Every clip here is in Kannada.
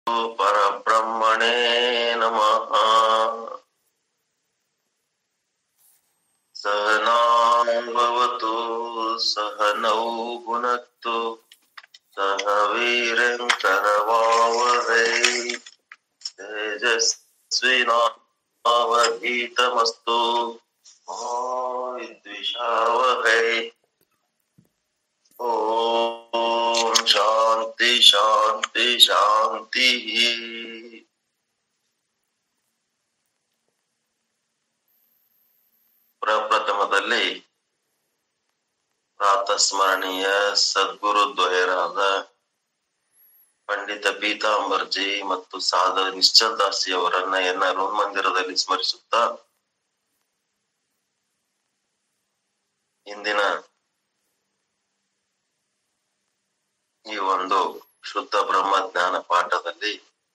परब्रह्मणे नमः सहनावतु सहनौ भुनक्तु सह वीरङ्करवावहै तेजस्विनावधीतमस्तु मा विद्विषावहै ॐ शान्ति शान्ति शान्तिः ಪ್ರಪ್ರಥಮದಲ್ಲಿ ಪ್ರಾತಸ್ಮರಣೀಯ ಸದ್ಗುರು ದ್ವಯರಾದ ಪಂಡಿತ ಪೀತಾಂಬರ್ಜಿ ಮತ್ತು ಸಾಧ ನಿಶ್ಚಲ್ ದಾಸಿ ಅವರನ್ನ ಎನ್ನ ರೂಮ್ ಮಂದಿರದಲ್ಲಿ ಸ್ಮರಿಸುತ್ತಾ ಇಂದಿನ ಈ ಒಂದು ಶುದ್ಧ ಬ್ರಹ್ಮಜ್ಞಾನ ಪಾಠದಲ್ಲಿ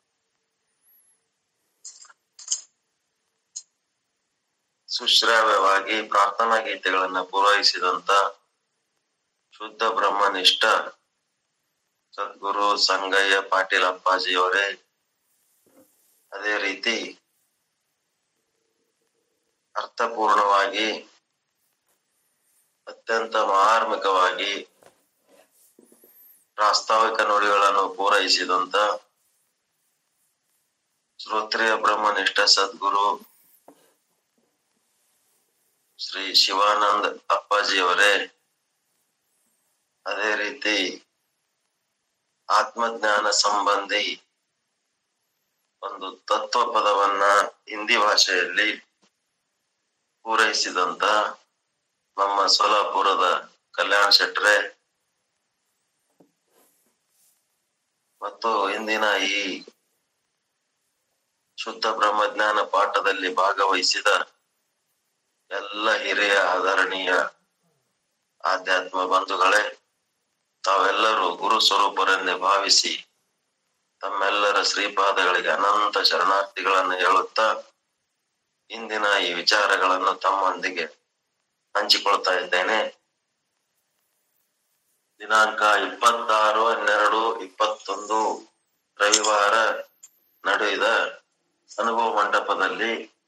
ಸುಶ್ರಾವ್ಯವಾಗಿ ಪ್ರಾರ್ಥನಾ ಗೀತೆಗಳನ್ನ ಪೂರೈಸಿದಂತ ಶುದ್ಧ ಬ್ರಹ್ಮನಿಷ್ಠ ಸದ್ಗುರು ಸಂಗಯ್ಯ ಪಾಟೀಲ್ ಅಪ್ಪಾಜಿಯವರೇ ಅದೇ ರೀತಿ ಅರ್ಥಪೂರ್ಣವಾಗಿ ಅತ್ಯಂತ ಮಾರ್ಮಿಕವಾಗಿ ಪ್ರಾಸ್ತಾವಿಕ ನುಡಿಗಳನ್ನು ಪೂರೈಸಿದಂತ ಶ್ರೋತ್ರಿಯ ಬ್ರಹ್ಮನಿಷ್ಠ ಸದ್ಗುರು ಶ್ರೀ ಶಿವಾನಂದ್ ಅಪ್ಪಾಜಿಯವರೇ ಅದೇ ರೀತಿ ಆತ್ಮಜ್ಞಾನ ಸಂಬಂಧಿ ಒಂದು ತತ್ವ ಪದವನ್ನ ಹಿಂದಿ ಭಾಷೆಯಲ್ಲಿ ಪೂರೈಸಿದಂತ ನಮ್ಮ ಸೋಲಾಪುರದ ಕಲ್ಯಾಣ ಶೆಟ್ರೆ ಮತ್ತು ಇಂದಿನ ಈ ಶುದ್ಧ ಬ್ರಹ್ಮಜ್ಞಾನ ಪಾಠದಲ್ಲಿ ಭಾಗವಹಿಸಿದ ಎಲ್ಲ ಹಿರಿಯ ಆದರಣೀಯ ಆಧ್ಯಾತ್ಮ ಬಂಧುಗಳೇ ತಾವೆಲ್ಲರೂ ಗುರು ಸ್ವರೂಪರೆಂದೇ ಭಾವಿಸಿ ತಮ್ಮೆಲ್ಲರ ಶ್ರೀಪಾದಗಳಿಗೆ ಅನಂತ ಶರಣಾರ್ಥಿಗಳನ್ನು ಹೇಳುತ್ತಾ ಇಂದಿನ ಈ ವಿಚಾರಗಳನ್ನು ತಮ್ಮೊಂದಿಗೆ ಹಂಚಿಕೊಳ್ತಾ ಇದ್ದೇನೆ ದಿನಾಂಕ ಇಪ್ಪತ್ತಾರು ಹನ್ನೆರಡು ಇಪ್ಪತ್ತೊಂದು ರವಿವಾರ ನಡೆದ ಅನುಭವ ಮಂಟಪದಲ್ಲಿ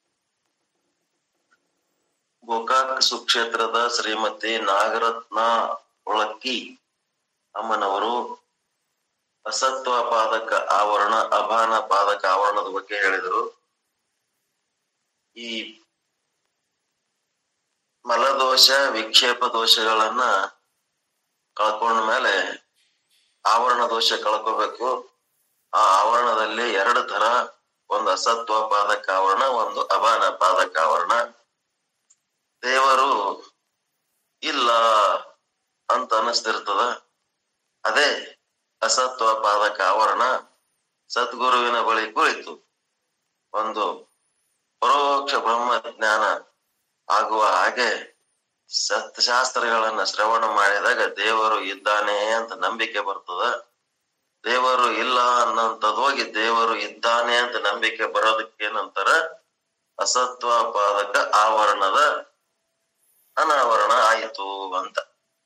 ಗೋಕಾಕ್ ಸುಕ್ಷೇತ್ರದ ಶ್ರೀಮತಿ ನಾಗರತ್ನ ಒಳಕ್ಕಿ ಅಮ್ಮನವರು ಅಸತ್ವ ಪಾದಕ ಆವರಣ ಅಭಾನ ಪಾದಕ ಆವರಣದ ಬಗ್ಗೆ ಹೇಳಿದರು ಈ ಮಲದೋಷ ವಿಕ್ಷೇಪ ದೋಷಗಳನ್ನ ಕಳ್ಕೊಂಡ ಮೇಲೆ ಆವರಣ ದೋಷ ಕಳ್ಕೋಬೇಕು ಆ ಆವರಣದಲ್ಲಿ ಎರಡು ತರ ಒಂದು ಅಸತ್ವ ಪಾದಕ ಆವರಣ ಒಂದು ಅಭಾನ ಪಾದಕ ಆವರಣ ದೇವರು ಇಲ್ಲ ಅಂತ ಅನಿಸ್ತಿರ್ತದ ಅದೇ ಅಸತ್ವ ಪಾದಕ ಆವರಣ ಸದ್ಗುರುವಿನ ಬಳಿ ಕುಳಿತು ಒಂದು ಪರೋಕ್ಷ ಬ್ರಹ್ಮ ಜ್ಞಾನ ಆಗುವ ಹಾಗೆ ಸತ್ಶಾಸ್ತ್ರಗಳನ್ನ ಶ್ರವಣ ಮಾಡಿದಾಗ ದೇವರು ಇದ್ದಾನೆ ಅಂತ ನಂಬಿಕೆ ಬರ್ತದ ದೇವರು ಇಲ್ಲ ಅನ್ನೋಂಥದ್ದು ಹೋಗಿ ದೇವರು ಇದ್ದಾನೆ ಅಂತ ನಂಬಿಕೆ ಬರೋದಕ್ಕೇನಂತಾರ ಅಸತ್ವ ಪಾದಕ ಆವರಣದ ಅನಾವರಣ ಆಯಿತು ಅಂತ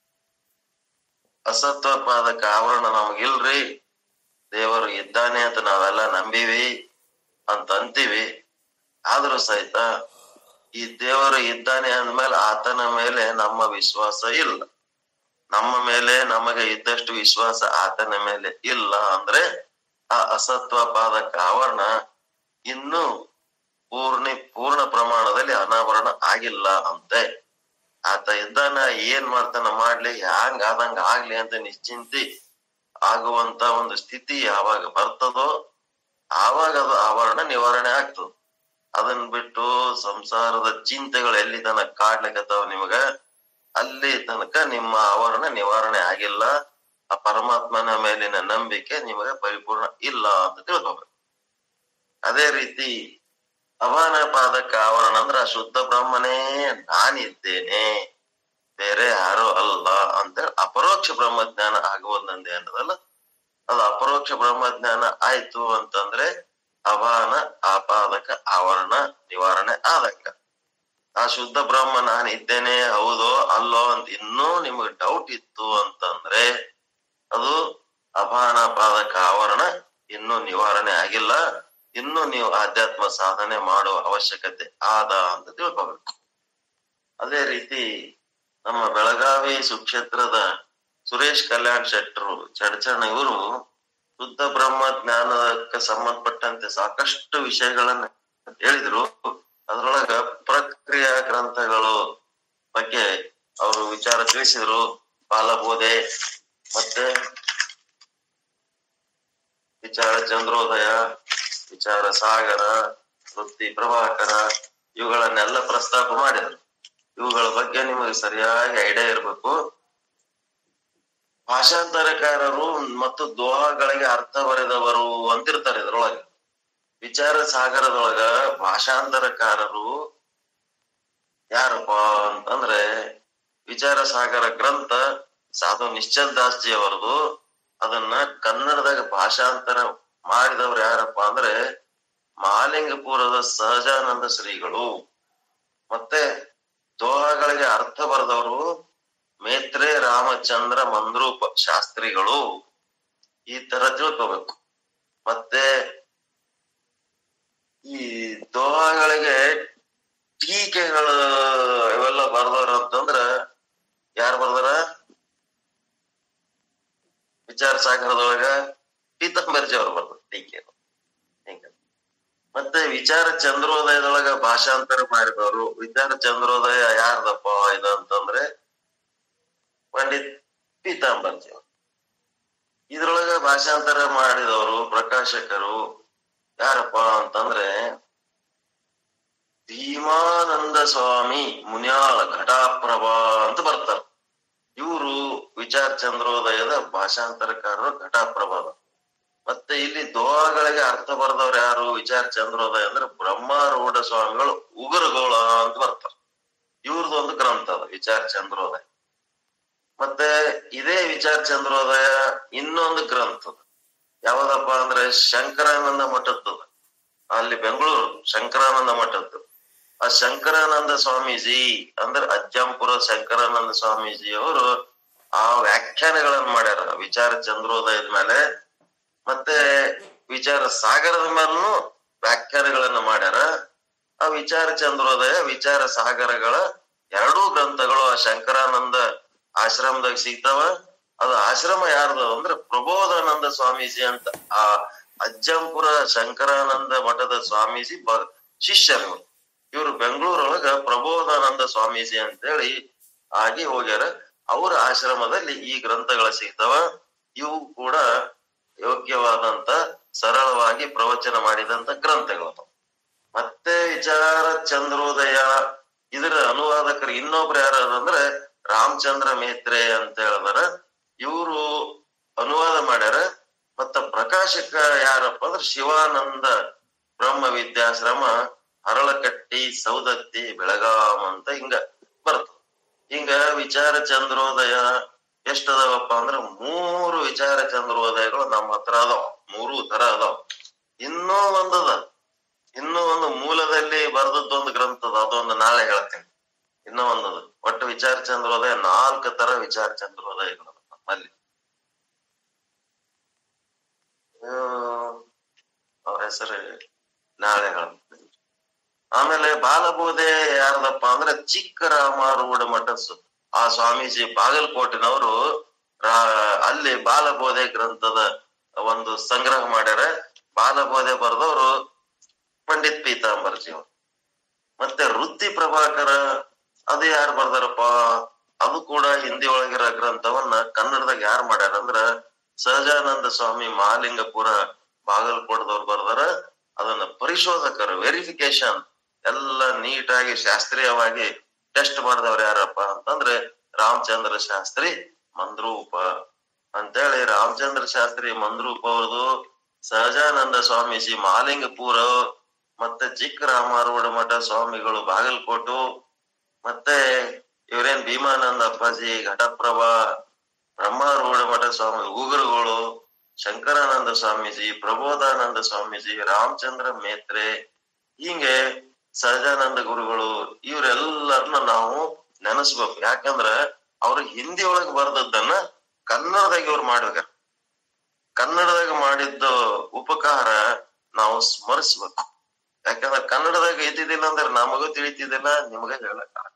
ಅಸತ್ವ ಪಾದಕ ಆವರಣ ನಮಗಿಲ್ರಿ ದೇವರು ಇದ್ದಾನೆ ಅಂತ ನಾವೆಲ್ಲ ನಂಬಿವಿ ಅಂತ ಅಂತೀವಿ ಆದ್ರೂ ಸಹಿತ ಈ ದೇವರು ಇದ್ದಾನೆ ಅಂದ್ಮೇಲೆ ಆತನ ಮೇಲೆ ನಮ್ಮ ವಿಶ್ವಾಸ ಇಲ್ಲ ನಮ್ಮ ಮೇಲೆ ನಮಗೆ ಇದ್ದಷ್ಟು ವಿಶ್ವಾಸ ಆತನ ಮೇಲೆ ಇಲ್ಲ ಅಂದ್ರೆ ಆ ಅಸತ್ವ ಪಾದಕ ಆವರಣ ಇನ್ನೂ ಪೂರ್ಣಿ ಪೂರ್ಣ ಪ್ರಮಾಣದಲ್ಲಿ ಅನಾವರಣ ಆಗಿಲ್ಲ ಅಂತೆ ಆತ ಇದ್ದಾನ ಏನ್ ಮಾಡ್ತಾನ ಮಾಡ್ಲಿ ಹ್ಯಾಂಗ ಆದಂಗ ಆಗ್ಲಿ ಅಂತ ನಿಶ್ಚಿಂತಿ ಆಗುವಂತ ಒಂದು ಸ್ಥಿತಿ ಯಾವಾಗ ಬರ್ತದೋ ಆವಾಗ ಅದು ಆವರಣ ನಿವಾರಣೆ ಆಗ್ತದ ಅದನ್ ಬಿಟ್ಟು ಸಂಸಾರದ ಚಿಂತೆಗಳು ಎಲ್ಲಿ ತನಕ ಕಾಡ್ಲಿಕ್ಕತ್ತಾವ ನಿಮಗ ಅಲ್ಲಿ ತನಕ ನಿಮ್ಮ ಆವರಣ ನಿವಾರಣೆ ಆಗಿಲ್ಲ ಆ ಪರಮಾತ್ಮನ ಮೇಲಿನ ನಂಬಿಕೆ ನಿಮಗೆ ಪರಿಪೂರ್ಣ ಇಲ್ಲ ಅಂತ ತಿಳ್ಕೊಬೇಕು ಅದೇ ರೀತಿ ಅವಾನ ಪಾದಕ ಆವರಣ ಅಂದ್ರ ಶುದ್ಧ ಬ್ರಹ್ಮನೇ ನಾನಿದ್ದೇನೆ ಬೇರೆ ಯಾರು ಅಲ್ಲ ಅಂತೇಳಿ ಅಪರೋಕ್ಷ ಬ್ರಹ್ಮಜ್ಞಾನ ಆಗುವುದಂದೆ ಅನ್ನೋದಲ್ಲ ಅದು ಅಪರೋಕ್ಷ ಬ್ರಹ್ಮಜ್ಞಾನ ಆಯ್ತು ಅಂತಂದ್ರೆ ಅವಾನ ಆಪಾದಕ ಆವರಣ ನಿವಾರಣೆ ಆದಂಗ ಆ ಶುದ್ಧ ಬ್ರಹ್ಮ ನಾನು ಇದ್ದೇನೆ ಹೌದೋ ಅಲ್ಲೋ ಅಂತ ಇನ್ನೂ ನಿಮಗೆ ಡೌಟ್ ಇತ್ತು ಅಂತಂದ್ರೆ ಅದು ಅಪಾನ ಪಾದಕ ಆವರಣ ಇನ್ನೂ ನಿವಾರಣೆ ಆಗಿಲ್ಲ ಇನ್ನು ನೀವು ಆಧ್ಯಾತ್ಮ ಸಾಧನೆ ಮಾಡುವ ಅವಶ್ಯಕತೆ ಆದ ಅಂತ ತಿಳ್ಕೊಬೇಕು ಅದೇ ರೀತಿ ನಮ್ಮ ಬೆಳಗಾವಿ ಸುಕ್ಷೇತ್ರದ ಸುರೇಶ್ ಕಲ್ಯಾಣ್ ಶೆಟ್ರು ಚಡಚಣ ಇವರು ಶುದ್ಧ ಬ್ರಹ್ಮ ಜ್ಞಾನಕ್ಕೆ ಸಂಬಂಧಪಟ್ಟಂತೆ ಸಾಕಷ್ಟು ವಿಷಯಗಳನ್ನ ಹೇಳಿದ್ರು ಅದ್ರೊಳಗ ಪ್ರಕ್ರಿಯಾ ಗ್ರಂಥಗಳು ಬಗ್ಗೆ ಅವರು ವಿಚಾರ ತಿಳಿಸಿದ್ರು ಬಾಲಬೋಧೆ ಮತ್ತೆ ವಿಚಾರ ಚಂದ್ರೋದಯ ವಿಚಾರ ಸಾಗರ ವೃತ್ತಿ ಪ್ರಭಾಕರ ಇವುಗಳನ್ನೆಲ್ಲ ಪ್ರಸ್ತಾಪ ಮಾಡಿದ್ರು ಇವುಗಳ ಬಗ್ಗೆ ನಿಮಗೆ ಸರಿಯಾಗಿ ಐಡಿಯಾ ಇರಬೇಕು ಭಾಷಾಂತರಕಾರರು ಮತ್ತು ದೋಹಾಗಳಿಗೆ ಅರ್ಥ ಬರೆದವರು ಅಂತಿರ್ತಾರೆ ಇದ್ರೊಳಗೆ ವಿಚಾರ ಸಾಗರದೊಳಗ ಭಾಷಾಂತರಕಾರರು ಯಾರಪ್ಪ ಅಂತಂದ್ರೆ ವಿಚಾರ ಸಾಗರ ಗ್ರಂಥ ಸಾಧು ನಿಶ್ಚಲ್ ದಾಸ್ಜಿ ಅವರದು ಅದನ್ನ ಕನ್ನಡದಾಗ ಭಾಷಾಂತರ ಮಾಡಿದವ್ರು ಯಾರಪ್ಪ ಅಂದ್ರೆ ಮಹಾಲಿಂಗಪುರದ ಸಹಜಾನಂದ ಶ್ರೀಗಳು ಮತ್ತೆ ದೋಹಗಳಿಗೆ ಅರ್ಥ ಬರೆದವರು ಮೇತ್ರೆ ರಾಮಚಂದ್ರ ಮಂದ್ರೂಪ ಶಾಸ್ತ್ರಿಗಳು ಈ ತರ ತಿಳ್ಕೋಬೇಕು ಮತ್ತೆ ಈ ದೋಹಗಳಿಗೆ ಟೀಕೆಗಳು ಇವೆಲ್ಲ ಬರ್ದವ್ರ ಅಂತಂದ್ರ ಯಾರು ಬರ್ದಾರ ವಿಚಾರ ಸಾಗರದೊಳಗ ಪೀತಾಂಬರ್ಜಿ ಅವ್ರು ಬರ್ದಾರ ಟೀಕೆ ಹಿಂಗ ಮತ್ತೆ ವಿಚಾರ ಚಂದ್ರೋದಯದೊಳಗ ಭಾಷಾಂತರ ಮಾಡಿದವರು ವಿಚಾರ ಚಂದ್ರೋದಯ ಯಾರ್ದಪ್ಪ ಇದು ಅಂತಂದ್ರೆ ಪಂಡಿತ್ ಪೀತಾಂಬರ್ಜಿ ಅವರು ಇದ್ರೊಳಗ ಭಾಷಾಂತರ ಮಾಡಿದವರು ಪ್ರಕಾಶಕರು ಯಾರಪ್ಪ ಅಂತಂದ್ರೆ ಭೀಮಾನಂದ ಸ್ವಾಮಿ ಮುನ್ಯಾಳ ಘಟಾಪ್ರಭಾ ಅಂತ ಬರ್ತಾರೆ ಇವರು ವಿಚಾರ ಚಂದ್ರೋದಯದ ಭಾಷಾಂತರಕಾರರು ಘಟಾಪ್ರಭಾದ ಮತ್ತೆ ಇಲ್ಲಿ ದೋಹಾಗಳಿಗೆ ಅರ್ಥ ಬರೆದವ್ರು ಯಾರು ವಿಚಾರ ಚಂದ್ರೋದಯ ಅಂದ್ರೆ ಬ್ರಹ್ಮಾರೂಢ ಸ್ವಾಮಿಗಳು ಉಗುರುಗೋಳ ಅಂತ ಬರ್ತಾರೆ ಇವ್ರದ್ದು ಒಂದು ಗ್ರಂಥ ಅದ ವಿಚಾರ ಚಂದ್ರೋದಯ ಮತ್ತೆ ಇದೇ ವಿಚಾರ ಚಂದ್ರೋದಯ ಇನ್ನೊಂದು ಗ್ರಂಥ ಅದ. ಯಾವ್ದಪ್ಪ ಅಂದ್ರೆ ಶಂಕರಾನಂದ ಮಠದ್ದು ಅಲ್ಲಿ ಬೆಂಗಳೂರು ಶಂಕರಾನಂದ ಮಠದ್ದು ಆ ಶಂಕರಾನಂದ ಸ್ವಾಮೀಜಿ ಅಂದ್ರೆ ಅಜ್ಜಂಪುರ ಶಂಕರಾನಂದ ಸ್ವಾಮೀಜಿ ಅವರು ಆ ವ್ಯಾಖ್ಯಾನಗಳನ್ನ ಮಾಡ್ಯಾರ ವಿಚಾರ ಚಂದ್ರೋದಯದ ಮೇಲೆ ಮತ್ತೆ ವಿಚಾರ ಸಾಗರದ ಮೇಲೂ ವ್ಯಾಖ್ಯಾನಗಳನ್ನ ಮಾಡ್ಯಾರ ಆ ವಿಚಾರ ಚಂದ್ರೋದಯ ವಿಚಾರ ಸಾಗರಗಳ ಎರಡೂ ಗ್ರಂಥಗಳು ಆ ಶಂಕರಾನಂದ ಆಶ್ರಮದಾಗ ಸಿಗ್ತಾವ ಅದು ಆಶ್ರಮ ಯಾರ್ದು ಅಂದ್ರೆ ಪ್ರಬೋಧಾನಂದ ಸ್ವಾಮೀಜಿ ಅಂತ ಆ ಅಜ್ಜಂಪುರ ಶಂಕರಾನಂದ ಮಠದ ಸ್ವಾಮೀಜಿ ಬ ಶಿಷ್ಯರು ಇವರು ಬೆಂಗಳೂರೊಳಗ ಪ್ರಬೋಧಾನಂದ ಸ್ವಾಮೀಜಿ ಅಂತೇಳಿ ಆಗಿ ಹೋಗ್ಯಾರ ಅವರ ಆಶ್ರಮದಲ್ಲಿ ಈ ಗ್ರಂಥಗಳ ಸಿಗ್ತಾವ ಇವು ಕೂಡ ಯೋಗ್ಯವಾದಂತ ಸರಳವಾಗಿ ಪ್ರವಚನ ಮಾಡಿದಂತ ಗ್ರಂಥಗಳು ಮತ್ತೆ ವಿಚಾರ ಚಂದ್ರೋದಯ ಇದರ ಅನುವಾದಕರು ಇನ್ನೊಬ್ರು ಯಾರು ಅಂದ್ರೆ ರಾಮಚಂದ್ರ ಮೇತ್ರೆ ಅಂತ ಹೇಳಿದಾರ ಇವರು ಅನುವಾದ ಮಾಡ್ಯಾರ ಮತ್ತ ಪ್ರಕಾಶಕ ಯಾರಪ್ಪ ಅಂದ್ರೆ ಶಿವಾನಂದ ಬ್ರಹ್ಮ ವಿದ್ಯಾಶ್ರಮ ಹರಳಕಟ್ಟಿ ಸೌದತ್ತಿ ಬೆಳಗಾಂ ಅಂತ ಹಿಂಗ ಬರ್ತದ ಹಿಂಗ ವಿಚಾರ ಚಂದ್ರೋದಯ ಎಷ್ಟ ಅದಾವಪ್ಪ ಅಂದ್ರ ಮೂರು ವಿಚಾರ ಚಂದ್ರೋದಯಗಳು ನಮ್ಮ ಹತ್ರ ಅದಾವ ಮೂರು ತರ ಅದಾವ ಇನ್ನೂ ಒಂದದ ಇನ್ನೂ ಒಂದು ಮೂಲದಲ್ಲಿ ಬರೆದದ್ದೊಂದು ಗ್ರಂಥ ಅದ ಅದೊಂದು ನಾಳೆ ಹೇಳ್ತೀನಿ ಇನ್ನೂ ಒಂದದ ಒಟ್ಟು ವಿಚಾರ ಚಂದ್ರೋದಯ ನಾಲ್ಕು ತರ ವಿಚಾರ ಚಂದ್ರೋದಯಗಳು ನಮ್ಮಲ್ಲಿ ಅವ್ರ ಹೆಸರು ನಾಳೆ ಹೇಳ್ತೀನಿ ಆಮೇಲೆ ಬಾಲಬೋಧೆ ಯಾರ್ದಪ್ಪ ಅಂದ್ರೆ ಚಿಕ್ಕ ರಾಮಾರೂಢ ಮಠ ಸು- ಆ ಸ್ವಾಮೀಜಿ ಬಾಗಲಕೋಟಿನವರು ರಾ- ಅಲ್ಲಿ ಬಾಲಬೋಧೆ ಗ್ರಂಥದ ಒಂದು ಸಂಗ್ರಹ ಮಾಡ್ಯಾರ ಬಾಲಬೋಧೆ ಬರೆದವರು ಪಂಡಿತ್ ಪೀತಾಂಬರ್ಜಿ ಅವರು ಮತ್ತೆ ವೃತ್ತಿ ಪ್ರಭಾಕರ ಅದು ಯಾರು ಬರ್ದಾರಪ್ಪ ಅದು ಕೂಡ ಹಿಂದಿ ಒಳಗಿರೋ ಗ್ರಂಥವನ್ನ ಕನ್ನಡದಾಗ ಯಾರು ಮಾಡ್ಯಾರ ಅಂದ್ರ ಸಹಜಾನಂದ ಸ್ವಾಮಿ ಮಹಾಲಿಂಗಪುರ ಬಾಗಲಕೋಟದವ್ರು ಬರ್ದಾರ ಅದನ್ನ ಪರಿಶೋಧಕರು ವೆರಿಫಿಕೇಶನ್ ಎಲ್ಲ ನೀಟಾಗಿ ಶಾಸ್ತ್ರೀಯವಾಗಿ ಟೆಸ್ಟ್ ಮಾಡಿದವ್ರು ಯಾರಪ್ಪ ಅಂತಂದ್ರೆ ರಾಮಚಂದ್ರ ಶಾಸ್ತ್ರಿ ಮಂದ್ರೂಪ ಅಂತೇಳಿ ರಾಮಚಂದ್ರ ಶಾಸ್ತ್ರಿ ಮಂದ್ರೂಪ ಅವ್ರದು ಸಹಜಾನಂದ ಸ್ವಾಮೀಜಿ ಮಹಾಲಿಂಗಪುರ ಮತ್ತೆ ಚಿಕ್ಕ ರಾಮಾರೂಢ ಮಠ ಸ್ವಾಮಿಗಳು ಬಾಗಲಕೋಟು ಮತ್ತೆ ಇವರೇನ್ ಭೀಮಾನಂದ ಅಪ್ಪಾಜಿ ಘಟಪ್ರಭಾ ಬ್ರಹ್ಮಾರೂಢ ಮಠ ಸ್ವಾಮಿ ಉಗುರುಗಳು ಶಂಕರಾನಂದ ಸ್ವಾಮೀಜಿ ಪ್ರಬೋಧಾನಂದ ಸ್ವಾಮೀಜಿ ರಾಮಚಂದ್ರ ಮೇತ್ರೆ ಹಿಂಗೆ ಸಹಜಾನಂದ ಗುರುಗಳು ಇವರೆಲ್ಲರನ್ನ ನಾವು ನೆನೆಸ್ಬೇಕು ಯಾಕಂದ್ರ ಅವ್ರು ಹಿಂದಿ ಒಳಗ್ ಬರ್ದದ್ದನ್ನ ಕನ್ನಡದಾಗ ಇವ್ರು ಮಾಡ್ಬೇಕಾರ ಕನ್ನಡದಾಗ ಮಾಡಿದ್ದ ಉಪಕಾರ ನಾವು ಸ್ಮರಿಸ್ಬೇಕು ಯಾಕಂದ್ರೆ ಕನ್ನಡದಾಗ ಇದ್ದಿದ್ದಿಲ್ಲ ಅಂದ್ರೆ ನಮಗೂ ತಿಳಿತಿದ್ದಿಲ್ಲ ನಿಮಗ ಹೇಳಕ್ ಆಗಲ್ಲ.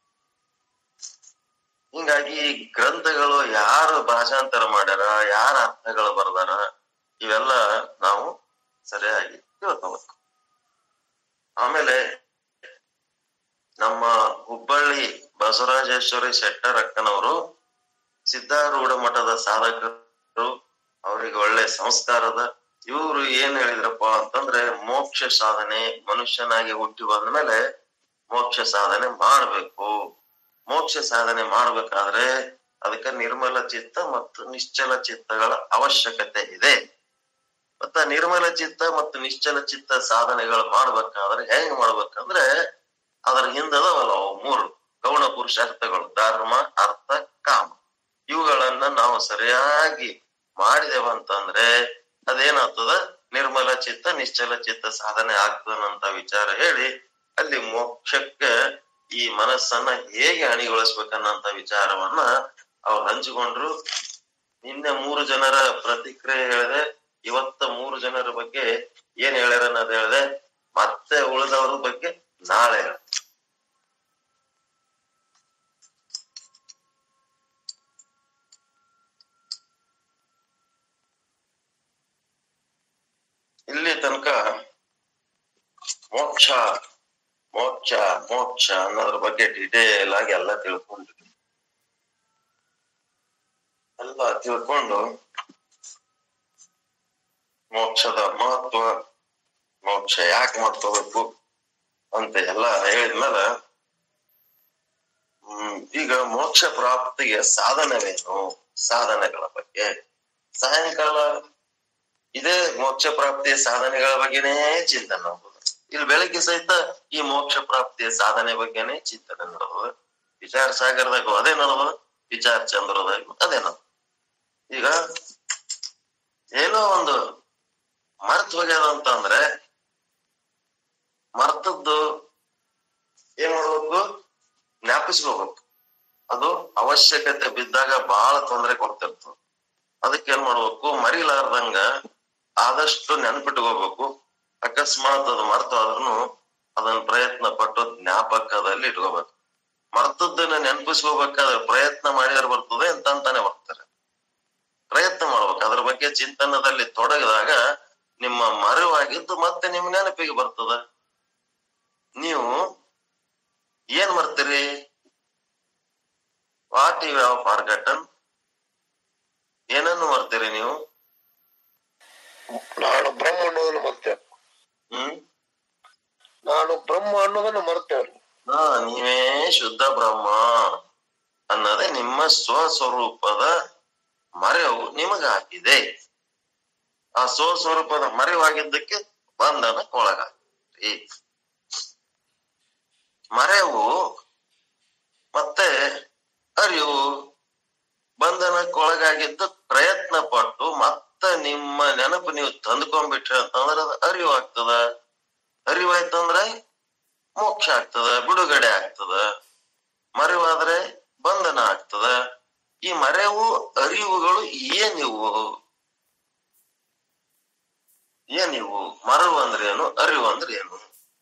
ಹಿಂಗಾಗಿ ಈ ಗ್ರಂಥಗಳು ಯಾರು ಭಾಷಾಂತರ ಮಾಡ್ಯಾರ ಯಾರ ಅರ್ಥಗಳು ಬರ್ದಾರ ಇವೆಲ್ಲ ನಾವು ಸರಿಯಾಗಿ ತಿಳ್ಕೋಬೇಕು ಆಮೇಲೆ ನಮ್ಮ ಹುಬ್ಬಳ್ಳಿ ಬಸವರಾಜೇಶ್ವರಿ ಶೆಟ್ಟರ್ ಅಕ್ಕನವರು ಸಿದ್ಧಾರೂಢ ಮಠದ ಸಾಧಕರು ಅವರಿಗೆ ಒಳ್ಳೆ ಸಂಸ್ಕಾರದ ಇವರು ಏನ್ ಹೇಳಿದ್ರಪ್ಪ ಅಂತಂದ್ರೆ ಮೋಕ್ಷ ಸಾಧನೆ ಮನುಷ್ಯನಾಗಿ ಹುಟ್ಟಿ ಬಂದ ಮೇಲೆ ಮೋಕ್ಷ ಸಾಧನೆ ಮಾಡ್ಬೇಕು ಮೋಕ್ಷ ಸಾಧನೆ ಮಾಡ್ಬೇಕಾದ್ರೆ ಅದಕ್ಕೆ ನಿರ್ಮಲ ಚಿತ್ತ ಮತ್ತು ನಿಶ್ಚಲ ಚಿತ್ತಗಳ ಅವಶ್ಯಕತೆ ಇದೆ ಮತ್ತ ನಿರ್ಮಲ ಚಿತ್ತ ಮತ್ತು ನಿಶ್ಚಲ ಚಿತ್ತ ಸಾಧನೆಗಳು ಮಾಡ್ಬೇಕಾದ್ರೆ ಹೆಂಗ್ ಮಾಡ್ಬೇಕಂದ್ರೆ ಅದರ ಹಿಂದದವಲ್ಲ ಅವು ಮೂರು ಗೌಣ ಪುರುಷಾರ್ಥಗಳು ಧರ್ಮ ಅರ್ಥ ಕಾಮ ಇವುಗಳನ್ನ ನಾವು ಸರಿಯಾಗಿ ಮಾಡಿದೆವಂತಂದ್ರೆ ಅದೇನಾಗ್ತದ ನಿರ್ಮಲ ಚಿತ್ತ ನಿಶ್ಚಲ ಚಿತ್ತ ಸಾಧನೆ ಆಗ್ತದಂತ ವಿಚಾರ ಹೇಳಿ ಅಲ್ಲಿ ಮೋಕ್ಷಕ್ಕೆ ಈ ಮನಸ್ಸನ್ನ ಹೇಗೆ ಅಣಿಗೊಳಿಸ್ಬೇಕನ್ನಂತ ವಿಚಾರವನ್ನ ಅವ್ರು ಹಂಚಿಕೊಂಡ್ರು ನಿನ್ನೆ ಮೂರು ಜನರ ಪ್ರತಿಕ್ರಿಯೆ ಹೇಳಿದೆ ಇವತ್ತ ಮೂರು ಜನರ ಬಗ್ಗೆ ಏನ್ ಹೇಳ್ಯಾರ ಅನ್ನೋದು ಹೇಳಿದೆ ಮತ್ತೆ ಉಳಿದವ್ರ ಬಗ್ಗೆ ನಾಳೆ ಹೇಳ್ತೀನಿ. ಇಲ್ಲಿ ತನಕ ಮೋಕ್ಷ ಮೋಕ್ಷ ಮೋಕ್ಷ ಅನ್ನೋದ್ರ ಬಗ್ಗೆ ಡಿಟೇಲ್ ಆಗಿ ಎಲ್ಲ ತಿಳ್ಕೊಂಡಿದ್ವಿ ಎಲ್ಲ ತಿಳ್ಕೊಂಡು ಮೋಕ್ಷದ ಮಹತ್ವ ಮೋಕ್ಷ ಯಾಕೆ ಮಾಡ್ಕೋಬೇಕು ಅಂತ ಎಲ್ಲ ಹೇಳಿದ್ಮೇಲೆ ಹ್ಮ್ ಈಗ ಮೋಕ್ಷ ಪ್ರಾಪ್ತಿಗೆ ಸಾಧನವೇನು ಸಾಧನೆಗಳ ಬಗ್ಗೆ ಸಾಯಂಕಾಲ ಇದೇ ಮೋಕ್ಷ ಪ್ರಾಪ್ತಿಯ ಸಾಧನೆಗಳ ಬಗ್ಗೆನೇ ಚಿಂತನೆ ಮಾಡೋದು ಇಲ್ಲಿ ಬೆಳಗ್ಗೆ ಸಹಿತ ಈ ಮೋಕ್ಷ ಪ್ರಾಪ್ತಿಯ ಸಾಧನೆ ಬಗ್ಗೆನೇ ಚಿಂತನೆ ನಡೆದು ವಿಚಾರ ಸಾಗರದಾಗ ಅದೇ ನಡೆದು ವಿಚಾರ ಚಂದ್ರದಾಗ ಅದೇ ನಡೆದು ಈಗ ಏನೋ ಒಂದು ಮರ್ತ್ ಹೋಗ್ಯದ ಅಂತಂದ್ರೆ ಮರ್ತದ್ದು ಏನ್ ಮಾಡ್ಬೇಕು ಜ್ಞಾಪಿಸ್ಕೋಬೇಕು ಅದು ಅವಶ್ಯಕತೆ ಬಿದ್ದಾಗ ಬಹಳ ತೊಂದರೆ ಕೊಡ್ತಿರ್ತದೆ ಅದಕ್ಕೆ ಏನ್ ಮಾಡ್ಬೇಕು ಮರಿಲಾರ್ದಂಗ ಆದಷ್ಟು ನೆನ್ಪಿಟ್ಕೋಬೇಕು ಅಕಸ್ಮಾತ್ ಅದು ಮರ್ತು ಆದ್ರೂ ಅದನ್ನ ಪ್ರಯತ್ನ ಪಟ್ಟು ಜ್ಞಾಪಕದಲ್ಲಿ ಇಟ್ಕೋಬೇಕು ಮರ್ತದ್ದನ್ನ ನೆನಪಿಸ್ಕೋಬೇಕಾದ್ರೆ ಪ್ರಯತ್ನ ಮಾಡಿದ್ರೆ ಬರ್ತದೆ ಅಂತ ಅಂತಾನೆ ಬರ್ತಾರೆ ಪ್ರಯತ್ನ ಮಾಡ್ಬೇಕು ಅದ್ರ ಬಗ್ಗೆ ಚಿಂತನದಲ್ಲಿ ತೊಡಗಿದಾಗ ನಿಮ್ಮ ಮರೆವಾಗಿದ್ದು ಮತ್ತೆ ನಿಮ್ ನೆನಪಿಗೆ ಬರ್ತದ ನೀವು ಏನ್ ಮರ್ತೀರಿ ವಾಟ್ ಯು ಹ್ಯಾವ್ ಫಾರ್ಗಟನ್ ಏನನ್ನು ಮರ್ತೀರಿ ನೀವು ನಾನು ಬ್ರಹ್ಮ ಅನ್ನೋದನ್ನ ಮರ್ತೇವೆ ಹ್ಮ್ ನಾನು ಬ್ರಹ್ಮ ಅನ್ನೋದನ್ನ ಮರ್ತೇವ್ರಿ ಹಾ ನೀವೇ ಶುದ್ಧ ಬ್ರಹ್ಮ ಅನ್ನೋದೇ ನಿಮ್ಮ ಸ್ವಸ್ವರೂಪದ ಮರೆವು ನಿಮಗಾಗಿದೆ ಆ ಸ್ವಸ್ವರೂಪದ ಮರೆವಾಗಿದ್ದಕ್ಕೆ ಬಂಧನಕ್ಕೆ ಒಳಗಾಗ್ತೀರಿ ಮರೆವು ಮತ್ತೆ ಅರಿವು ಬಂಧನಕ್ಕೆ ಒಳಗಾಗಿದ್ದು ಪ್ರಯತ್ನ ಪಟ್ಟು ಮತ್ತೆ ನಿಮ್ಮ ನೆನಪು ನೀವು ತಂದ್ಕೊಂಡ್ಬಿಟ್ರಿ ಅಂತಂದ್ರೆ ಅದು ಅರಿವು ಆಗ್ತದ ಅರಿವಾಯ್ತಂದ್ರೆ ಮೋಕ್ಷ ಆಗ್ತದ ಬಿಡುಗಡೆ ಆಗ್ತದ ಮರೆವಾದ್ರೆ ಬಂಧನ ಆಗ್ತದ ಈ ಮರೆವು ಅರಿವುಗಳು ಏನಿವು ಏನಿವು ಮರವು ಅಂದ್ರೆ ಏನು ಅರಿವು ಅಂದ್ರೆ ಏನು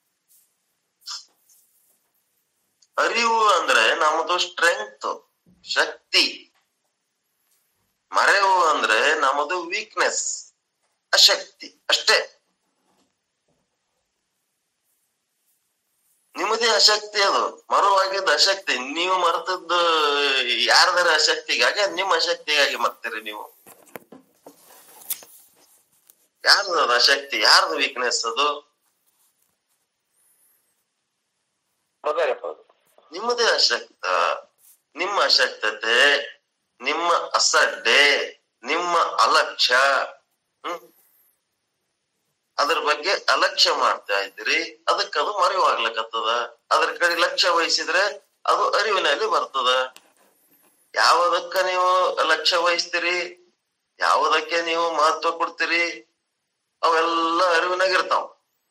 ಅರಿವು ಅಂದ್ರೆ ನಮ್ಮದು ಸ್ಟ್ರೆಂತ್ ಶಕ್ತಿ ಮರೆವು ಅಂದ್ರೆ ನಮ್ಮದು ವೀಕ್ನೆಸ್ ಅಶಕ್ತಿ ಅಷ್ಟೇ ನಿಮ್ಮದೇ ಅಶಕ್ತಿ ಅದು ಮರುವಾಗಿದ್ದ ಅಶಕ್ತಿ ನೀವು ಮರೆತದ್ದು ಯಾರ್ದಾರ ಅಶಕ್ತಿಗಾಗಿ ಅದ್ ನಿಮ್ಮ ಅಶಕ್ತಿಗಾಗಿ ಮರ್ತೀರಿ ನೀವು ಯಾರ್ದು ಅದು ಅಶಕ್ತಿ ಯಾರ್ದು ವೀಕ್ನೆಸ್ ಅದು ಅದಾರಪ್ಪ ಅದು ನಿಮ್ಮದೇ ಅಶಕ್ತ ನಿಮ್ಮ ಅಶಕ್ತತೆ ನಿಮ್ಮ ಅಸಡ್ಡೆ ನಿಮ್ಮ ಅಲಕ್ಷ್ಯ ಹ್ಮ್ ಅದ್ರ ಬಗ್ಗೆ ಅಲಕ್ಷ್ಯ ಮಾಡ್ತಾ ಇದ್ದೀರಿ ಅದಕ್ಕೆ ಅದು ಮರೆವಾಗ್ಲಕತ್ತದ ಅದ್ರ ಕಡೆ ಲಕ್ಷ್ಯ ವಹಿಸಿದ್ರೆ ಅದು ಅರಿವಿನಲ್ಲಿ ಬರ್ತದ ಯಾವುದಕ್ಕ ನೀವು ಲಕ್ಷ್ಯ ವಹಿಸ್ತೀರಿ ಯಾವುದಕ್ಕೆ ನೀವು ಮಹತ್ವ ಕೊಡ್ತೀರಿ ಅವೆಲ್ಲ ಅರಿವಿನಾಗಿರ್ತಾವ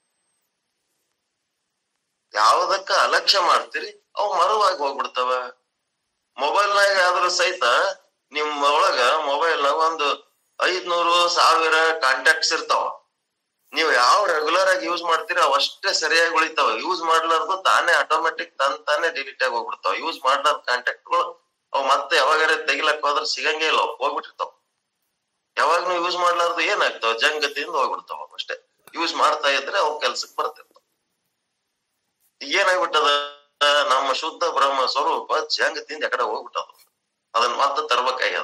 ಯಾವುದಕ್ಕ ಅಲಕ್ಷ್ಯ ಮಾಡ್ತೀರಿ ಅವು ಮರವಾಗಿ ಹೋಗ್ಬಿಡ್ತಾವ ಮೊಬೈಲ್ನಾಗ ಆದ್ರೂ ಸಹಿತ ನಿಮ್ಮ ಒಳಗ ಮೊಬೈಲ್ನಾಗ ಒಂದು ಐದ್ನೂರು ಸಾವಿರ ಕಾಂಟ್ಯಾಕ್ಟ್ಸ್ ಇರ್ತಾವ ನೀವು ಯಾವ ರೆಗ್ಯುಲರ್ ಆಗಿ ಯೂಸ್ ಮಾಡ್ತೀರಾ ಅವಷ್ಟೇ ಸರಿಯಾಗಿ ಉಳಿತಾವ ಯೂಸ್ ಮಾಡ್ಲಾರ್ದು ತಾನೇ ಆಟೋಮೆಟಿಕ್ ತನ್ ತಾನೇ ಡಿಲೀಟ್ ಆಗಿ ಹೋಗ್ಬಿಡ್ತಾವ ಯೂಸ್ ಮಾಡ್ಲಾರ್ದ ಕಾಂಟ್ಯಾಕ್ಟ್ಗಳು ಅವ್ ಮತ್ತೆ ಯಾವಾಗಾರ ತೆಗಿಲಕ್ ಹೋದ್ರ ಸಿಗಂಗೇ ಇಲ್ಲ ಅವ್ ಹೋಗ್ಬಿಟ್ಟಿರ್ತಾವ ಯಾವಾಗ ನೀವು ಯೂಸ್ ಮಾಡ್ಲಾರ್ದು ಏನಾಗ್ತಾವ ಜಂಗತಿಯಿಂದ ಹೋಗ್ಬಿಡ್ತಾವ ಅಷ್ಟೇ ಯೂಸ್ ಮಾಡ್ತಾ ಇದ್ರೆ ಅವ್ ಕೆಲ್ಸಕ್ಕೆ ಬರ್ತಿರ್ತಾವ ಏನಾಗ್ಬಿಟ್ಟದ ನಮ್ಮ ಶುದ್ಧ ಬ್ರಹ್ಮ ಸ್ವರೂಪ ಜಂಗತಿಯಿಂದ ಎಕಡೆ ಹೋಗ್ಬಿಟ್ಟದ ಅದನ್ನ ಮತ್ತೆ ತರ್ಬೇಕಾಗ್ಯದ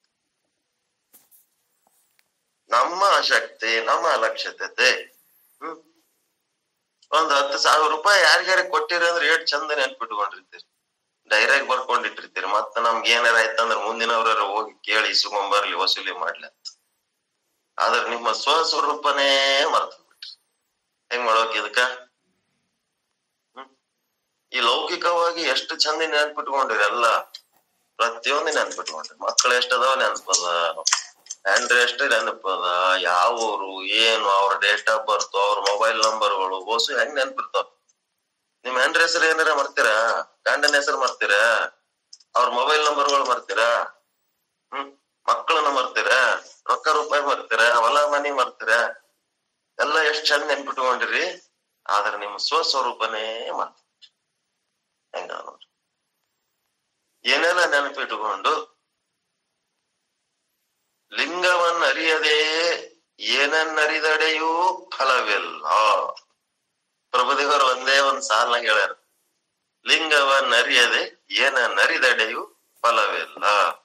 ನಮ್ಮ ಶಕ್ತಿ ನಮ್ಮ ಅಲಕ್ಷ್ಯತೆ ಹ್ಮ್ ಒಂದ್ ಹತ್ತು ಸಾವಿರ ರೂಪಾಯಿ ಯಾರಿಗಾರ ಕೊಟ್ಟಿರಿ ಅಂದ್ರೆ ಏಟ್ ಚಂದ ನೆನ್ಪಿಟ್ಕೊಂಡಿರ್ತೀರಿ ಡೈರೆಕ್ಟ್ ಬರ್ಕೊಂಡಿಟ್ಟಿರ್ತೀರಿ ಮತ್ತ ನಮ್ಗೆ ಏನಾರ ಆಯ್ತಂದ್ರ ಮುಂದಿನವ್ರ ಹೋಗಿ ಕೇಳಿ ಇಸ್ಕೊಂಬರ್ಲಿ ವಸೂಲಿ ಮಾಡ್ಲಿ ಅಂತ ಆದ್ರ ನಿಮ್ಮ ಸ್ವಸ್ವರೂಪನೇ ಮರ್ತು ಬಿಟ್ರಿ ಹೆಂಗ್ ಮಾಡ್ಬೇಕ್ ಇದಕ್ಕ ಹ್ಮ್ ಈ ಲೌಕಿಕವಾಗಿ ಎಷ್ಟು ಚಂದ ನೆನ್ಪಿಟ್ಕೊಂಡಿರಿ ಎಲ್ಲ ಪ್ರತಿಯೊಂದು ನೆನ್ಪಿಟ್ಕೊಂಡ್ರಿ ಮಕ್ಕಳು ಎಷ್ಟದಾವ ನೆನ್ಪದ ಹ್ಯಾಂಡ್ ಎಷ್ಟು ನೆನಪದ ಯಾವ ಊರು ಏನು ಅವ್ರ ಡೇಟ್ ಆಫ್ ಬರ್ತ್ ಅವ್ರ ಮೊಬೈಲ್ ನಂಬರ್ಗಳು ಓಸು ಹೆಂಗ್ ನೆನ್ಪಿರ್ತಾವ ನಿಮ್ ಹೆಂಡ್ರ ಹೆಸರು ಏನಾರ ಮರ್ತೀರಾ ಗಂಡನ ಹೆಸರು ಮರ್ತೀರಾ ಅವ್ರ ಮೊಬೈಲ್ ನಂಬರ್ಗಳು ಮರ್ತೀರಾ ಹ್ಮ್ ಮಕ್ಕಳನ್ನ ಮರ್ತೀರಾ ರೊಕ್ಕ ರೂಪಾಯಿ ಮರ್ತೀರಾ ಹೊಲ ಮನಿ ಮರ್ತೀರಾ ಎಲ್ಲ ಎಷ್ಟ್ ಚಂದ ನೆನ್ಪಿಟ್ಕೊಂಡಿರಿ ಆದ್ರೆ ನಿಮ್ಮ ಸ್ವಸ್ವರೂಪನೇ ಮರ್ತ ಹೆಂಗ ನೋಡ್ರಿ ಏನೆಲ್ಲ ನೆನಪಿಟ್ಟುಕೊಂಡು ಲಿಂಗವನ್ನ ಅರಿಯದೆ ಏನನ್ನರಿದಡೆಯೂ ಫಲವಿಲ್ಲ ಪ್ರಭುದೇವರು ಒಂದೇ ಒಂದ್ ಸಾಲ್ನಾಗ ಹೇಳ್ಯಾರ ಲಿಂಗವನ್ನ ಅರಿಯದೆ ಏನನ್ನರಿದಡೆಯೂ ಫಲವಿಲ್ಲ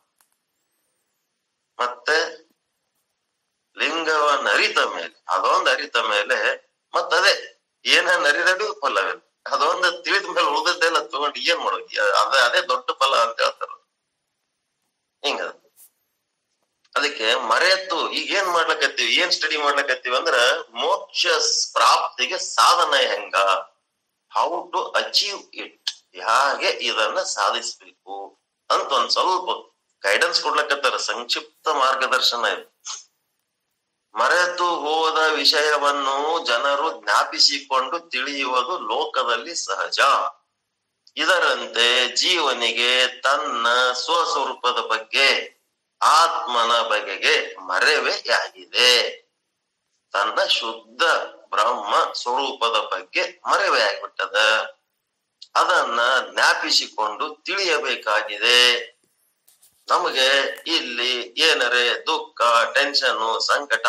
ಮತ್ತೆ ಲಿಂಗವನ್ನ ಅರಿತ ಮೇಲೆ ಅದೊಂದು ಅರಿತ ಮೇಲೆ ಮತ್ತದೇ ಏನನ್ನ ಅರಿದಡೆಯೂ ಫಲವಿಲ್ಲ ಅದೊಂದು ತಿಳಿದ ಮೇಲೆ ಉಳಿದದ್ದೆಲ್ಲ ತಗೊಂಡು ಏನ್ ಮಾಡೋದು ಅದೇ ಅದೇ ದೊಡ್ಡ ಫಲ ಅಂತ ಹೇಳ್ತಾರ ಹಿಂಗ ಅದಕ್ಕೆ ಮರೆತು ಈಗ ಏನ್ ಮಾಡ್ಲಕತ್ತೀವಿ ಏನ್ ಸ್ಟಡಿ ಮಾಡ್ಲಕತ್ತೀವಿ ಅಂದ್ರ ಮೋಕ್ಷ ಪ್ರಾಪ್ತಿಗೆ ಸಾಧನ ಹೆಂಗ ಹೌ ಟು ಅಚೀವ್ ಇಟ್ ಹೇಗೆ ಇದನ್ನ ಸಾಧಿಸ್ಬೇಕು ಅಂತ ಒಂದ್ ಸ್ವಲ್ಪ ಗೈಡೆನ್ಸ್ ಕೊಡ್ಲಕತ್ತಾರ ಸಂಕ್ಷಿಪ್ತ ಮಾರ್ಗದರ್ಶನ ಇದು ಮರೆತು ಹೋದ ವಿಷಯವನ್ನು ಜನರು ಜ್ಞಾಪಿಸಿಕೊಂಡು ತಿಳಿಯುವುದು ಲೋಕದಲ್ಲಿ ಸಹಜ ಇದರಂತೆ ಜೀವನಿಗೆ ತನ್ನ ಸ್ವಸ್ವರೂಪದ ಬಗ್ಗೆ ಆತ್ಮನ ಬಗೆಗೆ ಮರೆವೇ ಆಗಿದೆ ತನ್ನ ಶುದ್ಧ ಬ್ರಹ್ಮ ಸ್ವರೂಪದ ಬಗ್ಗೆ ಮರೆವೇ ಆಗಿಬಿಟ್ಟದ ಅದನ್ನ ಜ್ಞಾಪಿಸಿಕೊಂಡು ತಿಳಿಯಬೇಕಾಗಿದೆ ನಮಗೆ ಇಲ್ಲಿ ಏನರೆ ದುಃಖ ಟೆನ್ಷನ್ ಸಂಕಟ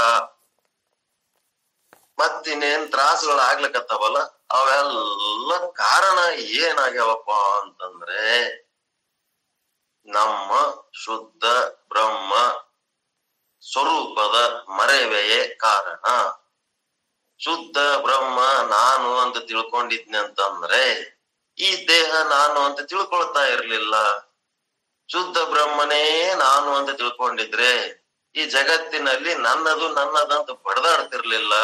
ಮತ್ತಿನ್ನೇನ್ ತ್ರಾಸಗಳು ಆಗ್ಲಿಕತ್ತಾವಲ್ಲ ಅವೆಲ್ಲ ಕಾರಣ ಏನಾಗ್ಯಾವಪ್ಪ ಅಂತಂದ್ರೆ ನಮ್ಮ ಶುದ್ಧ ಬ್ರಹ್ಮ ಸ್ವರೂಪದ ಮರೆವೆಯೇ ಕಾರಣ ಶುದ್ಧ ಬ್ರಹ್ಮ ನಾನು ಅಂತ ತಿಳ್ಕೊಂಡಿದ್ನಿ ಅಂತಂದ್ರೆ ಈ ದೇಹ ನಾನು ಅಂತ ತಿಳ್ಕೊಳ್ತಾ ಇರ್ಲಿಲ್ಲ ಶುದ್ಧ ಬ್ರಹ್ಮನೇ ನಾನು ಅಂತ ತಿಳ್ಕೊಂಡಿದ್ರೆ ಈ ಜಗತ್ತಿನಲ್ಲಿ ನನ್ನದು ನನ್ನದಂತ ಬಡದಾಡ್ತಿರ್ಲಿಲ್ಲ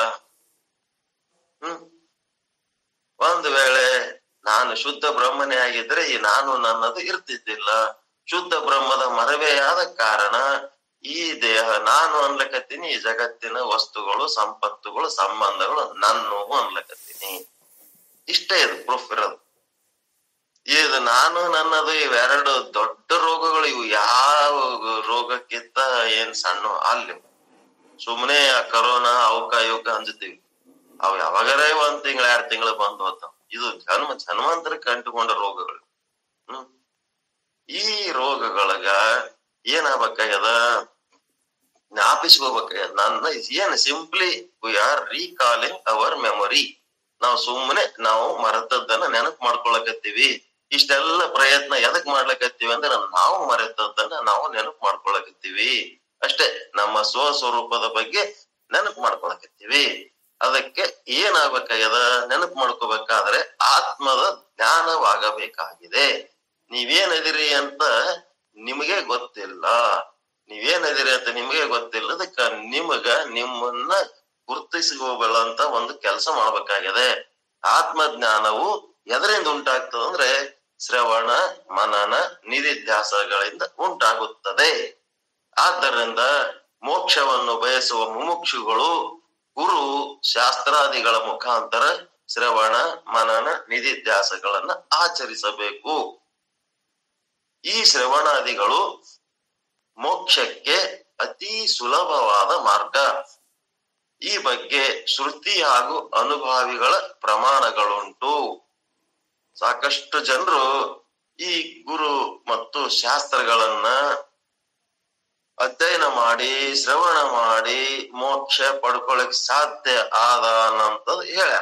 ಹ್ಮ್ ಒಂದ್ ವೇಳೆ ನಾನು ಶುದ್ಧ ಬ್ರಹ್ಮನೇ ಆಗಿದ್ರೆ ಈ ನಾನು ನನ್ನದು ಇರ್ತಿದ್ದಿಲ್ಲ ಶುದ್ಧ ಬ್ರಹ್ಮದ ಮರವೆಯಾದ ಕಾರಣ ಈ ದೇಹ ನಾನು ಅನ್ಲಕತ್ತೀನಿ ಈ ಜಗತ್ತಿನ ವಸ್ತುಗಳು ಸಂಪತ್ತುಗಳು ಸಂಬಂಧಗಳು ನನ್ನು ಅನ್ಲಕತ್ತೀನಿ ಇಷ್ಟೇ ಇದು ಪ್ರೂಫ್ ಇರೋದು ಇದು ನಾನು ನನ್ನದು ಇವೆರಡು ದೊಡ್ಡ ರೋಗಗಳು ಇವು ಯಾವ ರೋಗಕ್ಕಿಂತ ಏನ್ ಸಣ್ಣ ಅಲ್ಲಿ ಸುಮ್ಮನೆ ಆ ಕರೋನಾ ಅವಕ ಇವಕ ಅಂಜುತ್ತೀವಿ ಅವ್ ಯಾವಾಗಾರ ಒಂದ್ ತಿಂಗಳ ಎರಡ್ ತಿಂಗಳು ಬಂದು ಹೋಗ್ತಾವ ಇದು ಜನ್ಮ ಜನ್ಮಾಂತರಕ್ಕೆ ಅಂಟುಕೊಂಡ ರೋಗಗಳು ಹ್ಮ್ ಈ ರೋಗಗಳಗ ಏನಾಗ್ಬೇಕಾಗ್ಯದ ಜ್ಞಾಪಿಸ್ಕೋಬೇಕಾಗ್ಯದ ನನ್ನ ಏನ್ simply we are recalling our memory ನಾವು ಸುಮ್ಮನೆ ನಾವು ಮರೆತದ್ದನ್ನ ನೆನಪು ಮಾಡ್ಕೊಳಕತ್ತೀವಿ ಇಷ್ಟೆಲ್ಲ ಪ್ರಯತ್ನ ಎದಕ್ ಮಾಡ್ಲಕತ್ತೀವಿ ಅಂದ್ರೆ ನಾವು ಮರೆತದ್ದನ್ನ ನಾವು ನೆನಪು ಮಾಡ್ಕೊಳಕತ್ತೀವಿ ಅಷ್ಟೇ ನಮ್ಮ ಸ್ವಸ್ವರೂಪದ ಬಗ್ಗೆ ನೆನಪು ಮಾಡ್ಕೊಳಕತ್ತೀವಿ ಅದಕ್ಕೆ ಏನಾಗ್ಬೇಕಾಗ್ಯದ ನೆನಪು ಮಾಡ್ಕೋಬೇಕಾದ್ರೆ ಆತ್ಮದ ಜ್ಞಾನವಾಗಬೇಕಾಗಿದೆ ನೀವೇನದಿರಿ ಅಂತ ನಿಮಗೆ ಗೊತ್ತಿಲ್ಲ ನೀವೇನದಿರಿ ಅಂತ ನಿಮಗೆ ಗೊತ್ತಿಲ್ಲ ಅದಕ್ಕ ನಿಮಗ ನಿಮ್ಮನ್ನ ಗುರುತಿಸಿಕೊಳ್ಳಂತ ಒಂದು ಕೆಲಸ ಮಾಡ್ಬೇಕಾಗಿದೆ ಆತ್ಮ ಜ್ಞಾನವು ಎದರಿಂದ ಉಂಟಾಗ್ತದೆ ಅಂದ್ರೆ ಶ್ರವಣ ಮನನ ನಿಧಿಧ್ಯಾಸಗಳಿಂದ ಉಂಟಾಗುತ್ತದೆ ಆದ್ದರಿಂದ ಮೋಕ್ಷವನ್ನು ಬಯಸುವ ಮುಮುಕ್ಷುಗಳು ಗುರು ಶಾಸ್ತ್ರಾದಿಗಳ ಮುಖಾಂತರ ಶ್ರವಣ ಮನನ ನಿಧಿಧ್ಯಾಸಗಳನ್ನ ಆಚರಿಸಬೇಕು ಈ ಶ್ರವಣಾದಿಗಳು ಮೋಕ್ಷಕ್ಕೆ ಅತಿ ಸುಲಭವಾದ ಮಾರ್ಗ ಈ ಬಗ್ಗೆ ಶ್ರುತಿ ಹಾಗೂ ಅನುಭಾವಿಗಳ ಪ್ರಮಾಣಗಳುಂಟು ಸಾಕಷ್ಟು ಜನರು ಈ ಗುರು ಮತ್ತು ಶಾಸ್ತ್ರಗಳನ್ನ ಅಧ್ಯಯನ ಮಾಡಿ ಶ್ರವಣ ಮಾಡಿ ಮೋಕ್ಷ ಪಡ್ಕೊಳಕ್ ಸಾಧ್ಯ ಆದ ಅನ್ನಂಥದ್ದು ಹೇಳ್ಯಾರ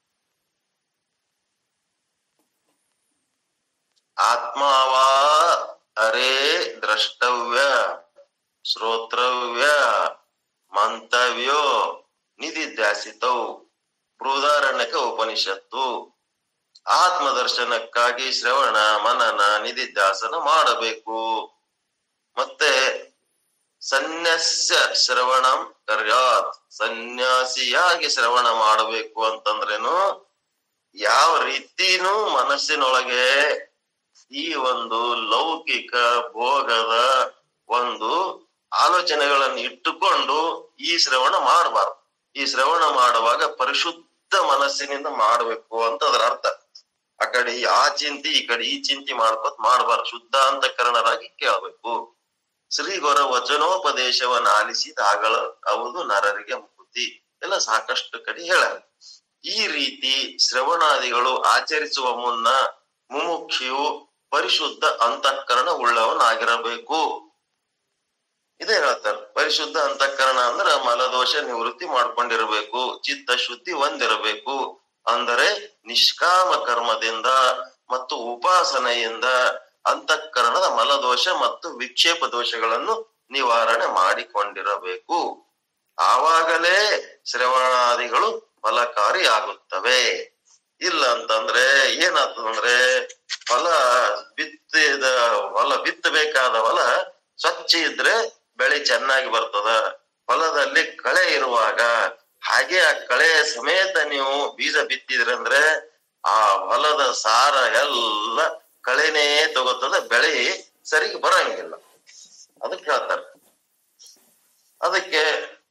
ಆತ್ಮಾವಾ ಅರೇ ದ್ರಷ್ಟವ್ಯ ಶ್ರೋತ್ರವ್ಯ ಮಂತವ್ಯೋ ನಿಧಿಧ್ಯಾಸಿತೌ ಬೃಹದಾರಣ್ಯಕ ಉಪನಿಷತ್ತು ಆತ್ಮದರ್ಶನಕ್ಕಾಗಿ ಶ್ರವಣ ಮನನ ನಿಧಿಧ್ಯಾಸನ ಮಾಡಬೇಕು ಮತ್ತೆ ಸನ್ಯಾಸ ಶ್ರವಣಂ ಕರ್ಯಾತ್ ಸನ್ಯಾಸಿಯಾಗಿ ಶ್ರವಣ ಮಾಡಬೇಕು ಅಂತಂದ್ರೇನು ಯಾವ ರೀತಿನೂ ಮನಸ್ಸಿನೊಳಗೆ ಈ ಒಂದು ಲೌಕಿಕ ಭೋಗದ ಒಂದು ಆಲೋಚನೆಗಳನ್ನು ಇಟ್ಟುಕೊಂಡು ಈ ಶ್ರವಣ ಮಾಡಬಾರ್ದು ಈ ಶ್ರವಣ ಮಾಡುವಾಗ ಪರಿಶುದ್ಧ ಮನಸ್ಸಿನಿಂದ ಮಾಡಬೇಕು ಅಂತ ಅದರ ಅರ್ಥ ಆ ಕಡೆ ಆ ಚಿಂತೆ ಈ ಕಡೆ ಈ ಚಿಂತೆ ಮಾಡ್ಕೋತ್ ಮಾಡಬಾರ್ದು ಶುದ್ಧ ಅಂತಃಕರಣರಾಗಿ ಕೇಳಬೇಕು ಶ್ರೀ ಗೊರ ವಚನೋಪದೇಶವನ್ನ ಆಲಿಸಿದಾಗಳ ಹೌದು ನರರಿಗೆ ಮುಕ್ತಿ ಎಲ್ಲ ಸಾಕಷ್ಟು ಕಡೆ ಹೇಳ ಈ ರೀತಿ ಶ್ರವಣಾದಿಗಳು ಆಚರಿಸುವ ಮುನ್ನ ಮುಮುಕ್ಷಿಯು ಪರಿಶುದ್ಧ ಅಂತಃಕರಣ ಉಳ್ಳವನಾಗಿರಬೇಕು ಇದೇ ಹೇಳ್ತಾರೆ ಪರಿಶುದ್ಧ ಅಂತಃಕರಣ ಅಂದ್ರ ಮಲದೋಷ ನಿವೃತ್ತಿ ಮಾಡ್ಕೊಂಡಿರಬೇಕು ಚಿತ್ತ ಶುದ್ಧಿ ಹೊಂದಿರಬೇಕು ಅಂದರೆ ನಿಷ್ಕಾಮ ಕರ್ಮದಿಂದ ಮತ್ತು ಉಪಾಸನೆಯಿಂದ ಅಂತಃಕರಣದ ಮಲದೋಷ ಮತ್ತು ವಿಕ್ಷೇಪ ದೋಷಗಳನ್ನು ನಿವಾರಣೆ ಮಾಡಿಕೊಂಡಿರಬೇಕು ಆವಾಗಲೇ ಶ್ರವಣಾದಿಗಳು ಫಲಕಾರಿ ಆಗುತ್ತವೆ ಇಲ್ಲ ಅಂತಂದ್ರೆ ಏನಾಗ್ತದಂದ್ರೆ ಹೊಲ ಬಿತ್ತಿದ ಹೊಲ ಬಿತ್ತಬೇಕಾದ ಹೊಲ ಸ್ವಚ್ಛ ಇದ್ರೆ ಬೆಳೆ ಚೆನ್ನಾಗಿ ಬರ್ತದ ಹೊಲದಲ್ಲಿ ಕಳೆ ಇರುವಾಗ ಹಾಗೆ ಆ ಕಳೆ ಸಮೇತ ನೀವು ಬೀಜ ಬಿತ್ತಿದ್ರಂದ್ರೆ ಆ ಹೊಲದ ಸಾರ ಎಲ್ಲ ಕಳೆನೇ ತಗೋತದ ಬೆಳೆ ಸರಿಗೆ ಬರಂಗಿಲ್ಲ ಅದಕ್ಕೆ ಹೇಳ್ತಾರೆ ಅದಕ್ಕೆ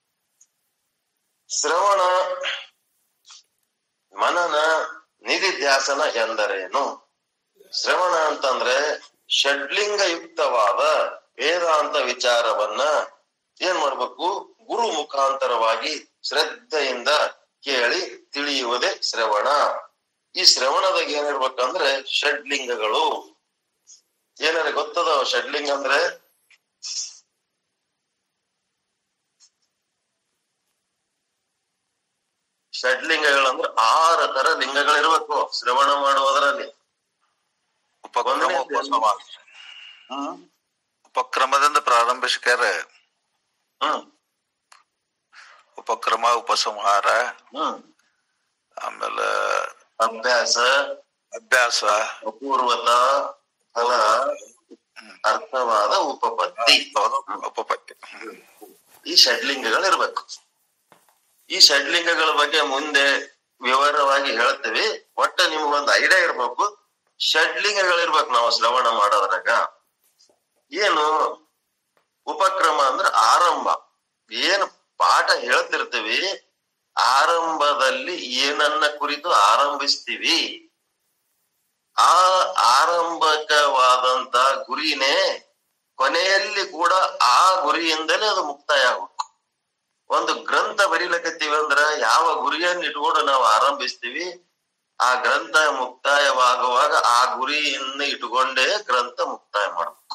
ಶ್ರವಣ ಮನನ ನಿಧಿಧ್ಯಾಸನ ಎಂದರೇನು ಶ್ರವಣ ಅಂತಂದ್ರೆ ಷಡ್ಲಿಂಗ ಯುಕ್ತವಾದ ವೇದಾಂತ ವಿಚಾರವನ್ನ ಏನ್ ಮಾಡ್ಬೇಕು ಗುರು ಮುಖಾಂತರವಾಗಿ ಶ್ರದ್ಧೆಯಿಂದ ಕೇಳಿ ತಿಳಿಯುವುದೇ ಶ್ರವಣ ಈ ಶ್ರವಣದಾಗ ಏನಿರ್ಬೇಕಂದ್ರೆ ಷಡ್ಲಿಂಗಗಳು ಏನಾರ ಗೊತ್ತದ ಷಡ್ಲಿಂಗ ಅಂದ್ರೆ ಷಡ್ಲಿಂಗಗಳಂದ್ರೆ ಆರು ತರ ಲಿಂಗಗಳಿರ್ಬೇಕು ಶ್ರವಣ ಮಾಡುವುದರಲ್ಲಿ ಉಪಕ್ರಮ ಒಂದನೇ ಉಪಸಂಹಾರ ಹ್ಮ್ ಉಪಕ್ರಮದಿಂದ ಪ್ರಾರಂಭಿಸ್ಕಾರ ಹ್ಮ್ ಉಪಕ್ರಮ ಉಪಸಂಹಾರ ಹ್ಮ್ ಆಮೇಲೆ ಅಭ್ಯಾಸ ಅಭ್ಯಾಸ ಅಪೂರ್ವತ ಫಲ ಅರ್ಥವಾದ ಉಪಪತ್ತಿ ಉಪಪತ್ತಿ ಈ ಷಡ್ಲಿಂಗಗಳಿರ್ಬೇಕು ಈ ಷಡ್ಲಿಂಗಗಳ ಬಗ್ಗೆ ಮುಂದೆ ವಿವರವಾಗಿ ಹೇಳ್ತೀವಿ ಒಟ್ಟ ನಿಮ್ಗೊಂದು ಐಡಿಯಾ ಇರ್ಬೇಕು ಷಡ್ಲಿಂಗಗಳಿರ್ಬೇಕು ನಾವು ಶ್ರವಣ ಮಾಡೋದ್ರಾಗ ಏನು ಉಪಕ್ರಮ ಅಂದ್ರೆ ಆರಂಭ ಏನು ಪಾಠ ಹೇಳ್ತಿರ್ತೀವಿ ಆರಂಭದಲ್ಲಿ ಏನನ್ನ ಕುರಿತು ಆರಂಭಿಸ್ತೀವಿ ಆ ಆರಂಭಕವಾದಂತ ಗುರಿನೇ ಕೊನೆಯಲ್ಲಿ ಕೂಡ ಆ ಗುರಿಯಿಂದಲೇ ಅದು ಮುಕ್ತಾಯ ಆಗ್ಬೇಕು ಒಂದು ಗ್ರಂಥ ಬರೀಲಕತ್ತೀವಿ ಅಂದ್ರ ಯಾವ ಗುರಿಯನ್ನು ಇಟ್ಕೊಂಡು ನಾವು ಆರಂಭಿಸ್ತೀವಿ ಆ ಗ್ರಂಥ ಮುಕ್ತಾಯವಾಗುವಾಗ ಆ ಗುರಿಯನ್ನು ಇಟ್ಕೊಂಡೇ ಗ್ರಂಥ ಮುಕ್ತಾಯ ಮಾಡ್ಬೇಕು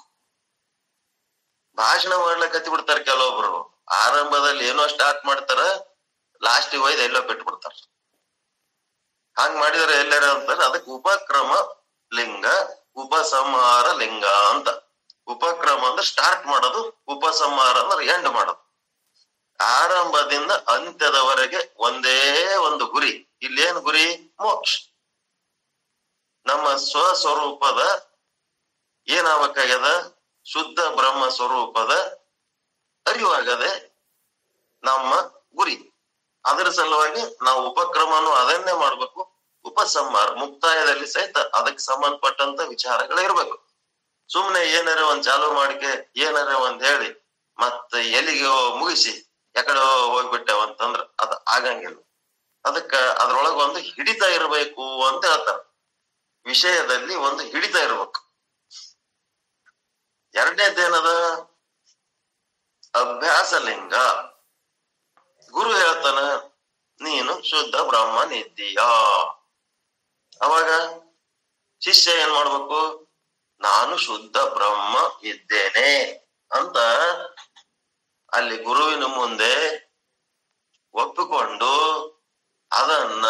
ಭಾಷಣ ಮಾಡ್ಲಕತ್ತಿ ಬಿಡ್ತಾರ ಕೆಲವೊಬ್ರು ಆರಂಭದಲ್ಲಿ ಏನೋ ಸ್ಟಾರ್ಟ್ ಮಾಡ್ತಾರ ಲಾಸ್ಟಿಗೆ ಒಯ್ದು ಎಲ್ಲೋ ಬಿಟ್ಬಿಡ್ತಾರ ಹಂಗ್ ಮಾಡಿದ್ರೆ ಎಲ್ಲಾರ ಅಂತಾರ ಅದಕ್ಕೆ ಉಪಕ್ರಮ ಲಿಂಗ ಉಪಸಂಹಾರ ಲಿಂಗ ಅಂತ ಉಪಕ್ರಮ ಅಂದ್ರೆ ಸ್ಟಾರ್ಟ್ ಮಾಡೋದು ಉಪಸಂಹಾರ ಅಂದ್ರೆ ಎಂಡ್ ಮಾಡೋದು ಆರಂಭದಿಂದ ಅಂತ್ಯದವರೆಗೆ ಒಂದೇ ಒಂದು ಗುರಿ ಇಲ್ಲೇನ್ ಗುರಿ ಮೋಕ್ಷ ನಮ್ಮ ಸ್ವಸ್ವರೂಪದ ಏನಾಗಬೇಕಾಗ್ಯದ ಶುದ್ಧ ಬ್ರಹ್ಮ ಸ್ವರೂಪದ ಅರಿವಾಗದೆ ನಮ್ಮ ಗುರಿ ಅದರ ಸಲುವಾಗಿ ನಾವು ಉಪಕ್ರಮನು ಅದನ್ನೇ ಮಾಡ್ಬೇಕು ಉಪಸಂಹಾರ ಮುಕ್ತಾಯದಲ್ಲಿ ಸಹಿತ ಅದಕ್ಕೆ ಸಂಬಂಧಪಟ್ಟಂತ ವಿಚಾರಗಳಿರ್ಬೇಕು ಸುಮ್ನೆ ಏನಾರ ಒಂದ್ ಚಾಲು ಮಾಡಿಕೆ ಏನಾರ ಒಂದ್ ಹೇಳಿ ಮತ್ತೆ ಎಲ್ಲಿಗೆ ಮುಗಿಸಿ ಯಾಕಡೆ ಹೋಗ್ಬಿಟ್ಟೆವ ಅಂತಂದ್ರ ಅದ ಆಗಂಗಿಲ್ಲ ಅದಕ್ಕ ಅದ್ರೊಳಗ ಒಂದು ಹಿಡಿತ ಇರಬೇಕು ಅಂತ ಹೇಳ್ತಾರ ವಿಷಯದಲ್ಲಿ ಒಂದು ಹಿಡಿತ ಇರ್ಬೇಕು ಎರಡನೇದೇನದ ಅಭ್ಯಾಸ ಲಿಂಗ ಗುರು ಹೇಳ್ತಾನ ನೀನು ಶುದ್ಧ ಬ್ರಹ್ಮನಿದ್ದೀಯಾ ಅವಾಗ ಶಿಷ್ಯ ಏನ್ ಮಾಡ್ಬೇಕು ನಾನು ಶುದ್ಧ ಬ್ರಹ್ಮ ಇದ್ದೇನೆ ಅಂತ ಅಲ್ಲಿ ಗುರುವಿನ ಮುಂದೆ ಒಪ್ಪಿಕೊಂಡು ಅದನ್ನ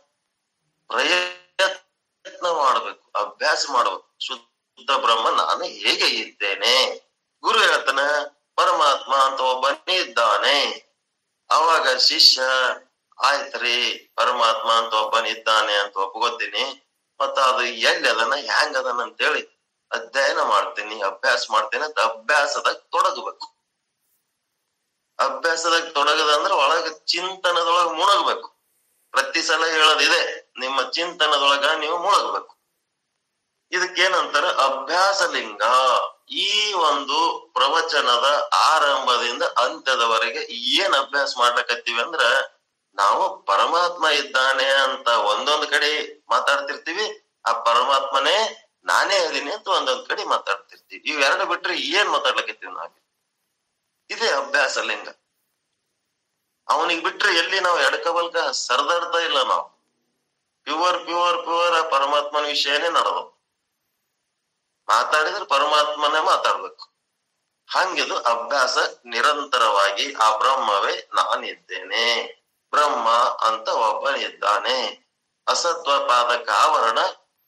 ಪ್ರಯತ್ನ ಮಾಡ್ಬೇಕು ಅಭ್ಯಾಸ ಮಾಡ್ಬೇಕು ಶುದ್ಧ ಬ್ರಹ್ಮ ನಾನು ಹೇಗೆ ಇದ್ದೇನೆ ಗುರು ಹೇಳ್ತಾನ ಪರಮಾತ್ಮ ಅಂತ ಒಬ್ಬನೇ ಇದ್ದಾನೆ ಅವಾಗ ಶಿಷ್ಯ ಆಯ್ತ್ರಿ ಪರಮಾತ್ಮ ಅಂತ ಒಬ್ಬನಿದ್ದಾನೆ ಅಂತ ಒಪ್ಕೋತೀನಿ ಮತ್ತ ಅದು ಎಲ್ಲಿ ಅದನ್ನ ಹ್ಯಾಂಗ ಅದನ್ನ ಅಂತೇಳಿ ಅಧ್ಯಯನ ಮಾಡ್ತೀನಿ ಅಭ್ಯಾಸ ಮಾಡ್ತೀನಿ ಅಂತ ಅಭ್ಯಾಸದಾಗ ತೊಡಗಬೇಕು ಅಭ್ಯಾಸದಾಗ ತೊಡಗದಂದ್ರೆ ಒಳಗ ಚಿಂತನದೊಳಗ ಮುಣಗ್ಬೇಕು ಪ್ರತಿ ಸಲ ಹೇಳೋದಿದೆ ನಿಮ್ಮ ಚಿಂತನದೊಳಗ ನೀವು ಮುಣಗ್ಬೇಕು ಇದಕ್ಕೇನಂತಾರ ಅಭ್ಯಾಸ ಲಿಂಗ ಈ ಒಂದು ಪ್ರವಚನದ ಆರಂಭದಿಂದ ಅಂತ್ಯದವರೆಗೆ ಏನ್ ಅಭ್ಯಾಸ ಮಾಡ್ಲಕತ್ತೀವಿ ಅಂದ್ರ ನಾವು ಪರಮಾತ್ಮ ಇದ್ದಾನೆ ಅಂತ ಒಂದೊಂದ್ ಕಡೆ ಮಾತಾಡ್ತಿರ್ತೀವಿ ಆ ಪರಮಾತ್ಮನೇ ನಾನೇ ಅದೀನಿ ಅಂತ ಒಂದೊಂದ್ ಕಡೆ ಮಾತಾಡ್ತಿರ್ತೀವಿ ಇವೆರಡು ಬಿಟ್ರೆ ಏನ್ ಮಾತಾಡ್ಲಕತ್ತೀವಿ ನಾವು ಇದೇ ಅಭ್ಯಾಸ ಲಿಂಗ ಅವನಿಗೆ ಬಿಟ್ರೆ ಎಲ್ಲಿ ನಾವು ಎಡಕಬಲ್ಕ ಸರದಾಡ್ತಾ ಇಲ್ಲ ನಾವು ಪ್ಯೂರ್ ಪ್ಯೂರ್ ಪ್ಯೂರ್ ಆ ಪರಮಾತ್ಮನ ವಿಷಯನೇ ನಡೆದು ಮಾತಾಡಿದ್ರೆ ಪರಮಾತ್ಮನೇ ಮಾತಾಡ್ಬೇಕು ಹಂಗಿದು ಅಭ್ಯಾಸ ನಿರಂತರವಾಗಿ ಆ ಬ್ರಹ್ಮವೇ ನಾನಿದ್ದೇನೆ ಬ್ರಹ್ಮ ಅಂತ ಒಬ್ಬನಿದ್ದಾನೆ ಅಸತ್ವ ಪಾದಕ ಆವರಣ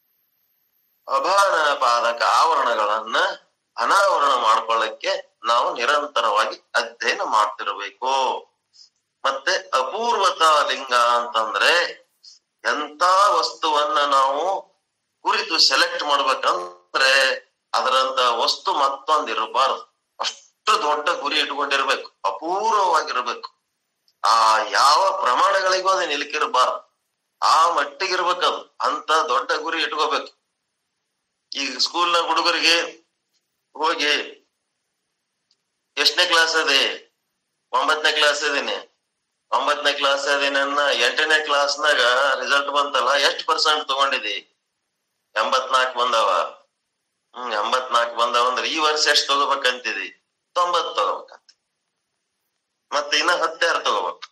ಅಭಾನ ಪಾದಕ ಆವರಣಗಳನ್ನ ಅನಾವರಣ ಮಾಡ್ಕೊಳ್ಳಕ್ಕೆ ನಾವು ನಿರಂತರವಾಗಿ ಅಧ್ಯಯನ ಮಾಡ್ತಿರ್ಬೇಕು ಮತ್ತೆ ಅಪೂರ್ವತ ಲಿಂಗ ಅಂತಂದ್ರೆ ಎಂತ ವಸ್ತುವನ್ನ ನಾವು ಕುರಿತು ಸೆಲೆಕ್ಟ್ ಮಾಡ್ಬೇಕಂದ್ರೆ ಅದರಂತ ವಸ್ತು ಮತ್ತೊಂದ್ ಇರಬಾರ್ದು ಅಷ್ಟು ದೊಡ್ಡ ಗುರಿ ಇಟ್ಕೊಂಡಿರ್ಬೇಕು ಅಪೂರ್ವವಾಗಿರ್ಬೇಕು ಆ ಯಾವ ಪ್ರಮಾಣಗಳಿಗೂ ಅದು ನಿಲುಕಿರಬಾರ್ದು ಆ ಮಟ್ಟಿಗಿರ್ಬೇಕದು ಅಂತ ದೊಡ್ಡ ಗುರಿ ಇಟ್ಕೋಬೇಕು ಈಗ ಸ್ಕೂಲ್ನ ಹುಡುಗರಿಗೆ ಹೋಗಿ ಎಷ್ಟನೇ ಕ್ಲಾಸ್ ಅದೇ ಒಂಬತ್ತನೇ ಕ್ಲಾಸ್ ಇದೀನಿ ಒಂಬತ್ತನೇ ಕ್ಲಾಸ್ ಅದೇನನ್ನ ಎಂಟನೇ ಕ್ಲಾಸ್ನಾಗ ರಿಸಲ್ಟ್ ಬಂತಲ್ಲ ಎಷ್ಟ್ ಪರ್ಸೆಂಟ್ ತಗೊಂಡಿದಿ ಎಂಬತ್ನಾಲ್ಕು ಬಂದವ ಹ್ಮ್ ಎಂಬತ್ನಾಲ್ಕು ಬಂದವ ಅಂದ್ರೆ ಈ ವರ್ಷ ಎಷ್ಟ್ ತಗೋಬೇಕಂತಿದಿ ತೊಂಬತ್ ತಗೋಬೇಕಂತ ಮತ್ತೆ ಇನ್ನ ಹತ್ತಾರು ತಗೋಬೇಕು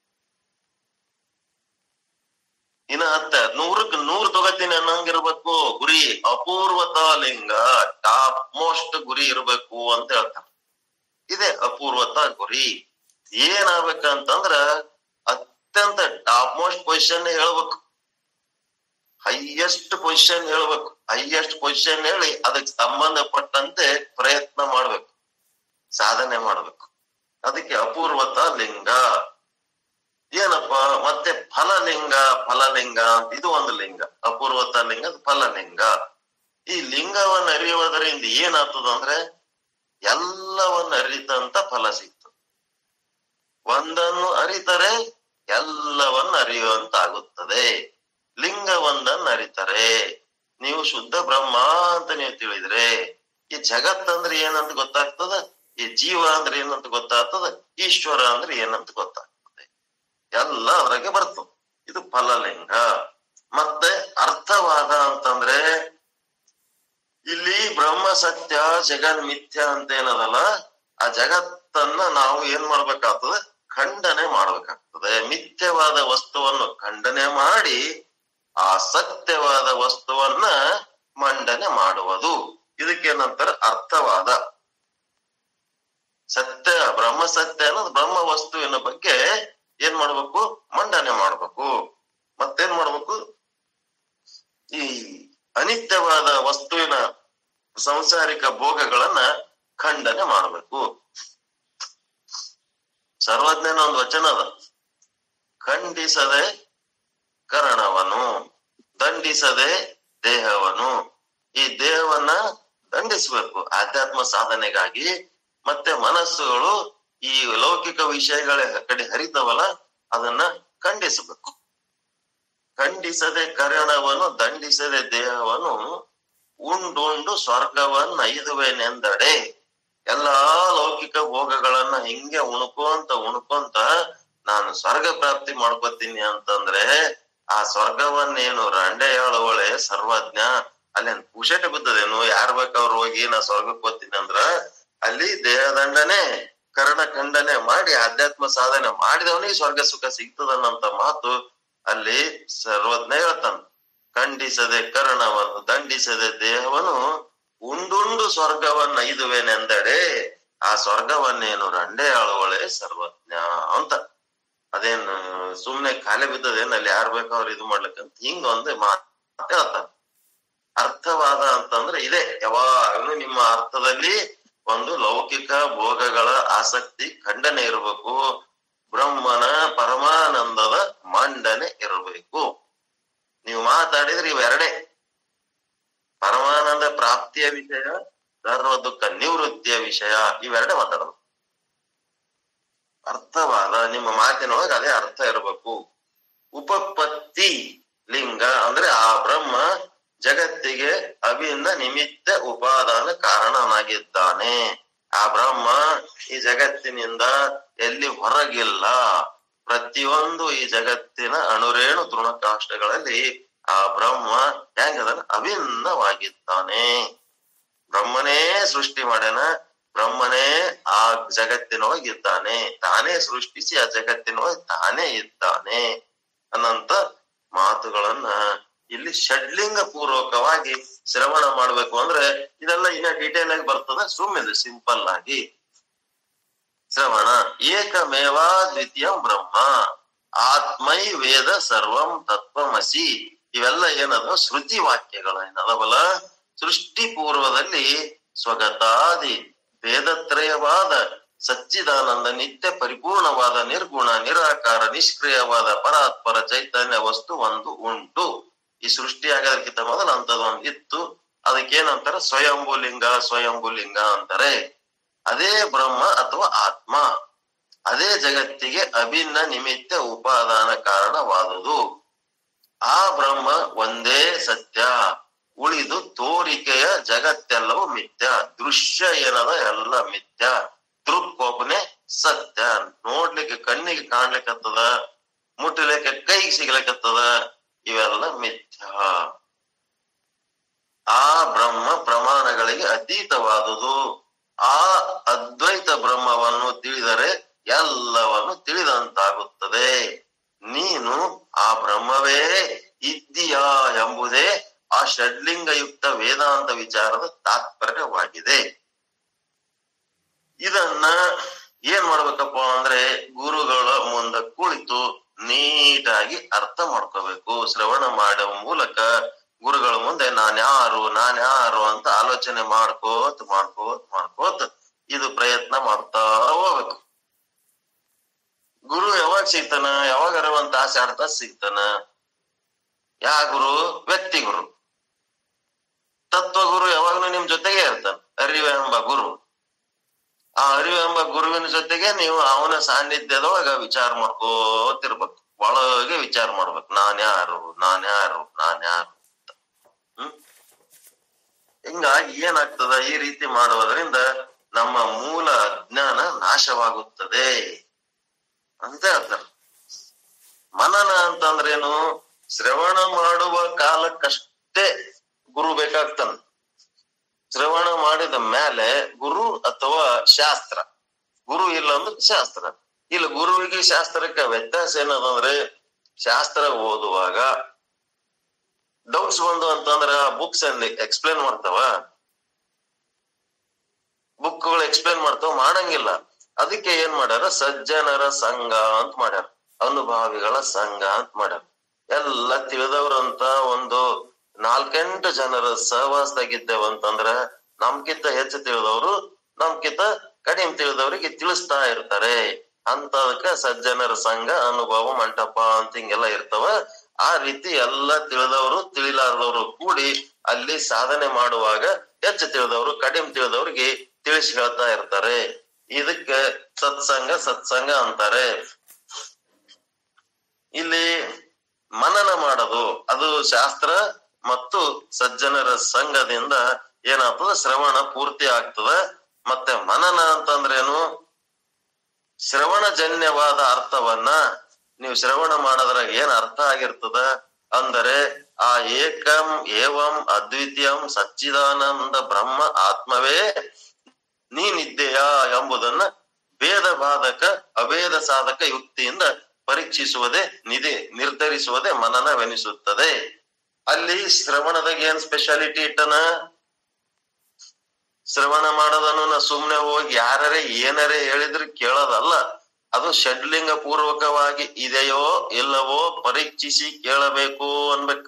ಇನ್ನ ಹತ್ತ ನೂರಕ್ ನೂರ್ ತಗೋತೀನಿ ಅನ್ನಂಗಿರ್ಬೇಕು ಗುರಿ ಅಪೂರ್ವತ ಲಿಂಗ ಟಾಪ್ ಮೋಸ್ಟ್ ಗುರಿ ಇರ್ಬೇಕು ಅಂತ ಹೇಳ್ತಾರೆ ಇದೇ ಅಪೂರ್ವತ ಗುರಿ ಏನಾಗ್ಬೇಕಂತಂದ್ರ ಅತ್ಯಂತ ಟಾಪ್ ಮೋಸ್ಟ್ ಪೊಸಿಷನ್ ಹೇಳ್ಬೇಕು ಹೈಯೆಸ್ಟ್ ಪೊಸಿಷನ್ ಹೇಳ್ಬೇಕು ಹೈಯೆಸ್ಟ್ ಪೊಸಿಷನ್ ಹೇಳಿ ಅದಕ್ಕೆ ಸಂಬಂಧಪಟ್ಟಂತೆ ಪ್ರಯತ್ನ ಮಾಡ್ಬೇಕು ಸಾಧನೆ ಮಾಡ್ಬೇಕು ಅದಕ್ಕೆ ಅಪೂರ್ವತ ಲಿಂಗ ಏನಪ್ಪ ಮತ್ತೆ ಫಲಲಿಂಗ ಫಲಲಿಂಗ ಅಂತ ಇದು ಒಂದು ಲಿಂಗ ಅಪೂರ್ವತ ಲಿಂಗ ಫಲಲಿಂಗ ಈ ಲಿಂಗವನ್ನ ಅರಿಯುವುದರಿಂದ ಏನಾಗ್ತದ ಅಂದ್ರೆ ಎಲ್ಲವನ್ನ ಅರಿತಂತ ಫಲ ಸಿಗ್ತದೆ ಒಂದನ್ನು ಅರಿತರೆ ಎಲ್ಲವನ್ನ ಅರಿಯುವಂತಾಗುತ್ತದೆ ಲಿಂಗ ಒಂದನ್ನು ಅರಿತರೆ ನೀವು ಶುದ್ಧ ಬ್ರಹ್ಮ ಅಂತ ನೀವು ತಿಳಿದ್ರೆ ಈ ಜಗತ್ತಂದ್ರೆ ಏನಂತ ಗೊತ್ತಾಗ್ತದ ಈ ಜೀವ ಅಂದ್ರೆ ಏನಂತ ಗೊತ್ತಾಗ್ತದ ಈಶ್ವರ ಅಂದ್ರೆ ಏನಂತ ಗೊತ್ತಾಗ್ತದೆ ಎಲ್ಲ ಅದ್ರಾಗೆ ಬರ್ತದೆ ಇದು ಫಲಲಿಂಗ ಮತ್ತೆ ಅರ್ಥವಾದ ಅಂತಂದ್ರೆ ಇಲ್ಲಿ ಬ್ರಹ್ಮ ಸತ್ಯ ಜಗನ್ ಮಿಥ್ಯ ಅಂತ ಏನದಲ್ಲ ಆ ಜಗತ್ತನ್ನ ನಾವು ಏನ್ ಮಾಡ್ಬೇಕಾಗ್ತದೆ ಖಂಡನೆ ಮಾಡ್ಬೇಕಾಗ್ತದೆ ಮಿಥ್ಯವಾದ ವಸ್ತುವನ್ನು ಖಂಡನೆ ಮಾಡಿ ಆ ಸತ್ಯವಾದ ವಸ್ತುವನ್ನ ಮಂಡನೆ ಮಾಡುವುದು ಇದಕ್ಕೇನಂತಾರ ಅರ್ಥವಾದ ಸತ್ಯ ಬ್ರಹ್ಮ ಸತ್ಯ ಅನ್ನೋದು ಬ್ರಹ್ಮ ವಸ್ತುವಿನ ಬಗ್ಗೆ ಏನ್ ಮಾಡ್ಬೇಕು ಮಂಡನೆ ಮಾಡ್ಬೇಕು ಮತ್ತೇನ್ ಮಾಡ್ಬೇಕು ಈ ಅನಿತ್ಯವಾದ ವಸ್ತುವಿನ ಸಂಸಾರಿಕ ಭೋಗಗಳನ್ನ ಖಂಡನೆ ಮಾಡಬೇಕು ಸರ್ವಜ್ಞನ ಒಂದು ವಚನ ಅದ ಖಂಡಿಸದೆ ಕರಣವನು ದಂಡಿಸದೆ ದೇಹವನು ಈ ದೇಹವನ್ನ ದಂಡಿಸ್ಬೇಕು ಆಧ್ಯಾತ್ಮ ಸಾಧನೆಗಾಗಿ ಮತ್ತೆ ಮನಸ್ಸುಗಳು ಈ ಲೌಕಿಕ ವಿಷಯಗಳ ಕಡೆ ಹರಿತವಲ್ಲ ಅದನ್ನ ಖಂಡಿಸಬೇಕು ಖಂಡಿಸದೆ ಕರಣವನ್ನು ದಂಡಿಸದೆ ದೇಹವನ್ನು ಉಂಡುಂಡು ಸ್ವರ್ಗವನ್ನ ಐದುವೆನೆಂದಡೆ ಎಲ್ಲಾ ಲೌಕಿಕ ಭೋಗಗಳನ್ನ ಹಿಂಗೆ ಉಣ್ಕೊಂತ ಉಣ್ಕೊಂತ ನಾನು ಸ್ವರ್ಗ ಪ್ರಾಪ್ತಿ ಮಾಡ್ಕೋತೀನಿ ಅಂತಂದ್ರೆ ಆ ಸ್ವರ್ಗವನ್ನೇನು ರಂಡೆ ಹೇಳುವಳೆ ಸರ್ವಜ್ಞ ಅಲ್ಲೇನ್ ಪುಷಟೆ ಬಿದ್ದದೇನು ಯಾರ್ ಬೇಕವ್ರು ಹೋಗಿ ನಾ ಸ್ವರ್ಗಕ್ಕೆ ಹೋಗ್ತೀನಿ ಅಂದ್ರ ಅಲ್ಲಿ ದೇಹದಂಡನೆ ಕರ್ಣ ಖಂಡನೆ ಮಾಡಿ ಆಧ್ಯಾತ್ಮ ಸಾಧನೆ ಮಾಡಿದವನಿಗೆ ಸ್ವರ್ಗ ಸುಖ ಸಿಗ್ತದನ್ನಂತ ಮಾತು ಅಲ್ಲಿ ಸರ್ವಜ್ಞ ಹೇಳ್ತಾನ ಖಂಡಿಸದೆ ಕರ್ಣವನ್ನು ದಂಡಿಸದೆ ದೇಹವನ್ನು ಉಂಡುಂಡು ಸ್ವರ್ಗವನ್ನ ಐದುವೆನೆಂದಡೆ ಆ ಸ್ವರ್ಗವನ್ನೇನು ರಂಡೆ ಆಳುವಳೆ ಸರ್ವಜ್ಞ ಅಂತ ಅದೇನು ಸುಮ್ನೆ ಖಾಲಿ ಬಿದ್ದದೇನ್ ಅಲ್ಲಿ ಯಾರ್ ಬೇಕಾವ್ರು ಇದು ಮಾಡ್ಲಿಕ್ಕಂತ ಹಿಂಗ ಒಂದು ಮಾತು ಹೇಳ್ತಾನ ಅರ್ಥವಾದ ಅಂತಂದ್ರೆ ಇದೆ ಯಾವಾಗಲೂ ನಿಮ್ಮ ಅರ್ಥದಲ್ಲಿ ಒಂದು ಲೌಕಿಕ ಭೋಗಗಳ ಆಸಕ್ತಿ ಖಂಡನೆ ಇರಬೇಕು ಬ್ರಹ್ಮನ ಪರಮಾನಂದದ ಮಂಡನೆ ಇರಬೇಕು ನೀವು ಮಾತಾಡಿದ್ರೆ ಇವೆರಡೇ ಪರಮಾನಂದ ಪ್ರಾಪ್ತಿಯ ವಿಷಯ ಸರ್ವ ದುಃಖ ನಿವೃತ್ತಿಯ ವಿಷಯ ಇವೆರಡೇ ಮಾತಾಡೋದು ಅರ್ಥವಾದ ನಿಮ್ಮ ಮಾತಿನೊಳಗೆ ಅದೇ ಅರ್ಥ ಇರಬೇಕು ಉಪಪತ್ತಿ ಲಿಂಗ ಅಂದ್ರೆ ಆ ಬ್ರಹ್ಮ ಜಗತ್ತಿಗೆ ಅಭಿನ್ನ ನಿಮಿತ್ತ ಉಪಾದಾನ ಕಾರಣನಾಗಿದ್ದಾನೆ ಆ ಬ್ರಹ್ಮ ಈ ಜಗತ್ತಿನಿಂದ ಎಲ್ಲಿ ಹೊರಗಿಲ್ಲ ಪ್ರತಿಯೊಂದು ಈ ಜಗತ್ತಿನ ಅಣುರೇಣು ತೃಣಕಾಷ್ಟಗಳಲ್ಲಿ ಆ ಬ್ರಹ್ಮ ಹೆಂಗದನ ಅಭಿನ್ನವಾಗಿದ್ದಾನೆ ಬ್ರಹ್ಮನೇ ಸೃಷ್ಟಿ ಮಾಡ್ಯಾನ ಬ್ರಹ್ಮನೇ ಆ ಜಗತ್ತಿನೊಳಗೆ ಇದ್ದಾನೆ ತಾನೇ ಸೃಷ್ಟಿಸಿ ಆ ಜಗತ್ತಿನೊಳಗೆ ತಾನೇ ಇದ್ದಾನೆ ಅನ್ನಂತ ಮಾತುಗಳನ್ನ ಇಲ್ಲಿ ಷಡ್ಲಿಂಗ ಪೂರ್ವಕವಾಗಿ ಶ್ರವಣ ಮಾಡ್ಬೇಕು ಅಂದ್ರೆ ಇದೆಲ್ಲ ಇನ್ನ ಡೀಟೇಲ್ ಆಗಿ ಬರ್ತದ ಸುಮ್ಮನೆ ಸಿಂಪಲ್ ಆಗಿ ಶ್ರವಣ ಏಕಮೇವಾ ದ್ವಿತೀಯಂ ಬ್ರಹ್ಮ ಆತ್ಮೈ ವೇದ ಸರ್ವಂ ತತ್ವಮಸಿ ಇವೆಲ್ಲ ಏನದ ಶ್ರುತಿ ವಾಕ್ಯಗಳು ಏನದವಲ್ಲ ಸೃಷ್ಟಿ ಪೂರ್ವದಲ್ಲಿ ಸ್ವಗತಾದಿ ವೇದತ್ರಯವಾದ ಸಚ್ಚಿದಾನಂದ ನಿತ್ಯ ಪರಿಪೂರ್ಣವಾದ ನಿರ್ಗುಣ ನಿರಾಕಾರ ನಿಷ್ಕ್ರಿಯವಾದ ಪರಾತ್ಪರ ಚೈತನ್ಯ ವಸ್ತು ಒಂದು ಉಂಟು ಈ ಸೃಷ್ಟಿ ಆಗೋದಕ್ಕಿಂತ ಮೊದಲು ಅಂತದೊಂದು ಇತ್ತು ಅದಕ್ಕೇನಂತಾರೆ ಸ್ವಯಂಭೂಲಿಂಗ ಸ್ವಯಂಭೂಲಿಂಗ ಅಂತಾರೆ ಅದೇ ಬ್ರಹ್ಮ ಅಥವಾ ಆತ್ಮ ಅದೇ ಜಗತ್ತಿಗೆ ಅಭಿನ್ನ ನಿಮಿತ್ತ ಉಪಾದಾನ ಕಾರಣವಾದುದು ಆ ಬ್ರಹ್ಮ ಒಂದೇ ಸತ್ಯ ಉಳಿದು ತೋರಿಕೆಯ ಜಗತ್ತೆಲ್ಲವೂ ಮಿಥ್ಯ ದೃಶ್ಯ ಏನದ ಎಲ್ಲ ಮಿಥ್ಯ ದೃಕ್ಕೊಬ್ಬನೇ ಸತ್ಯ ನೋಡ್ಲಿಕ್ಕೆ ಕಣ್ಣಿಗೆ ಕಾಣ್ಲಿಕ್ಕತ್ತದ ಮುಟ್ಟಲಿಕ್ಕೆ ಕೈಗೆ ಸಿಗ್ಲಿಕ್ಕತ್ತದ ಇವೆಲ್ಲ ಮಿಥ್ಯ ಆ ಬ್ರಹ್ಮ ಪ್ರಮಾಣಗಳಿಗೆ ಅತೀತವಾದುದು ಆ ಅದ್ವೈತ ಬ್ರಹ್ಮವನ್ನು ತಿಳಿದರೆ ಎಲ್ಲವನ್ನು ತಿಳಿದಂತಾಗುತ್ತದೆ ನೀನು ಆ ಬ್ರಹ್ಮವೇ ಇದ್ದೀಯಾ ಎಂಬುದೇ ಆ ಷಡ್ಲಿಂಗಯುಕ್ತ ವೇದಾಂತ ವಿಚಾರದ ತಾತ್ಪರ್ಯವಾಗಿದೆ ಇದನ್ನ ಏನ್ ಮಾಡ್ಬೇಕಪ್ಪ ಅಂದ್ರೆ ಗುರುಗಳ ಮುಂದೆ ಕುಳಿತು ನೀಟಾಗಿ ಅರ್ಥ ಮಾಡ್ಕೋಬೇಕು ಶ್ರವಣ ಮಾಡುವ ಮೂಲಕ ಗುರುಗಳ ಮುಂದೆ ನಾನ್ಯಾರು ನಾನ್ಯಾರು ಅಂತ ಆಲೋಚನೆ ಮಾಡ್ಕೋತ್ ಮಾಡ್ಕೋತ್ ಮಾಡ್ಕೋತ್ ಇದು ಪ್ರಯತ್ನ ಮಾಡ್ತಾ ಹೋಗ್ಬೇಕು ಗುರು ಯಾವಾಗ ಸಿಗ್ತಾನ ಯಾವಾಗ ಅರಿವಂತ ಆಸೆ ಆಡ್ತಾ ಸಿಗ್ತಾನ ಯಾ ಗುರು ವ್ಯಕ್ತಿ ಗುರು ತತ್ವ ಗುರು ಯಾವಾಗ್ಲೂ ನಿಮ್ ಜೊತೆಗೆ ಇರ್ತಾನ ಅರಿವು ಎಂಬ ಗುರು ಆ ಅರಿವು ಎಂಬ ಗುರುವಿನ ಜೊತೆಗೆ ನೀವು ಅವನ ಸಾನ್ನಿಧ್ಯದೊಳಗ ವಿಚಾರ ಮಾಡ್ಕೋತಿರ್ಬೇಕು ಒಳಗೆ ವಿಚಾರ ಮಾಡ್ಬೇಕು ನಾನ್ ಯಾರು ನಾನ್ ಯಾರು ನಾನ್ ಯಾರು ಅಂತ ಹ್ಮ್ ಹಿಂಗಾಗಿ ಏನಾಗ್ತದ ಈ ರೀತಿ ಮಾಡುವುದರಿಂದ ನಮ್ಮ ಮೂಲ ಅಜ್ಞಾನ ನಾಶವಾಗುತ್ತದೆ ಅಂತ ಹೇಳ್ತಾರೆ ಮನನ ಅಂತಂದ್ರೇನು ಶ್ರವಣ ಮಾಡುವ ಕಾಲಕ್ಕಷ್ಟೇ ಗುರು ಬೇಕಾಗ್ತಾನ ಶ್ರವಣ ಮಾಡಿದ ಮೇಲೆ ಗುರು ಅಥವಾ ಶಾಸ್ತ್ರ ಗುರು ಇಲ್ಲ ಅಂದ್ರೆ ಶಾಸ್ತ್ರ ಇಲ್ಲ ಗುರುವಿಗೆ ಶಾಸ್ತ್ರಕ್ಕೆ ವ್ಯತ್ಯಾಸ ಏನದಂದ್ರೆ ಶಾಸ್ತ್ರ ಓದುವಾಗ ಡೌಟ್ಸ್ ಬಂದು ಅಂತಂದ್ರ ಬುಕ್ಸ್ ಅಲ್ಲಿ ಎಕ್ಸ್ಪ್ಲೇನ್ ಮಾಡ್ತಾವ ಬುಕ್ಗಳು ಎಕ್ಸ್ಪ್ಲೇನ್ ಮಾಡ್ತಾವ ಮಾಡಂಗಿಲ್ಲ ಅದಕ್ಕೆ ಏನ್ ಮಾಡ್ಯಾರ ಸಜ್ಜನರ ಸಂಘ ಅಂತ ಮಾಡ್ಯಾರ ಅನುಭಾವಿಗಳ ಸಂಘ ಅಂತ ಮಾಡ್ಯಾರ ಎಲ್ಲ ತಿಳಿದವ್ರಂತ ಒಂದು ನಾಲ್ಕೆಂಟು ಜನರ ಸಹವಾಸದಾಗಿದ್ದೇವ ಅಂತಂದ್ರ ನಮ್ಕಿಂತ ಹೆಚ್ಚು ತಿಳಿದವರು ನಮ್ಕಿಂತ ಕಡಿಮೆ ತಿಳಿದವರಿಗೆ ತಿಳಿಸ್ತಾ ಇರ್ತಾರೆ ಅಂತದಕ್ಕ ಸಜ್ಜನರ ಸಂಘ ಅನುಭವ ಮಂಟಪ ಅಂತ ಹಿಂಗೆಲ್ಲ ಇರ್ತಾವ ಆ ರೀತಿ ಎಲ್ಲ ತಿಳಿದವರು ತಿಳಿಲಾರದವರು ಕೂಡಿ ಅಲ್ಲಿ ಸಾಧನೆ ಮಾಡುವಾಗ ಹೆಚ್ಚು ತಿಳಿದವರು ಕಡಿಮೆ ತಿಳಿದವ್ರಿಗೆ ತಿಳಿಸಿ ಹೇಳ್ತಾ ಇರ್ತಾರೆ ಇದಕ್ಕೆ ಸತ್ಸಂಗ ಸತ್ಸಂಗ ಅಂತಾರೆ ಇಲ್ಲಿ ಮನನ ಮಾಡೋದು ಅದು ಶಾಸ್ತ್ರ ಮತ್ತು ಸಜ್ಜನರ ಸಂಘದಿಂದ ಏನಾಗ್ತದ ಶ್ರವಣ ಪೂರ್ತಿ ಆಗ್ತದ ಮತ್ತೆ ಮನನ ಅಂತಂದ್ರೇನು ಶ್ರವಣಜನ್ಯವಾದ ಅರ್ಥವನ್ನ ನೀವು ಶ್ರವಣ ಮಾಡೋದ್ರಾಗ ಏನ್ ಅರ್ಥ ಆಗಿರ್ತದ ಅಂದರೆ ಆ ಏಕಂ ಏವಂ ಅದ್ವಿತೀಯಂ ಸಚ್ಚಿದಾನಂದ ಬ್ರಹ್ಮ ಆತ್ಮವೇ ನೀನಿದ್ದೆಯಾ ಎಂಬುದನ್ನ ಭೇದ ಬಾಧಕ ಅಭೇದ ಸಾಧಕ ಯುಕ್ತಿಯಿಂದ ಪರೀಕ್ಷಿಸುವುದೇ ನಿಧಿ ನಿರ್ಧರಿಸುವುದೇ ಮನನವೆನಿಸುತ್ತದೆ ಅಲ್ಲಿ ಶ್ರವಣದಾಗ ಏನ್ ಸ್ಪೆಷಾಲಿಟಿ ಇಟ್ಟನ ಶ್ರವಣ ಮಾಡೋದನ್ನು ನಾ ಸುಮ್ನೆ ಹೋಗಿ ಯಾರೇ ಏನಾರೇ ಹೇಳಿದ್ರು ಕೇಳೋದಲ್ಲ ಅದು ಷಡ್ಲಿಂಗ ಪೂರ್ವಕವಾಗಿ ಇದೆಯೋ ಇಲ್ಲವೋ ಪರೀಕ್ಷಿಸಿ ಕೇಳಬೇಕು ಅನ್ಬೇಕು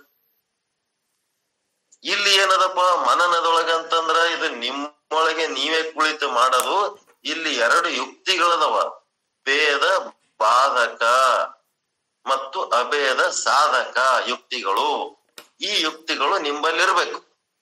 ಇಲ್ಲಿ ಏನದಪ್ಪ ಮನನದೊಳಗ ಅಂತಂದ್ರ ಇದು ನಿಮ್ಮೊಳಗೆ ನೀವೇ ಕುಳಿತು ಮಾಡೋದು ಇಲ್ಲಿ ಎರಡು ಯುಕ್ತಿಗಳದವ ಭೇದ ಬಾಧಕ ಮತ್ತು ಅಭೇದ ಸಾಧಕ ಯುಕ್ತಿಗಳು ಈ ಯುಕ್ತಿಗಳು ನಿಂಬಲ್ಲಿರ್ಬೇಕು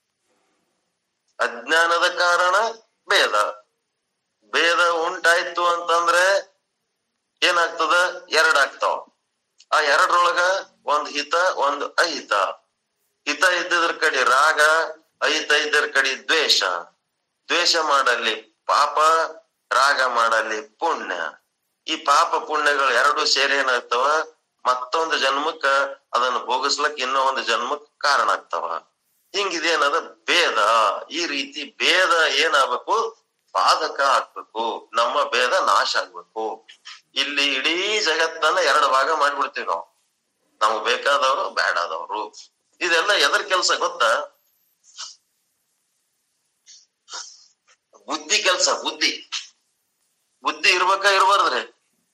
ಅಜ್ಞಾನದ ಕಾರಣ ಭೇದ ಭೇದ ಉಂಟಾಯ್ತು ಅಂತಂದ್ರೆ ಏನಾಗ್ತದ ಎರಡಾಗ್ತಾವ ಆ ಎರಡರೊಳಗ ಒಂದ್ ಹಿತ ಒಂದ್ ಅಹಿತ ಹಿತ ಇದ್ದಿದ್ರ ಕಡೆ ರಾಗ ಅಹಿತ ಇದ್ದರ ಕಡೆ ದ್ವೇಷ ದ್ವೇಷ ಮಾಡಲ್ಲಿ ಪಾಪ ರಾಗ ಮಾಡಲ್ಲಿ ಪುಣ್ಯ ಈ ಪಾಪ ಪುಣ್ಯಗಳು ಎರಡು ಸೇರಿ ಏನಾಗ್ತಾವ ಮತ್ತೊಂದು ಜನ್ಮಕ್ಕ ಅದನ್ನ ಭೋಗಿಸ್ಲಕ್ ಇನ್ನೂ ಒಂದು ಜನ್ಮಕ್ ಕಾರಣ ಆಗ್ತಾವ ಹಿಂಗಿದೇನದ ಭೇದ ಈ ರೀತಿ ಭೇದ ಏನಾಗ್ಬೇಕು ಬಾಧಕ ಆಗ್ಬೇಕು ನಮ್ಮ ಭೇದ ನಾಶ ಆಗ್ಬೇಕು ಇಲ್ಲಿ ಇಡೀ ಜಗತ್ತನ್ನ ಎರಡು ಭಾಗ ಮಾಡ್ಬಿಡ್ತೀವಿ ನಾವು ನಮ್ಗ್ ಬೇಕಾದವರು ಬೇಡಾದವರು ಇದೆಲ್ಲ ಎದ್ರ ಕೆಲ್ಸ ಗೊತ್ತಾ ಬುದ್ಧಿ ಕೆಲ್ಸ ಬುದ್ಧಿ ಬುದ್ಧಿ ಇರ್ಬೇಕ ಇರ್ಬಾರ್ದ್ರಿ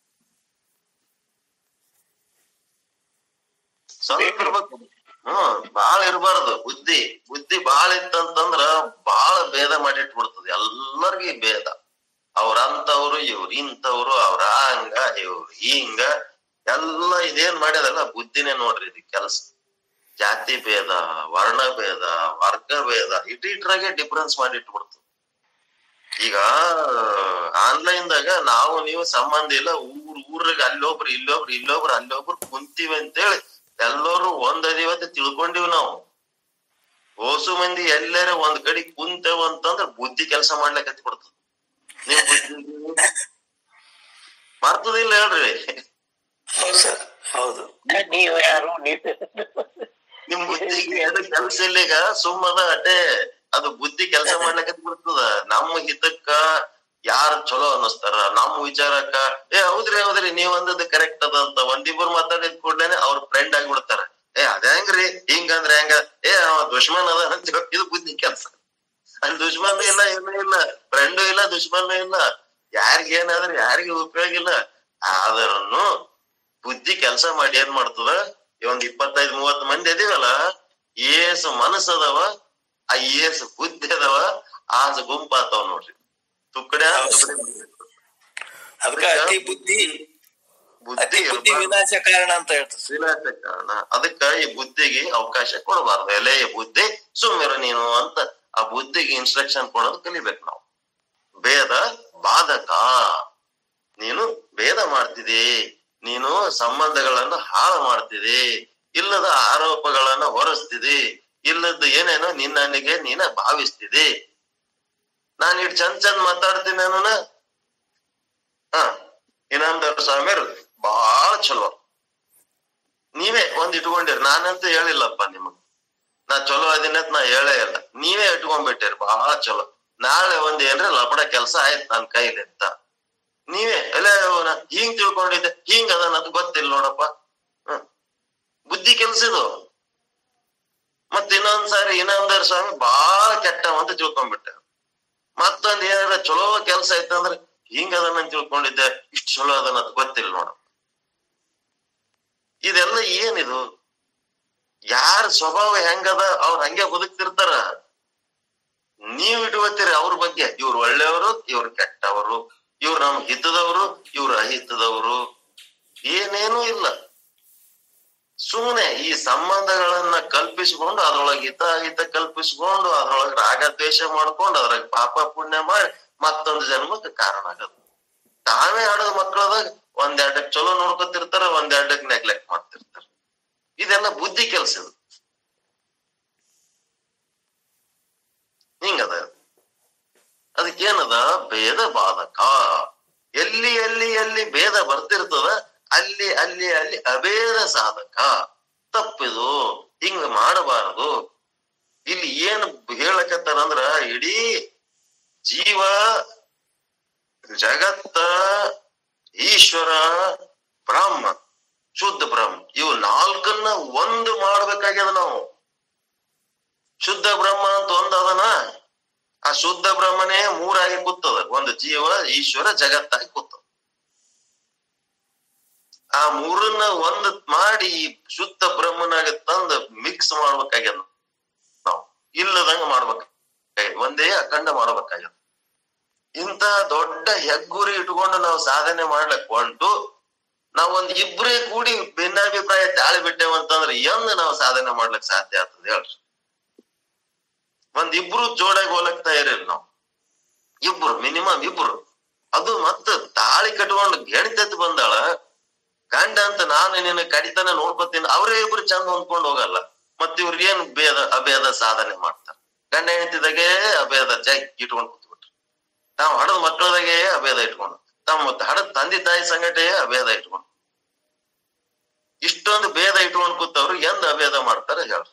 ಸ್ವಲ್ಪ ಇರ್ಬೇಕು ಹ್ಮ್ ಬಾಳ ಇರಬಾರ್ದು ಬುದ್ಧಿ ಬುದ್ಧಿ ಬಾಳ ಇತ್ತಂತಂದ್ರ ಬಾಳ ಭೇದ ಮಾಡಿಟ್ಬಿಡ್ತದೆ ಎಲ್ಲರಿಗೂ ಭೇದ ಅವ್ರಂತವ್ರು ಇವ್ರು ಇಂಥವ್ರು ಅವ್ರ ಹಂಗ ಇವ್ರು ಹಿಂಗ ಎಲ್ಲ ಇದೇನ್ ಮಾಡ್ಯದಲ್ಲ ಬುದ್ಧಿನೇ ನೋಡ್ರಿ ಇದು ಕೆಲಸ ಜಾತಿ ಭೇದ ವರ್ಣ ಭೇದ ವರ್ಗ ಭೇದ ಇಟ್ಟಿಟ್ರಾಗೆ ಡಿಫ್ರೆನ್ಸ್ ಮಾಡಿಟ್ಬಿಡ್ತು ಈಗ ಆನ್ಲೈನ್ ದಾಗ ನಾವು ನೀವು ಸಂಬಂಧ ಇಲ್ಲ ಊರ್ ಊರಿಗೆ ಅಲ್ಲೊಬ್ರು ಇಲ್ಲೊಬ್ರು ಇಲ್ಲೊಬ್ರು ಅಲ್ಲೊಬ್ರು ಕುಂತೀವಿ ಅಂತೇಳಿ ಎಲ್ಲರೂ ಒಂದದಿವತ್ತು ತಿಳ್ಕೊಂಡಿವ್ ನಾವು ಓಸು ಮಂದಿ ಎಲ್ಲಾರ ಒಂದ್ ಕಡೆ ಕುಂತೇವ್ ಅಂತಂದ್ರ ಬುದ್ಧಿ ಕೆಲಸ ಮಾಡ್ಲಿಕ್ಕೆ ಬಿಡ್ತದ ನಿಮ್ ಬುದ್ಧಿ ಮರ್ತದಿಲ್ಲ ಹೇಳ್ರಿ ಹೌದು ಸರ್ ಹೌದು ನೀವು ಯಾರು ನೀವು ನಿಮ್ ಬುದ್ಧಿಗೆ ಅದು ಕೆಲಸ ಇಲ್ಲ ಈಗ ಸುಮ್ಮದ ಅಟೇ ಅದು ಬುದ್ಧಿ ಕೆಲಸ ಮಾಡ್ಲಿಕ್ಕೆ ಬಿಡ್ತದ ನಮ್ಮ ಹಿತಕ್ಕ ಯಾರು ಚಲೋ ಅನ್ನಿಸ್ತಾರ ನಮ್ಮ ವಿಚಾರಕ್ಕ ಏ ಹೌದ್ರಿ ಹೌದ್ರಿ ನೀವ್ ಅಂದದ್ದು ಕರೆಕ್ಟ್ ಅದ ಅಂತ ಒಂದಿಬ್ಬರು ಮಾತಾಡಿದ ಕೂಡ್ಲೇನೆ ಅವ್ರ ಫ್ರೆಂಡ್ ಆಗ್ಬಿಡ್ತಾರ ಏ ಅದ ಹೆಂಗ್ರಿ ಹಿಂಗಂದ್ರೆ ಹೆಂಗ ಏ ಅವ ದುಶ್ಮನ್ ಅದ ಅಂತ ಹೇಳಿ ಇದು ಬುದ್ಧಿ ಕೆಲಸ ಅಲ್ಲಿ ದುಶ್ಮನ್ ಇಲ್ಲ ಏನೂ ಇಲ್ಲ ಫ್ರೆಂಡು ಇಲ್ಲ ದುಶ್ಮನ್ ಇಲ್ಲ ಯಾರಿಗ ಏನಾದ್ರೆ ಯಾರಿಗೂ ಉಪಯೋಗ ಇಲ್ಲ ಆದ್ರೂ ಬುದ್ಧಿ ಕೆಲಸ ಮಾಡಿ ಏನ್ ಮಾಡ್ತದ ಈ ಒಂದ್ ಇಪ್ಪತ್ತೈದ್ ಮೂವತ್ ಮಂದಿ ಅದೀವಲ್ಲ ಏಸು ಮನಸ್ಸು ಅದಾವ ಆ ಏಸು ಬುದ್ಧಿ ಅದಾವ ಆಸ ಗುಂಪಾತಾವ ನೋಡ್ರಿ ತುಕ್ಕಡೆ ಅದಕ್ಕೆ ಅತಿ ಬುದ್ಧಿ ಬುದ್ಧಿ ಅತಿ ಬುದ್ಧಿ ಇರ್ಬಾರ್ದು. ವಿನಾಶ ಕಾರಣ ಅಂತ ಹೇಳ್ತಾರೆ ಸರ್. ವಿನಾಶ ಕಾರಣ ಅದಕ್ಕ ಈ ಬುದ್ಧಿಗೆ ಅವಕಾಶ ಕೊಡಬಾರ್ದು ಎಲೆ ಬುದ್ಧಿ ಸುಮ್ಮಿರು ನೀನು ಅಂತ ಆ ಬುದ್ಧಿಗೆ ಇನ್ಸ್ಟ್ರಕ್ಷನ್ ಕೊಡೋದು ಕಲಿಬೇಕು ನಾವು ಭೇದ ಬಾಧಕ ನೀನು ಭೇದ ಮಾಡ್ತಿದಿ ನೀನು ಸಂಬಂಧಗಳನ್ನ ಹಾಳು ಮಾಡ್ತಿದಿ ಇಲ್ಲದ ಆರೋಪಗಳನ್ನ ಹೊರಸ್ತಿದಿ ಇಲ್ಲದ ಏನೇನೋ ನಿನ್ನನಿಗೆ ನೀನ ಭಾವಿಸ್ತಿದಿ ನಾನ್ ಇಟ್ ಚಂದ್ ಚಂದ್ ಮಾತಾಡ್ತೀನಿ ನಾನು ಹ ಇನಾಮದಾರ ಸ್ವಾಮಿಯರು ಬಾಳ ಚಲೋ ನೀವೇ ಒಂದ್ ಇಟ್ಕೊಂಡಿರಿ ನಾನಂತೂ ಹೇಳಿಲ್ಲಪ್ಪ ನಿಮಗ್ ನಾ ಚಲೋ ಅದಿನತ್ ನಾ ಹೇಳೇ ಇಲ್ಲ ನೀವೇ ಇಟ್ಕೊಂಡ್ಬಿಟ್ಟಿರಿ ಬಹಳ ಚಲೋ ನಾಳೆ ಒಂದ್ ಏನ್ರ ಲಪಡ ಕೆಲ್ಸ ಆಯ್ತು ನನ್ ಕೈಲಿ ಅಂತ ನೀವೇ ಎಲ್ಲ ಹಿಂಗ್ ತಿಳ್ಕೊಂಡಿದ್ದೆ ಹಿಂಗ್ ಅದ ನದ್ ಗೊತ್ತಿಲ್ಲ ನೋಡಪ್ಪ ಹ್ಮ್ ಬುದ್ಧಿ ಕೆಲ್ಸ ಇದು ಮತ್ ಇನ್ನೊಂದ್ ಸಾರಿ ಇನಾಮದಾರ ಸ್ವಾಮಿ ಬಾಳ ಕೆಟ್ಟ ಅಂತ ತಿಳ್ಕೊಂಡ್ಬಿಟ್ಟೆ ಮತ್ತೊಂದ್ ಏನಾರ ಚಲೋ ಕೆಲ್ಸ ಐತಂದ್ರೆ ಹಿಂಗ ಅದನ್ನ ತಿಳ್ಕೊಂಡಿದ್ದೆ ಇಷ್ಟು ಚಲೋ ಅದನ್ನ ಗೊತ್ತಿಲ್ಲ ನೋಡ ಇದೆಲ್ಲ ಏನಿದು ಯಾರ ಸ್ವಭಾವ ಹೆಂಗದ ಅವ್ರ ಹಂಗೆ ಬದುಕ್ತಿರ್ತಾರ ನೀವ್ ಇಟ್ಕೋತೀರಿ ಅವ್ರ ಬಗ್ಗೆ ಇವ್ರು ಒಳ್ಳೆಯವರು ಇವ್ರು ಕೆಟ್ಟವರು ಇವ್ರು ನಮ್ ಹಿತದವರು ಇವ್ರು ಅಹಿತದವರು ಏನೇನೂ ಇಲ್ಲ ಸುಮ್ಮನೆ ಈ ಸಂಬಂಧಗಳನ್ನ ಕಲ್ಪಿಸ್ಕೊಂಡು ಅದ್ರೊಳಗೆ ಹಿತ ಅಹಿತ ಕಲ್ಪಿಸ್ಕೊಂಡು ಅದ್ರೊಳಗೆ ರಾಗ ದ್ವೇಷ ಮಾಡ್ಕೊಂಡು ಅದ್ರಾಗ ಪಾಪ ಪುಣ್ಯ ಮಾಡಿ ಮತ್ತೊಂದು ಜನ್ಮಕ್ಕೆ ಕಾರಣ ಆಗದು ತಾವೇ ಆಡೋದ್ ಮಕ್ಕಳದಾಗ ಒಂದೆರಡಕ್ ಚಲೋ ನೋಡ್ಕೊತಿರ್ತಾರ ಒಂದೆರಡಕ್ ನೆಗ್ಲೆಕ್ಟ್ ಮಾಡ್ತಿರ್ತಾರ ಇದೆಲ್ಲ ಬುದ್ಧಿ ಕೆಲ್ಸ ಇದು ಹಿಂಗದ ಅದಕ್ಕೇನದ ಭೇದ ಬಾಧಕ ಎಲ್ಲಿ ಎಲ್ಲಿ ಎಲ್ಲಿ ಭೇದ ಬರ್ತಿರ್ತದ ಅಲ್ಲಿ ಅಲ್ಲಿ ಅಲ್ಲಿ ಅಭೇದ ಸಾಧಕ ತಪ್ಪಿದು ಹಿಂಗ ಮಾಡಬಾರದು ಇಲ್ಲಿ ಏನ್ ಹೇಳಕತ್ತಾರಂದ್ರ ಇಡೀ ಜೀವ ಜಗತ್ತ ಈಶ್ವರ ಬ್ರಹ್ಮ ಶುದ್ಧ ಬ್ರಹ್ಮ ಇವು ನಾಲ್ಕನ್ನ ಒಂದು ಮಾಡ್ಬೇಕಾಗ್ಯದ ನಾವು ಶುದ್ಧ ಬ್ರಹ್ಮ ಅಂತ ಒಂದ್ ಅದನ ಆ ಶುದ್ಧ ಬ್ರಹ್ಮನೇ ಮೂರಾಗಿ ಕೂತದ ಒಂದು ಜೀವ ಈಶ್ವರ ಜಗತ್ತಾಗಿ ಕೂತದ ಆ ಮೂರನ್ನ ಒಂದ್ ಮಾಡಿ ಈ ಶುದ್ಧ ಬ್ರಹ್ಮನಾಗ ತಂದ ಮಿಕ್ಸ್ ಮಾಡ್ಬೇಕಾಗ್ಯದ ನಾವು ಇಲ್ಲದಂಗ ಮಾಡ್ಬೇಕಾಗ್ಯದ ಒಂದೇ ಅಖಂಡ ಮಾಡ್ಬೇಕಾಗ್ಯದ ಇಂತ ದೊಡ್ಡ ಹೆಗ್ಗುರಿ ಇಟ್ಕೊಂಡು ನಾವು ಸಾಧನೆ ಮಾಡ್ಲಕ್ ಹೊಂಟು ನಾವ್ ಒಂದ್ ಇಬ್ರೇ ಕೂಡಿ ಭಿನ್ನಾಭಿಪ್ರಾಯ ತಾಳಿ ಬಿಟ್ಟೇವಂತಂದ್ರೆ ಎಂದ ನಾವು ಸಾಧನೆ ಮಾಡ್ಲಿಕ್ ಸಾಧ್ಯ ಆಗ್ತದೆ ಹೇಳ್ರಿ ಒಂದ್ ಇಬ್ರು ಜೋಡಾಗಿ ಹೋಲಕ್ ತಯಾರಿಲ್ಲ ನಾವು ಇಬ್ರು ಮಿನಿಮಮ್ ಇಬ್ರು ಅದು ಮತ್ತ ತಾಳಿ ಕಟ್ಕೊಂಡು ಗೆಣಿತತ್ ಬಂದಾಳ ಗಂಡ ಅಂತ ನಾನು ನಿನ್ನ ಕಡಿತನ ನೋಡ್ಕೊತೀನಿ ಅವರೇ ಇಬ್ರು ಚಂದ ಹೊಂದ್ಕೊಂಡು ಹೋಗಲ್ಲ ಮತ್ ಇವ್ರಿಗೆ ಏನ್ ಭೇದ ಅಭೇದ ಸಾಧನೆ ಮಾಡ್ತಾರ ಗಂಡ ಹೆಂಡತಿದಾಗೆ ಅಭೇದ ಜೈ ಇಟ್ಕೊಂಡು ಕೂತ್ಬಿಟ್ರು ತಾವ್ ಹಡದ ಮಕ್ಕಳದಾಗೆ ಅಭೇದ ಇಟ್ಕೊಂಡು ತಮ್ಮ ಹಡದ ತಂದೆ ತಾಯಿ ಸಂಗಟೆ ಅಭೇದ ಇಟ್ಕೊಂಡು ಇಷ್ಟೊಂದು ಭೇದ ಇಟ್ಕೊಂಡು ಕೂತವ್ರು ಎಂದ ಅಭೇದ ಮಾಡ್ತಾರ ಹೇಳ್ರಿ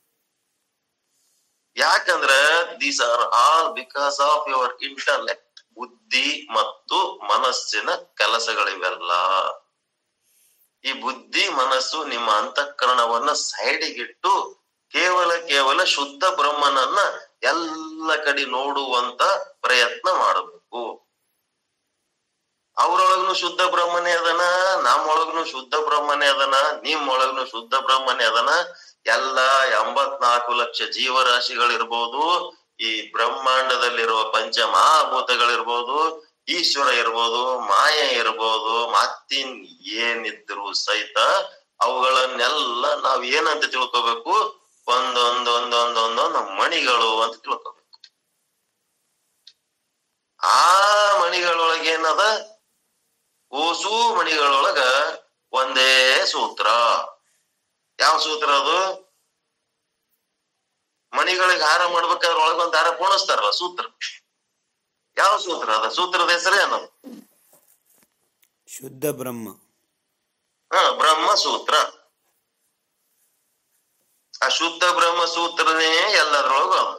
ಯಾಕಂದ್ರ these are all because of your intellect ಬುದ್ಧಿ ಮತ್ತು ಮನಸ್ಸಿನ ಕೆಲಸಗಳಿವೆಲ್ಲ ಈ ಬುದ್ಧಿ ಮನಸ್ಸು ನಿಮ್ಮ ಅಂತಃಕರಣವನ್ನ ಸೈಡಿಗಿಟ್ಟು ಕೇವಲ ಕೇವಲ ಶುದ್ಧ ಬ್ರಹ್ಮನನ್ನ ಎಲ್ಲ ಕಡೆ ನೋಡುವಂತ ಪ್ರಯತ್ನ ಮಾಡಬೇಕು ಅವ್ರೊಳಗ್ನು ಶುದ್ಧ ಬ್ರಹ್ಮನೇ ಅದನ ನಮ್ಮೊಳಗ್ನು ಶುದ್ಧ ಬ್ರಹ್ಮನೇ ಅದನ ನಿಮ್ಮೊಳಗ್ನು ಶುದ್ಧ ಬ್ರಹ್ಮನೇ ಅದನ ಎಲ್ಲ ಎಂಬತ್ನಾಲ್ಕು ಲಕ್ಷ ಜೀವರಾಶಿಗಳಿರ್ಬೋದು ಈ ಬ್ರಹ್ಮಾಂಡದಲ್ಲಿರುವ ಪಂಚ ಮಹಾಭೂತಗಳಿರ್ಬೋದು ಈಶ್ವರ ಇರ್ಬೋದು ಮಾಯ ಇರ್ಬೋದು ಮತ್ತಿನ್ ಏನಿದ್ರು ಸಹಿತ ಅವುಗಳನ್ನೆಲ್ಲ ನಾವ್ ಏನಂತ ತಿಳ್ಕೊಬೇಕು ಒಂದೊಂದೊಂದೊಂದೊಂದೊಂದು ಮಣಿಗಳು ಅಂತ ತಿಳ್ಕೊಬೇಕು ಆ ಮಣಿಗಳೊಳಗ ಏನದ ಓಸು ಮಣಿಗಳೊಳಗ ಒಂದೇ ಸೂತ್ರ ಯಾವ ಸೂತ್ರ ಅದು ಮಣಿಗಳಿಗೆ ಹಾರ ಮಾಡ್ಬೇಕಾದ್ರೆ ಒಳಗೊಂದ್ ಹಾರ ಪೋಣಿಸ್ತಾರಲ್ಲ ಸೂತ್ರ ಯಾವ ಸೂತ್ರ ಅದ ಸೂತ್ರದ ಹೆಸರೇ ಅನ್ನೋದು ಶುದ್ಧ ಬ್ರಹ್ಮ ಹ ಬ್ರಹ್ಮ ಸೂತ್ರ ಆ ಶುದ್ಧ ಬ್ರಹ್ಮ ಸೂತ್ರನೇ ಎಲ್ಲದ್ರೊಳಗು ಅದ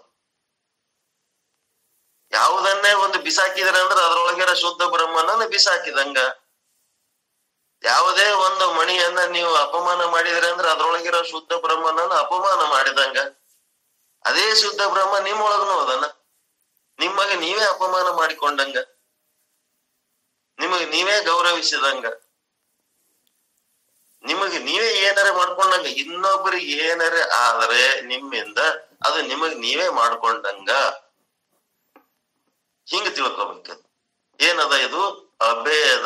ಯಾವುದನ್ನೇ ಒಂದು ಬಿಸಾಕಿದ್ರೆ ಅಂದ್ರೆ ಅದ್ರೊಳಗಿರೋ ಶುದ್ಧ ಬ್ರಹ್ಮನನ್ನ ಬಿಸಾಕಿದಂಗ ಯಾವುದೇ ಒಂದು ಮಣಿಯನ್ನ ನೀವು ಅಪಮಾನ ಮಾಡಿದ್ರೆ ಅಂದ್ರೆ ಅದ್ರೊಳಗಿರೋ ಶುದ್ಧ ಬ್ರಹ್ಮನನ್ನ ಅಪಮಾನ ಮಾಡಿದಂಗ ಅದೇ ಶುದ್ಧ ಬ್ರಹ್ಮ ನಿಮ್ಮೊಳಗನು ಅದನ್ನ ನಿಮಗೆ ನೀವೇ ಅಪಮಾನ ಮಾಡಿಕೊಂಡಂಗ ನಿಮಗೆ ನೀವೇ ಗೌರವಿಸಿದಂಗ ನಿಮಗೆ ನೀವೇ ಏನಾರ ಮಾಡ್ಕೊಂಡಂಗ ಇನ್ನೊಬ್ಬರಿಗೆ ಏನಾರ ಆದ್ರೆ ನಿಮ್ಮಿಂದ ಅದು ನಿಮಗ್ ನೀವೇ ಮಾಡ್ಕೊಂಡಂಗ ಹಿಂಗ ತಿಳ್ಕೊಬೇಕು ಏನದ ಇದು ಅಭೇದ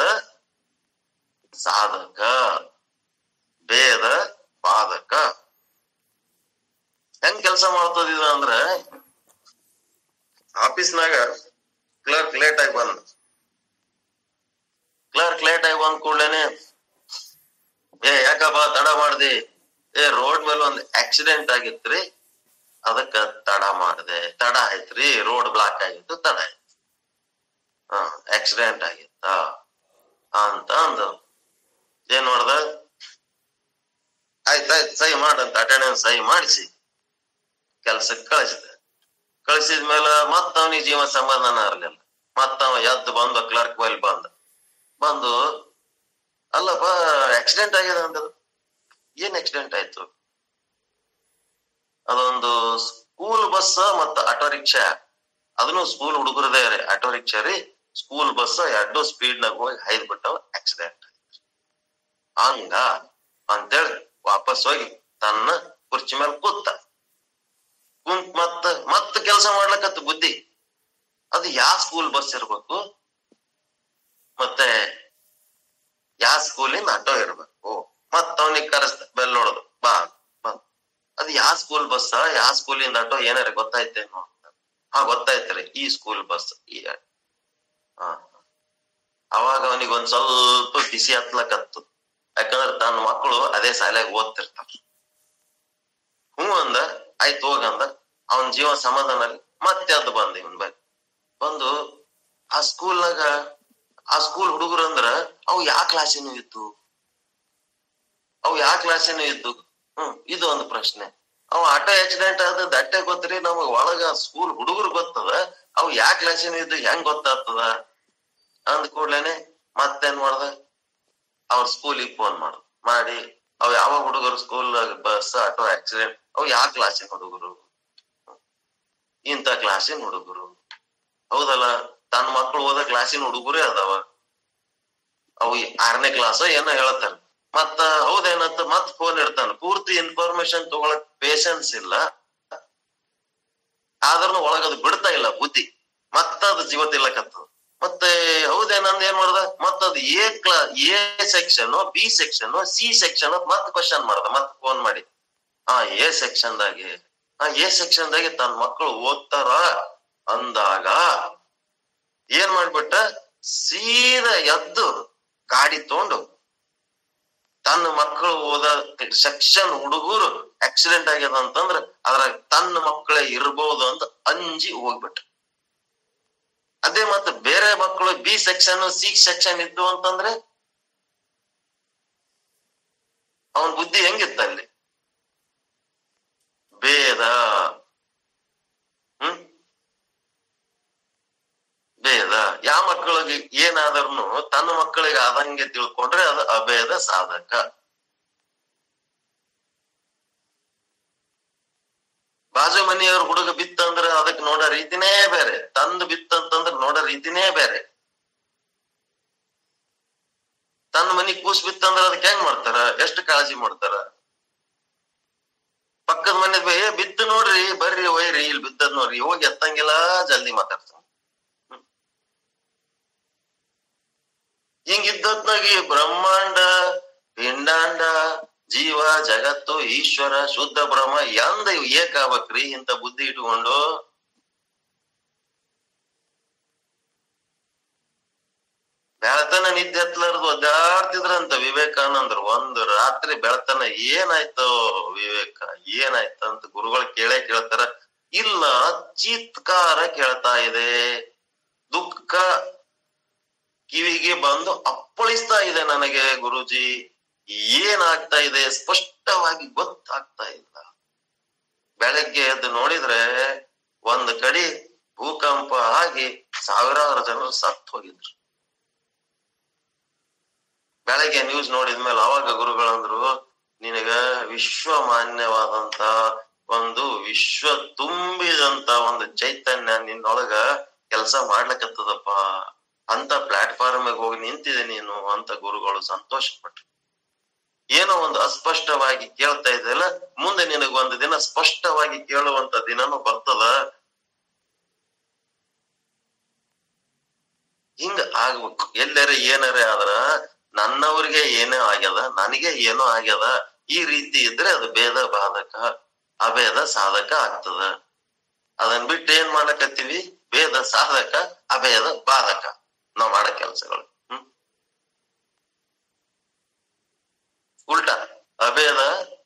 ಸಾಧಕ ಭೇದ ಬಾಧಕ ಹೆಂಗ್ ಕೆಲಸ ಮಾಡ್ತದ ಇದು ಅಂದ್ರ ಆಫೀಸ್ನಾಗ ಕ್ಲರ್ಕ್ ಲೇಟ್ ಆಗಿ ಬಂದ ಕ್ಲರ್ಕ್ ಲೇಟ್ ಆಗಿ ಬಂದ ಕೂಡ್ಲೇನೆ ಏ ಯಾಕಪ್ಪ ತಡ ಮಾಡ್ದಿ ಏ ರೋಡ್ ಮೇಲೆ ಒಂದ್ ಆಕ್ಸಿಡೆಂಟ್ ಆಗಿತ್ರಿ ಅದಕ್ಕ ತಡ ಮಾಡ್ದೆ ತಡ ಆಯ್ತ್ರಿ ರೋಡ್ ಬ್ಲಾಕ್ ಆಗಿತ್ತು ತಡ ಆಯ್ತು ಹ ಆಕ್ಸಿಡೆಂಟ್ ಆಗಿತ್ತ ಅಂತ ಅಂದ ಏನ್ ಮಾಡ್ದ ಆಯ್ತಾಯ್ತು ಸಹಿ ಮಾಡಂತ ಅಟೆಂಡೆನ್ಸ್ ಸಹಿ ಮಾಡಿಸಿ ಕೆಲ್ಸಕ್ಕೆ ಕಳಿಸಿದೆ ಕಳಿಸಿದ ಮೇಲೆ ಮತ್ತ ಅವನಿಗೆ ಜೀವ ಸಮಾಧಾನ ಇರ್ಲಿಲ್ಲ ಮತ್ತ ಅವ ಎದ್ದು ಬಂದ ಕ್ಲರ್ಕ್ ಬಲ್ಲಿ ಬಂದ ಬಂದು ಅಲ್ಲಪ್ಪ ಆಕ್ಸಿಡೆಂಟ್ ಆಗಿದೆ ಅಂತ ಏನ್ ಆಕ್ಸಿಡೆಂಟ್ ಆಯ್ತು ಅದೊಂದು ಸ್ಕೂಲ್ ಬಸ್ ಮತ್ತ ಆಟೋ ರಿಕ್ಷಾ ಅದನ್ನು ಸ್ಕೂಲ್ ಹುಡುಗರದೇ ರೀ ಆಟೋ ರಿಕ್ಷಾ ರೀ ಸ್ಕೂಲ್ ಬಸ್ ಎರಡು ಸ್ಪೀಡ್ ನಾಗ ಹೋಗಿ ಹೈದ್ ಬಿಟ್ಟವ ಆಕ್ಸಿಡೆಂಟ್ ಹಂಗ ಅಂತೇಳಿ ವಾಪಸ್ ಹೋಗಿ ತನ್ನ ಕುರ್ಚಿ ಮೇಲೆ ಕೂತ ಕುಂತ್ ಮತ್ತ ಮತ್ತ ಕೆಲಸ ಮಾಡ್ಲಕತ್ತ ಬುದ್ಧಿ ಅದು ಯಾವ ಸ್ಕೂಲ್ ಬಸ್ ಇರ್ಬೇಕು ಮತ್ತೆ ಯಾವ ಸ್ಕೂಲಿಂದ ಆಟೋ ಇರ್ಬೇಕು ಮತ್ತ ಅವನಿಗೆ ಕರೆಸ್ತ ಬೆಲ್ ನೋಡೋದು ಬಾ ಬಾ ಅದು ಯಾವ ಸ್ಕೂಲ್ ಬಸ್ ಯಾವ ಸ್ಕೂಲಿಂದ ಆಟೋ ಏನಾರ ಗೊತ್ತಾಯ್ತೇನೋ ಅಂತ ಹಾ ಗೊತ್ತಾಯ್ತ್ರಿ ಈ ಸ್ಕೂಲ್ ಬಸ್ ಈ ಹಾ ಅವಾಗ ಅವನಿಗೆ ಒಂದ್ ಸ್ವಲ್ಪ ಬಿಸಿ ಹತ್ಲಕತ್ತು ಯಾಕಂದ್ರೆ ತನ್ನ ಮಕ್ಕಳು ಅದೇ ಶಾಲೆಗೆ ಓದ್ತಿರ್ತಾರ ಹ್ಞೂ ಅಂದ ಆಯ್ತು ಹೋಗಂದ ಅವನ್ ಜೀವ ಸಮಾಧಾನ ಅಲ್ಲಿ ಮತ್ತೆ ಅದು ಬಂದ ಇವನ್ ಬೈ ಬಂದು ಆ ಸ್ಕೂಲ್ನಾಗ ಆ ಸ್ಕೂಲ್ ಹುಡುಗರು ಅಂದ್ರ ಅವು ಯಾವ ಕ್ಲಾಸಿನೂ ಇದ್ದು ಅವು ಯಾವ ಕ್ಲಾಸಿನೂ ಇದ್ದು ಹ್ಮ್ ಇದು ಒಂದು ಪ್ರಶ್ನೆ ಅವ ಆಟೋ ಆಕ್ಸಿಡೆಂಟ್ ಆದ ದಟ್ಟೆ ಗೊತ್ತ್ರಿ ನಮಗ್ ಒಳಗ ಸ್ಕೂಲ್ ಹುಡುಗರು ಗೊತ್ತದ ಅವು ಯಾವ ಕ್ಲಾಸಿನ ಇದ್ದು ಹೆಂಗ್ ಗೊತ್ತಾಗ್ತದ ಅಂದ ಕೂಡ್ಲೇನೆ ಮತ್ತೇನ್ ಮಾಡ್ದ ಅವ್ರ ಸ್ಕೂಲಿಗೆ ಫೋನ್ ಮಾಡ್ದ ಮಾಡಿ ಅವ್ ಯಾವ ಹುಡುಗರು ಸ್ಕೂಲ್ ಬಸ್ ಆಟೋ ಆಕ್ಸಿಡೆಂಟ್ ಅವ್ ಯಾವ ಕ್ಲಾಸಿನ ಹುಡುಗರು ಇಂಥ ಕ್ಲಾಸಿನ ಹುಡುಗರು ಹೌದಲ್ಲ ತನ್ನ ಮಕ್ಕಳು ಓದೋ ಕ್ಲಾಸಿನ ಹುಡುಗರೇ ಅದಾವ ಅವು ಆರನೇ ಕ್ಲಾಸ್ ಏನೋ ಹೇಳ್ತಾನ ಮತ್ತ ಹೌದೇನಂತ ಮತ್ ಫೋನ್ ಇಡ್ತಾನ ಪೂರ್ತಿ ಇನ್ಫಾರ್ಮೇಶನ್ ತಗೊಳಕ್ ಪೇಶನ್ಸ್ ಇಲ್ಲ ಆದ್ರೂ ಒಳಗದು ಬಿಡ್ತಾ ಇಲ್ಲ ಬುದ್ಧಿ ಮತ್ತ ಅದು ಜೀವ ತಿಲ್ಲಕತ್ತದ ಮತ್ತೆ ಹೌದೇನಂದ್ ಏನ್ ಮಾಡ್ದ ಮತ್ತದ್ ಎ ಕ್ಲಾ A section B section C section ಮತ್ ಕ್ವಶನ್ ಮಾಡ್ದ ಮತ್ ಫೋನ್ ಮಾಡಿ ಹಾ ಎ ಸೆಕ್ಷನ್ ದಾಗೆ ಹಾ ಎ ಸೆಕ್ಷನ್ ದಾಗೆ ತನ್ನ ಮಕ್ಕಳು ಓದ್ತಾರ ಅಂದಾಗ ಏನ್ ಮಾಡ್ಬಿಟ್ಟ ಸೀದಾ ಎದ್ದು ಗಾಡಿ ತಗೊಂಡು ತನ್ನ ಮಕ್ಕಳು ಓದ ಸೆಕ್ಷನ್ ಹುಡುಗರು ಆಕ್ಸಿಡೆಂಟ್ ಆಗ್ಯದ ಅಂತಂದ್ರ ಅದ್ರಾಗ ತನ್ನ ಮಕ್ಕಳೇ ಇರ್ಬೋದು ಅಂತ ಅಂಜಿ ಹೋಗ್ಬಿಟ್ಟ ಅದೇ ಮತ್ತೆ ಬೇರೆ ಮಕ್ಕಳು ಬಿ ಸೆಕ್ಷನ್ ಸಿ ಸೆಕ್ಷನ್ ಇದ್ದು ಅಂತಂದ್ರೆ ಅವನ್ ಬುದ್ಧಿ ಹೆಂಗಿತ್ತ ಅಲ್ಲಿ ಭೇದ ಹ್ಮ್ ಭೇದ ಯಾವ ಮಕ್ಕಳಿಗೆ ಏನಾದ್ರೂ ತನ್ನ ಮಕ್ಕಳಿಗೆ ಆದಂಗೆ ತಿಳ್ಕೊಂಡ್ರೆ ಅದು ಅಭೇದ ಸಾಧಕ ಬಾಜು ಮನೆಯವ್ರ ಹುಡುಗ ಬಿತ್ತಂದ್ರ ಅದಕ್ ನೋಡೋ ರೀತಿನೇ ಬೇರೆ ತಂದು ಬಿತ್ತಂತಂದ್ರ ನೋಡೋ ರೀತಿನೇ ಬೇರೆ ತನ್ನ ಮನಿ ಕೂಸ್ ಬಿತ್ತಂದ್ರ ಅದಕ್ಕೆ ಹೆಂಗ್ ಮಾಡ್ತಾರ ಎಷ್ಟು ಕಾಳಜಿ ಮಾಡ್ತಾರ ಪಕ್ಕದ ಮನೆ ಏ ಬಿತ್ತು ನೋಡ್ರಿ ಬರ್ರಿ ಒಯ್ರಿ ಇಲ್ಲಿ ಬಿತ್ತದ್ ನೋಡ್ರಿ ಹೋಗಿ ಎತ್ತಂಗಿಲ್ಲ ಜಲ್ದಿ ಮಾತಾಡ್ತಾನ ಹಿಂಗಿದ್ದತ್ನಾಗಿ ಬ್ರಹ್ಮಾಂಡ ಪಿಂಡಾಂಡ ಜೀವ ಜಗತ್ತು ಈಶ್ವರ ಶುದ್ಧ ಬ್ರಹ್ಮ ಎಂದ ಇವ್ ಏಕಾಗ್ಬೇಕ್ರಿ ಇಂತ ಬುದ್ಧಿ ಇಟ್ಕೊಂಡು ಬೆಳತನ ನಿದ್ದೆ ಹತ್ಲಾರ್ದು ಒದ್ದಾಡ್ತಿದ್ರಂತ ವಿವೇಕಾನಂದ್ರು ಒಂದು ರಾತ್ರಿ ಬೆಳತನ ಏನಾಯ್ತೋ ವಿವೇಕ ಏನಾಯ್ತ ಅಂತ ಗುರುಗಳು ಕೇಳೇ ಕೇಳ್ತಾರ ಇಲ್ಲ ಚೀತ್ಕಾರ ಕೇಳ್ತಾ ಇದೆ ದುಃಖ ಕಿವಿಗೆ ಬಂದು ಅಪ್ಪಳಿಸ್ತಾ ಇದೆ ನನಗೆ ಗುರುಜಿ ಏನಾಗ್ತಾ ಇದೆ ಸ್ಪಷ್ಟವಾಗಿ ಗೊತ್ತಾಗ್ತಾ ಇಲ್ಲ ಬೆಳಗ್ಗೆ ಎದ್ದು ನೋಡಿದ್ರೆ ಒಂದ್ ಕಡೆ ಭೂಕಂಪ ಆಗಿ ಸಾವಿರಾರು ಜನರು ಸತ್ತು ಹೋಗಿದ್ರು ಬೆಳಗ್ಗೆ ನ್ಯೂಸ್ ನೋಡಿದ್ಮೇಲೆ ಅವಾಗ ಗುರುಗಳಂದ್ರು ನಿನಗ ವಿಶ್ವ ಮಾನ್ಯವಾದಂತ ಒಂದು ವಿಶ್ವ ತುಂಬಿದಂತ ಒಂದು ಚೈತನ್ಯ ನಿನ್ನೊಳಗ ಕೆಲಸ ಮಾಡ್ಲಕತ್ತದಪ್ಪ ಅಂತ ಪ್ಲಾಟ್ಫಾರ್ಮ್ ಹೋಗಿ ನಿಂತಿದೆ ನೀನು ಅಂತ ಗುರುಗಳು ಸಂತೋಷ ಪಟ್ರು ಏನೋ ಒಂದು ಅಸ್ಪಷ್ಟವಾಗಿ ಕೇಳ್ತಾ ಇದೆಯಲ್ಲ ಮುಂದೆ ನಿನಗ ಒಂದು ದಿನ ಸ್ಪಷ್ಟವಾಗಿ ಕೇಳುವಂತ ದಿನನೂ ಬರ್ತದ ಹಿಂಗ ಆಗ್ಬೇಕು ಎಲ್ಲರ ಏನಾರ ಆದ್ರ ನನ್ನವ್ರಿಗೆ ಏನೋ ಆಗ್ಯದ ನನಗೆ ಏನೋ ಆಗ್ಯದ ಈ ರೀತಿ ಇದ್ರೆ ಅದು ಭೇದ ಬಾಧಕ ಅಭೇದ ಸಾಧಕ ಆಗ್ತದ ಅದನ್ ಬಿಟ್ಟು ಏನ್ ಮಾಡಕತ್ತೀವಿ ಭೇದ ಸಾಧಕ ಅಭೇದ ಬಾಧಕ ನಾವ್ ಮಾಡೋ ಕೆಲಸಗಳು ಹ್ಮ್ ಉಲ್ಟಾ ಅಭೇದ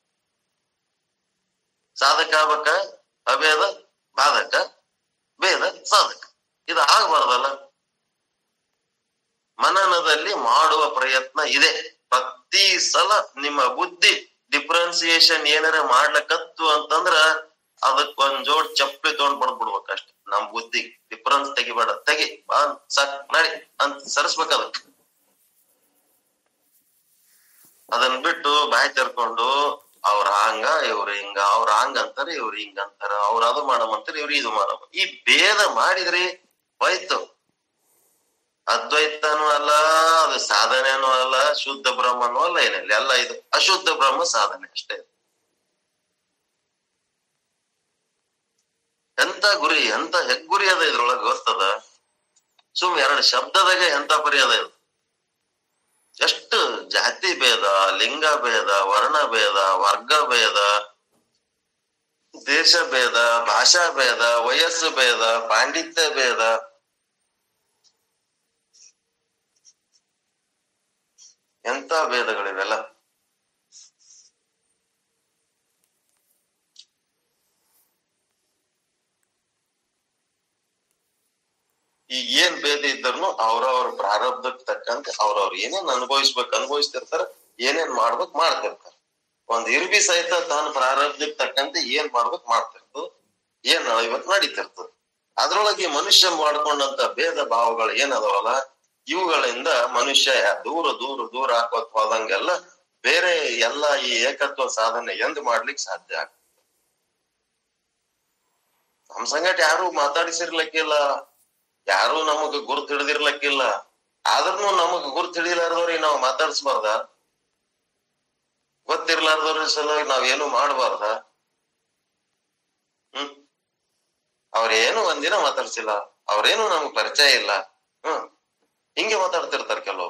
ಸಾಧಕ ಆಗ್ಬೇಕ ಅಭೇದ ಬಾಧಕ ಭೇದ ಸಾಧಕ ಇದು ಆಗ್ಬಾರ್ದಲ್ಲ ಮನನದಲ್ಲಿ ಮಾಡುವ ಪ್ರಯತ್ನ ಇದೆ ಪ್ರತಿ ಸಲ ನಿಮ್ಮ ಬುದ್ಧಿ ಡಿಫ್ರೆನ್ಸಿಯೇಷನ್ ಏನಾರ ಮಾಡ್ಲಕತ್ತು ಅಂತಂದ್ರ ಅದಕ್ ಒಂದ್ ಜೋಡ್ ಚಪ್ಪಲಿ ತಗೊಂಡ್ ಬಡ್ಬಿಡ್ಬೇಕಷ್ಟೆ ನಮ್ ಬುದ್ಧಿ ಡಿಫ್ರೆನ್ಸ್ ತೆಗಿಬೇಡ ತೆಗಿ ಬಾ ಸಾಕ್ ನಡಿ ಅಂತ ಸರಿಸ್ಬೇಕ ಅದಕ್ ಅದನ್ ಬಿಟ್ಟು ಬಾಯಿ ತೆರ್ಕೊಂಡು ಅವ್ರ ಹಂಗ ಇವ್ರ ಹಿಂಗ ಅವ್ರ ಹಂಗ ಅಂತಾರ ಇವ್ರ ಹಿಂಗ ಅಂತಾರ ಅವ್ರ ಅದು ಮಾಡಮಂತಾರ ಇವ್ರ ಇದು ಮಾಡಮ ಈ ಭೇದ ಮಾಡಿದ್ರಿ ಹೋಯ್ತು ಅದ್ವೈತನೂ ಅಲ್ಲ ಅದು ಸಾಧನೆನೂ ಅಲ್ಲ ಶುದ್ಧ ಬ್ರಹ್ಮನೂ ಅಲ್ಲ ಏನಿಲ್ಲ ಎಲ್ಲ ಇದು ಅಶುದ್ಧ ಬ್ರಹ್ಮ ಸಾಧನೆ ಅಷ್ಟೇ ಎಂತ ಗುರಿ ಎಂತ ಹೆಗ್ಗುರಿ ಅದ ಇದ್ರೊಳಗ ಗೊತ್ತದ ಸುಮ್ ಎರಡು ಶಬ್ದದಾಗ ಎಂತ ಪರಿ ಅದ ಇದು ಎಷ್ಟು ಜಾತಿ ಭೇದ ಲಿಂಗ ಭೇದ ವರ್ಣ ಭೇದ ವರ್ಗ ಭೇದ ದೇಶ ಭೇದ ಭಾಷಾ ಭೇದ ವಯಸ್ಸು ಭೇದ ಪಾಂಡಿತ್ಯ ಭೇದ ಎಂತ ಭೇದಗಳಿವೆಲ್ಲ ಈಗ ಏನ್ ಭೇದ ಇದ್ರು ಅವ್ರವ್ರ ಪ್ರಾರಬ್ಧಕ್ ತಕ್ಕಂತೆ ಅವ್ರವ್ರ ಏನೇನ್ ಅನುಭವಿಸ್ಬೇಕು ಅನುಭವಿಸ್ತಿರ್ತಾರ ಏನೇನ್ ಮಾಡ್ಬೇಕು ಮಾಡ್ತಿರ್ತಾರ ಒಂದ್ ಇರ್ಬಿ ಸಹಿತ ತಾನು ಪ್ರಾರಬ್ಧಕ್ ತಕ್ಕಂತೆ ಏನ್ ಮಾಡ್ಬೇಕು ಮಾಡ್ತಿರ್ತದ ಏನ್ ಇವತ್ ನಡೀತಿರ್ತದ ಅದ್ರೊಳಗೆ ಮನುಷ್ಯ ಮಾಡ್ಕೊಂಡಂತ ಭೇದ ಭಾವಗಳು ಏನದವಲ್ಲ ಇವುಗಳಿಂದ ಮನುಷ್ಯ ದೂರ ದೂರ ದೂರ ಹಾಕೋತ್ ಹೋದಂಗೆಲ್ಲ ಬೇರೆ ಎಲ್ಲ ಈ ಏಕತ್ವ ಸಾಧನೆ ಎಂದ್ ಮಾಡ್ಲಿಕ್ಕೆ ಸಾಧ್ಯ ಆಗ್ತದೆ ನಮ್ ಸಂಗಟ ಯಾರು ಮಾತಾಡಿಸಿರ್ಲಿಕ್ಕಿಲ್ಲ ಯಾರು ನಮಗ ಗುರ್ತು ಹಿಡಿದಿರ್ಲಿಕ್ಕಿಲ್ಲ ಆದ್ರೂ ನಮಗ್ ಗುರ್ತು ಹಿಡಿಲಾರ್ದವ್ರಿಗೆ ನಾವು ಮಾತಾಡ್ಸ್ಬಾರ್ದ ಗೊತ್ತಿರ್ಲಾರ್ದವ್ರ ಸಲುವಾಗಿ ನಾವೇನು ಮಾಡಬಾರ್ದ ಹ್ಮ್ ಅವ್ರೇನು ಒಂದಿನ ಮಾತಾಡ್ಸಿಲ್ಲ ಅವ್ರೇನು ನಮ್ಗ್ ಪರಿಚಯ ಇಲ್ಲ ಹ್ಮ್ ಹಿಂಗೆ ಮಾತಾಡ್ತಿರ್ತಾರ ಕೆಲವು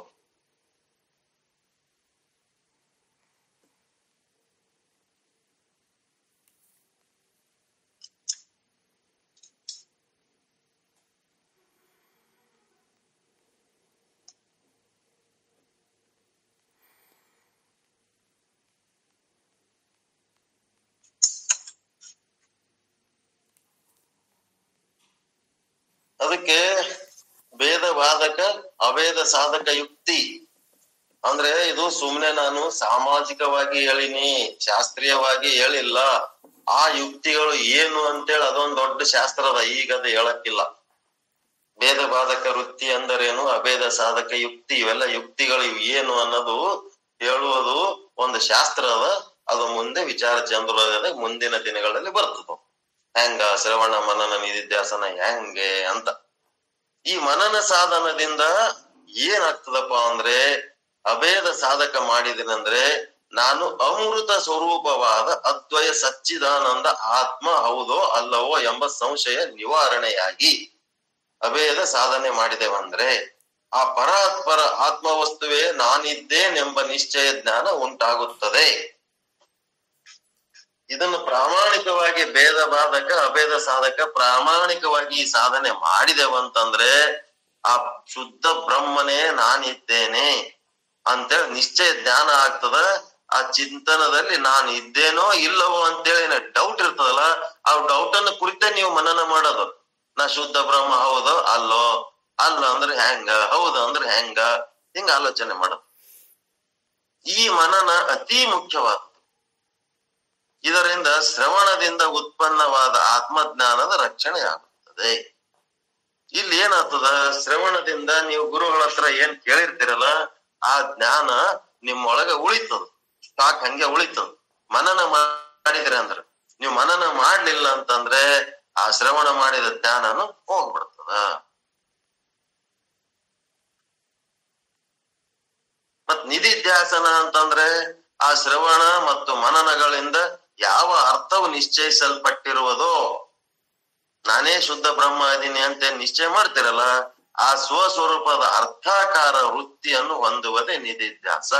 ಅದಕ್ಕೆ ಭೇದ ವಾದಕ ಅಭೇದ ಸಾಧಕ ಯುಕ್ತಿ ಅಂದ್ರೆ ಇದು ಸುಮ್ನೆ ನಾನು ಸಾಮಾಜಿಕವಾಗಿ ಹೇಳಿನಿ ಶಾಸ್ತ್ರೀಯವಾಗಿ ಹೇಳಿಲ್ಲ ಆ ಯುಕ್ತಿಗಳು ಏನು ಅಂತೇಳಿ ಅದೊಂದ್ ದೊಡ್ಡ ಶಾಸ್ತ್ರ ಅದ ಈಗ ಅದು ಹೇಳಕ್ಕಿಲ್ಲ ಭೇದ ಬಾಧಕ ವೃತ್ತಿ ಅಂದರೇನು ಅಭೇದ ಸಾಧಕ ಯುಕ್ತಿ ಇವೆಲ್ಲ ಯುಕ್ತಿಗಳು ಇವು ಏನು ಅನ್ನೋದು ಹೇಳುವುದು ಒಂದು ಶಾಸ್ತ್ರ ಅದ ಅದು ಮುಂದೆ ವಿಚಾರ ಚಂದ್ರೋದಯದ ಮುಂದಿನ ದಿನಗಳಲ್ಲಿ ಬರ್ತದ ಹೆಂಗ ಶ್ರವಣ ಮನನ ನಿಧಿಧ್ಯಾಸನ ಹೆಂಗೆ ಅಂತ ಈ ಮನನ ಸಾಧನದಿಂದ ಏನಾಗ್ತದಪ್ಪ ಅಂದ್ರೆ ಅಭೇದ ಸಾಧಕ ಮಾಡಿದಿನಂದ್ರೆ ನಾನು ಅಮೃತ ಸ್ವರೂಪವಾದ ಅದ್ವಯ ಸಚ್ಚಿದಾನಂದ ಆತ್ಮ ಹೌದೋ ಅಲ್ಲವೋ ಎಂಬ ಸಂಶಯ ನಿವಾರಣೆಯಾಗಿ ಅಭೇದ ಸಾಧನೆ ಮಾಡಿದೆವಂದ್ರೆ ಆ ಪರಾತ್ಪರ ಆತ್ಮವಸ್ತುವೇ ನಾನಿದ್ದೇನೆಂಬ ನಿಶ್ಚಯ ಜ್ಞಾನ ಉಂಟಾಗುತ್ತದೆ ಇದನ್ನು ಪ್ರಾಮಾಣಿಕವಾಗಿ ಭೇದ ಬಾಧಕ ಅಭೇದ ಸಾಧಕ ಪ್ರಾಮಾಣಿಕವಾಗಿ ಈ ಸಾಧನೆ ಮಾಡಿದೆವಂತಂದ್ರೆ ಆ ಶುದ್ಧ ಬ್ರಹ್ಮನೇ ನಾನಿದ್ದೇನೆ ಅಂತೇಳಿ ನಿಶ್ಚಯ ಜ್ಞಾನ ಆಗ್ತದ ಆ ಚಿಂತನದಲ್ಲಿ ನಾನು ಇದ್ದೇನೋ ಇಲ್ಲವೋ ಅಂತೇಳಿ ಡೌಟ್ ಇರ್ತದಲ್ಲ ಆ ಡೌಟ್ ಅನ್ನು ಕುರಿತೇ ನೀವು ಮನನ ಮಾಡೋದು ನಾ ಶುದ್ಧ ಬ್ರಹ್ಮ ಹೌದು ಅಲ್ಲೋ ಅಲ್ಲ ಅಂದ್ರೆ ಹೆಂಗ ಹೌದು ಅಂದ್ರೆ ಹೆಂಗ ಹಿಂಗ ಆಲೋಚನೆ ಮಾಡೋದು ಈ ಮನನ ಅತಿ ಮುಖ್ಯವಾದ ಇದರಿಂದ ಶ್ರವಣದಿಂದ ಉತ್ಪನ್ನವಾದ ಆತ್ಮಜ್ಞಾನದ ರಕ್ಷಣೆ ಆಗುತ್ತದೆ ಇಲ್ಲಿ ಏನಾಗ್ತದ ಶ್ರವಣದಿಂದ ನೀವು ಗುರುಗಳ ಹತ್ರ ಏನ್ ಕೇಳಿರ್ತೀರಲ್ಲ ಆ ಜ್ಞಾನ ನಿಮ್ಮೊಳಗ ಉಳಿತದ ಸ್ಟಾಕ್ ಹಂಗೆ ಉಳಿತದ ಮನನ ಮಾಡಿದ್ರಿ ಅಂದ್ರ ನೀವು ಮನನ ಮಾಡ್ಲಿಲ್ಲ ಅಂತಂದ್ರೆ ಆ ಶ್ರವಣ ಮಾಡಿದ ಜ್ಞಾನನು ಹೋಗ್ಬಿಡ್ತದ ಮತ್ ನಿಧಿಧ್ಯಾಸನ ಅಂತಂದ್ರೆ ಆ ಶ್ರವಣ ಮತ್ತು ಮನನಗಳಿಂದ ಯಾವ ಅರ್ಥವು ನಿಶ್ಚಯಿಸಲ್ಪಟ್ಟಿರುವುದೋ ನಾನೇ ಶುದ್ಧ ಬ್ರಹ್ಮ ಇದೀನಿ ಅಂತ ನಿಶ್ಚಯ ಮಾಡ್ತಿರಲ್ಲ ಆ ಸ್ವಸ್ವರೂಪದ ಅರ್ಥಾಕಾರ ವೃತ್ತಿಯನ್ನು ಹೊಂದುವುದೇ ನಿಧಿಧ್ಯಾಸ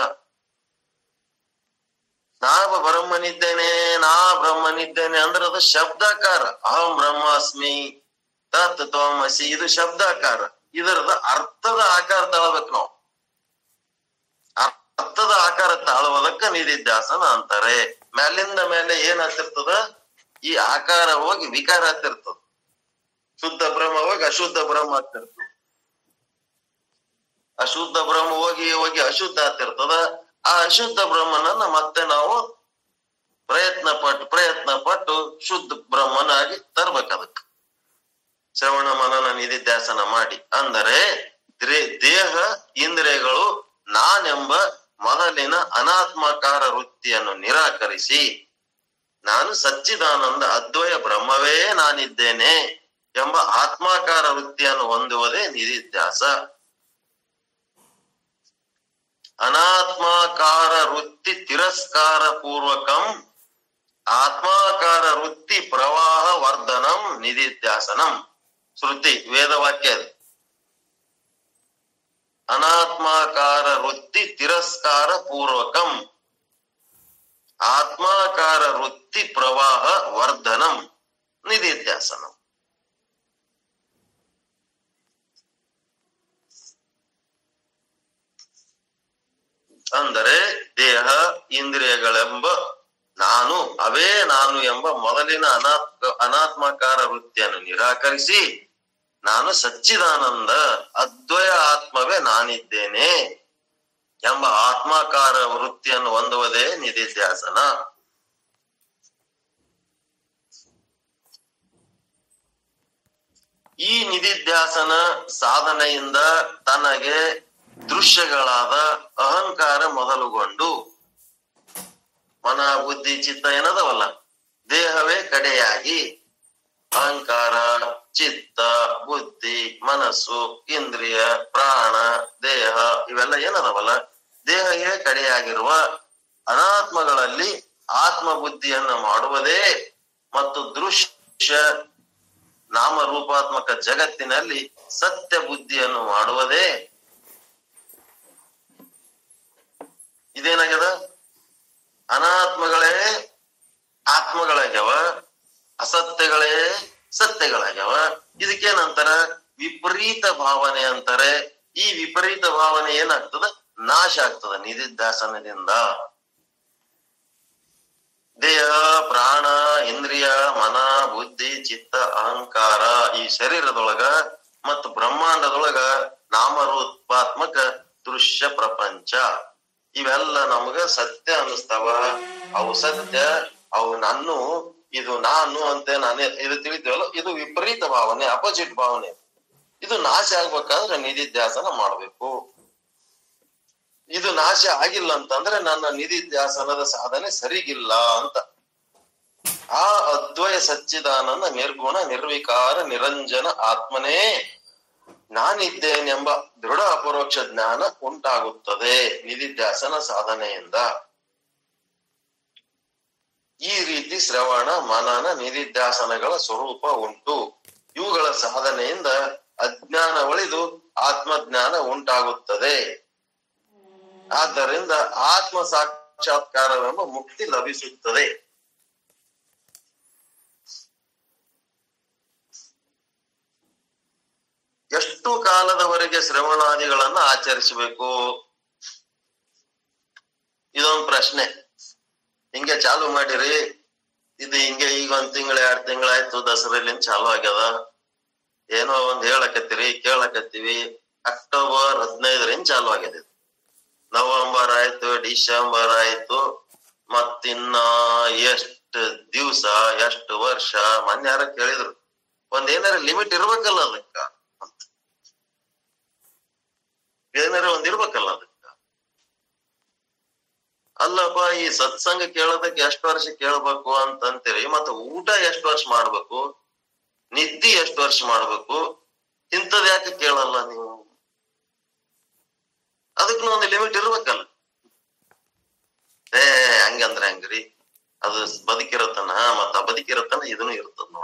ನಾ ಬ್ರಹ್ಮನಿದ್ದೇನೆ ನಾ ಬ್ರಹ್ಮನಿದ್ದೇನೆ ಅಂದ್ರೆ ಅದು ಶಬ್ದಾಕಾರ ಅಹಂ ಬ್ರಹ್ಮಾಸ್ಮಿ ತತ್ ತ್ವಮಸಿ ಇದು ಶಬ್ದಾಕಾರ ಇದರದ ಅರ್ಥದ ಆಕಾರ ತಾಳ್ಬೇಕು ನಾವು ಅರ್ಥದ ಆಕಾರ ತಾಳುವುದಕ್ಕ ನಿಧಿಧ್ಯಾಸನ ಅಂತಾರೆ ಮೇಲಿಂದ ಮೇಲೆ ಏನ್ ಹತ್ತಿರ್ತದ ಈ ಆಕಾರ ಹೋಗಿ ವಿಕಾರ ಹತ್ತಿರ್ತದ ಶುದ್ಧ ಬ್ರಹ್ಮ ಹೋಗಿ ಅಶುದ್ಧ ಬ್ರಹ್ಮ ಆಗ್ತಿರ್ತದ ಅಶುದ್ಧ ಬ್ರಹ್ಮ ಹೋಗಿ ಹೋಗಿ ಅಶುದ್ಧ ಆಗ್ತಿರ್ತದ ಆ ಅಶುದ್ಧ ಬ್ರಹ್ಮನನ್ನ ಮತ್ತೆ ನಾವು ಪ್ರಯತ್ನ ಪಟ್ಟು ಪ್ರಯತ್ನ ಪಟ್ಟು ಶುದ್ಧ ಬ್ರಹ್ಮನಾಗಿ ತರ್ಬೇಕು ಅದಕ್ಕೆ ಶ್ರವಣ ಮನನ ನಿಧಿಧ್ಯಾಸನ ಮಾಡಿ ಅಂದರೆ ದೇಹ ಇಂದ್ರಿಯಗಳು ನಾನೆಂಬ ಮೊದಲಿನ ಅನಾತ್ಮಕಾರ ವೃತ್ತಿಯನ್ನು ನಿರಾಕರಿಸಿ ನಾನು ಸಚ್ಚಿದಾನಂದ ಅದ್ವಯ ಬ್ರಹ್ಮವೇ ನಾನಿದ್ದೇನೆ ಎಂಬ ಆತ್ಮಾಕಾರ ವೃತ್ತಿಯನ್ನು ಹೊಂದುವುದೇ ನಿಧಿಧ್ಯಾಸ ಅನಾತ್ಮಾಕಾರ ವೃತ್ತಿ ತಿರಸ್ಕಾರ ಪೂರ್ವಕಂ ಆತ್ಮಾಕಾರ ವೃತ್ತಿ ಪ್ರವಾಹ ವರ್ಧನಂ ನಿಧಿಧ್ಯಾಸನಂ ಶ್ರುತಿ ವೇದವಾಕ್ಯ ಅದು ಅನಾತ್ಮಾಕಾರ ವೃತ್ತಿ ತಿರಸ್ಕಾರ ಪೂರ್ವಕಂ ಆತ್ಮಾಕಾರ ವೃತ್ತಿ ಪ್ರವಾಹ ವರ್ಧನಂ ನಿಧಿಧ್ಯಾಸನಂ ಅಂದರೆ ದೇಹ ಇಂದ್ರಿಯಗಳೆಂಬ ನಾನು ಅವೇ ನಾನು ಎಂಬ ಮೊದಲಿನ ಅನಾತ್ ಅನಾತ್ಮಕಾರ ವೃತ್ತಿಯನ್ನು ನಿರಾಕರಿಸಿ ನಾನು ಸಚ್ಚಿದಾನಂದ ಅದ್ವಯ ಆತ್ಮವೇ ನಾನಿದ್ದೇನೆ ಎಂಬ ಆತ್ಮಾಕಾರ ವೃತ್ತಿಯನ್ನು ಹೊಂದುವುದೇ ನಿಧಿಧ್ಯಾಸನ ಈ ನಿಧಿ ನಿಧಿಧ್ಯಾಸನ ಸಾಧನೆಯಿಂದ ತನಗೆ ದೃಶ್ಯಗಳಾದ ಅಹಂಕಾರ ಮೊದಲುಗೊಂಡು ಮನ ಬುದ್ಧಿ ಚಿತ್ತ ಏನದವಲ್ಲ ದೇಹವೇ ಕಡೆಯಾಗಿ ಅಹಂಕಾರ ಚಿತ್ತ ಬುದ್ಧಿ ಮನಸ್ಸು ಇಂದ್ರಿಯ ಪ್ರಾಣ ದೇಹ ಇವೆಲ್ಲ ಏನದವಲ್ಲ ದೇಹವೇ ಕಡೆಯಾಗಿರುವ ಅನಾತ್ಮಗಳಲ್ಲಿ ಆತ್ಮ ಬುದ್ಧಿಯನ್ನು ಮಾಡುವುದೇ ಮತ್ತು ದೃಶ್ಯ ನಾಮರೂಪಾತ್ಮಕ ಜಗತ್ತಿನಲ್ಲಿ ಸತ್ಯ ಬುದ್ಧಿಯನ್ನು ಮಾಡುವುದೇ ಇದೇನಾಗ್ಯದ ಅನಾತ್ಮಗಳೇ ಆತ್ಮಗಳಾಗ್ಯಾವ ಅಸತ್ಯಗಳೇ ಸತ್ಯಗಳಾಗ್ಯಾವ ಇದಕ್ಕೇನಂತಾರ ವಿಪರೀತ ಭಾವನೆ ಅಂತಾರೆ ಈ ವಿಪರೀತ ಭಾವನೆ ಏನಾಗ್ತದ ನಾಶ ಆಗ್ತದ ನಿಧಿಧ್ಯಾಸನದಿಂದ ದೇಹ ಪ್ರಾಣ ಇಂದ್ರಿಯ ಮನ ಬುದ್ಧಿ ಚಿತ್ತ ಅಹಂಕಾರ ಈ ಶರೀರದೊಳಗ ಮತ್ತು ಬ್ರಹ್ಮಾಂಡದೊಳಗ ನಾಮರೂಪಾತ್ಮಕ ದೃಶ್ಯ ಪ್ರಪಂಚ ಇವೆಲ್ಲ ನಮಗ ಸತ್ಯ ಅನಿಸ್ತಾವ ಅವು ಸತ್ಯ ಅವು ನಾನು ಇದು ನಾನು ಅಂತ ನಾನೇ ಇದು ತಿಳಿತೀವಲ್ಲ ಇದು ವಿಪರೀತ ಭಾವನೆ ಅಪೋಸಿಟ್ ಭಾವನೆ ಇದು ನಾಶ ಆಗ್ಬೇಕಾದ್ರೆ ನಿಧಿಧ್ಯಾಸನ ಮಾಡ್ಬೇಕು ಇದು ನಾಶ ಆಗಿಲ್ಲ ಅಂತಂದ್ರೆ ನನ್ನ ನಿಧಿಧ್ಯಾಸನದ ಸಾಧನೆ ಸರಿಗಿಲ್ಲ ಅಂತ ಆ ಅದ್ವಯ ಸಚ್ಚಿದಾನಂದ ನಿರ್ಗುಣ ನಿರ್ವಿಕಾರ ನಿರಂಜನ ಆತ್ಮನೇ ನಾನಿದ್ದೇನೆಂಬ ದೃಢ ಅಪರೋಕ್ಷ ಜ್ಞಾನ ಉಂಟಾಗುತ್ತದೆ ನಿಧಿಧ್ಯಾಸನ ಸಾಧನೆಯಿಂದ ಈ ರೀತಿ ಶ್ರವಣ ಮನನ ನಿಧಿಧ್ಯಾಸನಗಳ ಸ್ವರೂಪ ಉಂಟು ಇವುಗಳ ಸಾಧನೆಯಿಂದ ಅಜ್ಞಾನ ಒಳಿದು ಆತ್ಮಜ್ಞಾನ ಉಂಟಾಗುತ್ತದೆ ಆದ್ದರಿಂದ ಆತ್ಮ ಸಾಕ್ಷಾತ್ಕಾರವೆಂಬ ಮುಕ್ತಿ ಲಭಿಸುತ್ತದೆ ಎಷ್ಟು ಕಾಲದವರೆಗೆ ಶ್ರವಣಾದಿಗಳನ್ನ ಆಚರಿಸಬೇಕು ಇದೊಂದು ಪ್ರಶ್ನೆ ಹಿಂಗೆ ಚಾಲು ಮಾಡಿರಿ ಇದು ಹಿಂಗೆ ಈಗ ಒಂದ್ ತಿಂಗಳ ಎರಡ್ ತಿಂಗಳಾಯ್ತು ದಸರಲ್ಲಿ ಚಾಲು ಆಗ್ಯದ ಏನೋ ಒಂದ್ ಹೇಳಕತ್ತೀರಿ ಕೇಳಕತ್ತೀವಿ ಅಕ್ಟೋಬರ್ ಹದಿನೈದರಿಂದ ಚಾಲು ಆಗ್ಯದ ಇದು. ನವೆಂಬರ್ ಆಯ್ತು ಡಿಸೆಂಬರ್ ಆಯ್ತು ಮತ್ತಿನ್ನ ಎಷ್ಟ್ ದಿವ್ಸ ಎಷ್ಟು ವರ್ಷ ಮೊನ್ನೆ ಯಾರ ಕೇಳಿದ್ರು ಒಂದ್ ಏನಾರ ಲಿಮಿಟ್ ಇರ್ಬೇಕಲ್ಲ ಅದಕ್ಕ ಅಂತ ಏನಾರ ಒಂದ್ ಇರ್ಬೇಕಲ್ಲ ಅದಕ್ಕ ಅಲ್ಲಪ್ಪ ಈ ಸತ್ಸಂಗ ಕೇಳೋದಕ್ಕೆ ಎಷ್ಟು ವರ್ಷ ಕೇಳ್ಬೇಕು ಅಂತ ಅಂತೀರಿ ಮತ್ತೆ ಊಟ ಎಷ್ಟು ವರ್ಷ ಮಾಡ್ಬೇಕು ನಿದ್ದಿ ಎಷ್ಟು ವರ್ಷ ಮಾಡ್ಬೇಕು ಇಂಥದ್ ಯಾಕೆ ಕೇಳಲ್ಲ ನೀವು ಅದಕ್ಕೆ ಒಂದು ಲಿಮಿಟ್ ಇರ್ಬೇಕಲ್ಲ ಏ ಹಂಗಂದ್ರೆ ಹಂಗ್ರಿ ಅದು ಬದುಕಿರತನ ಮತ್ತ ಆ ಬದುಕಿರತನ ಇದನ್ನು ಇರ್ತದ ನೋಡ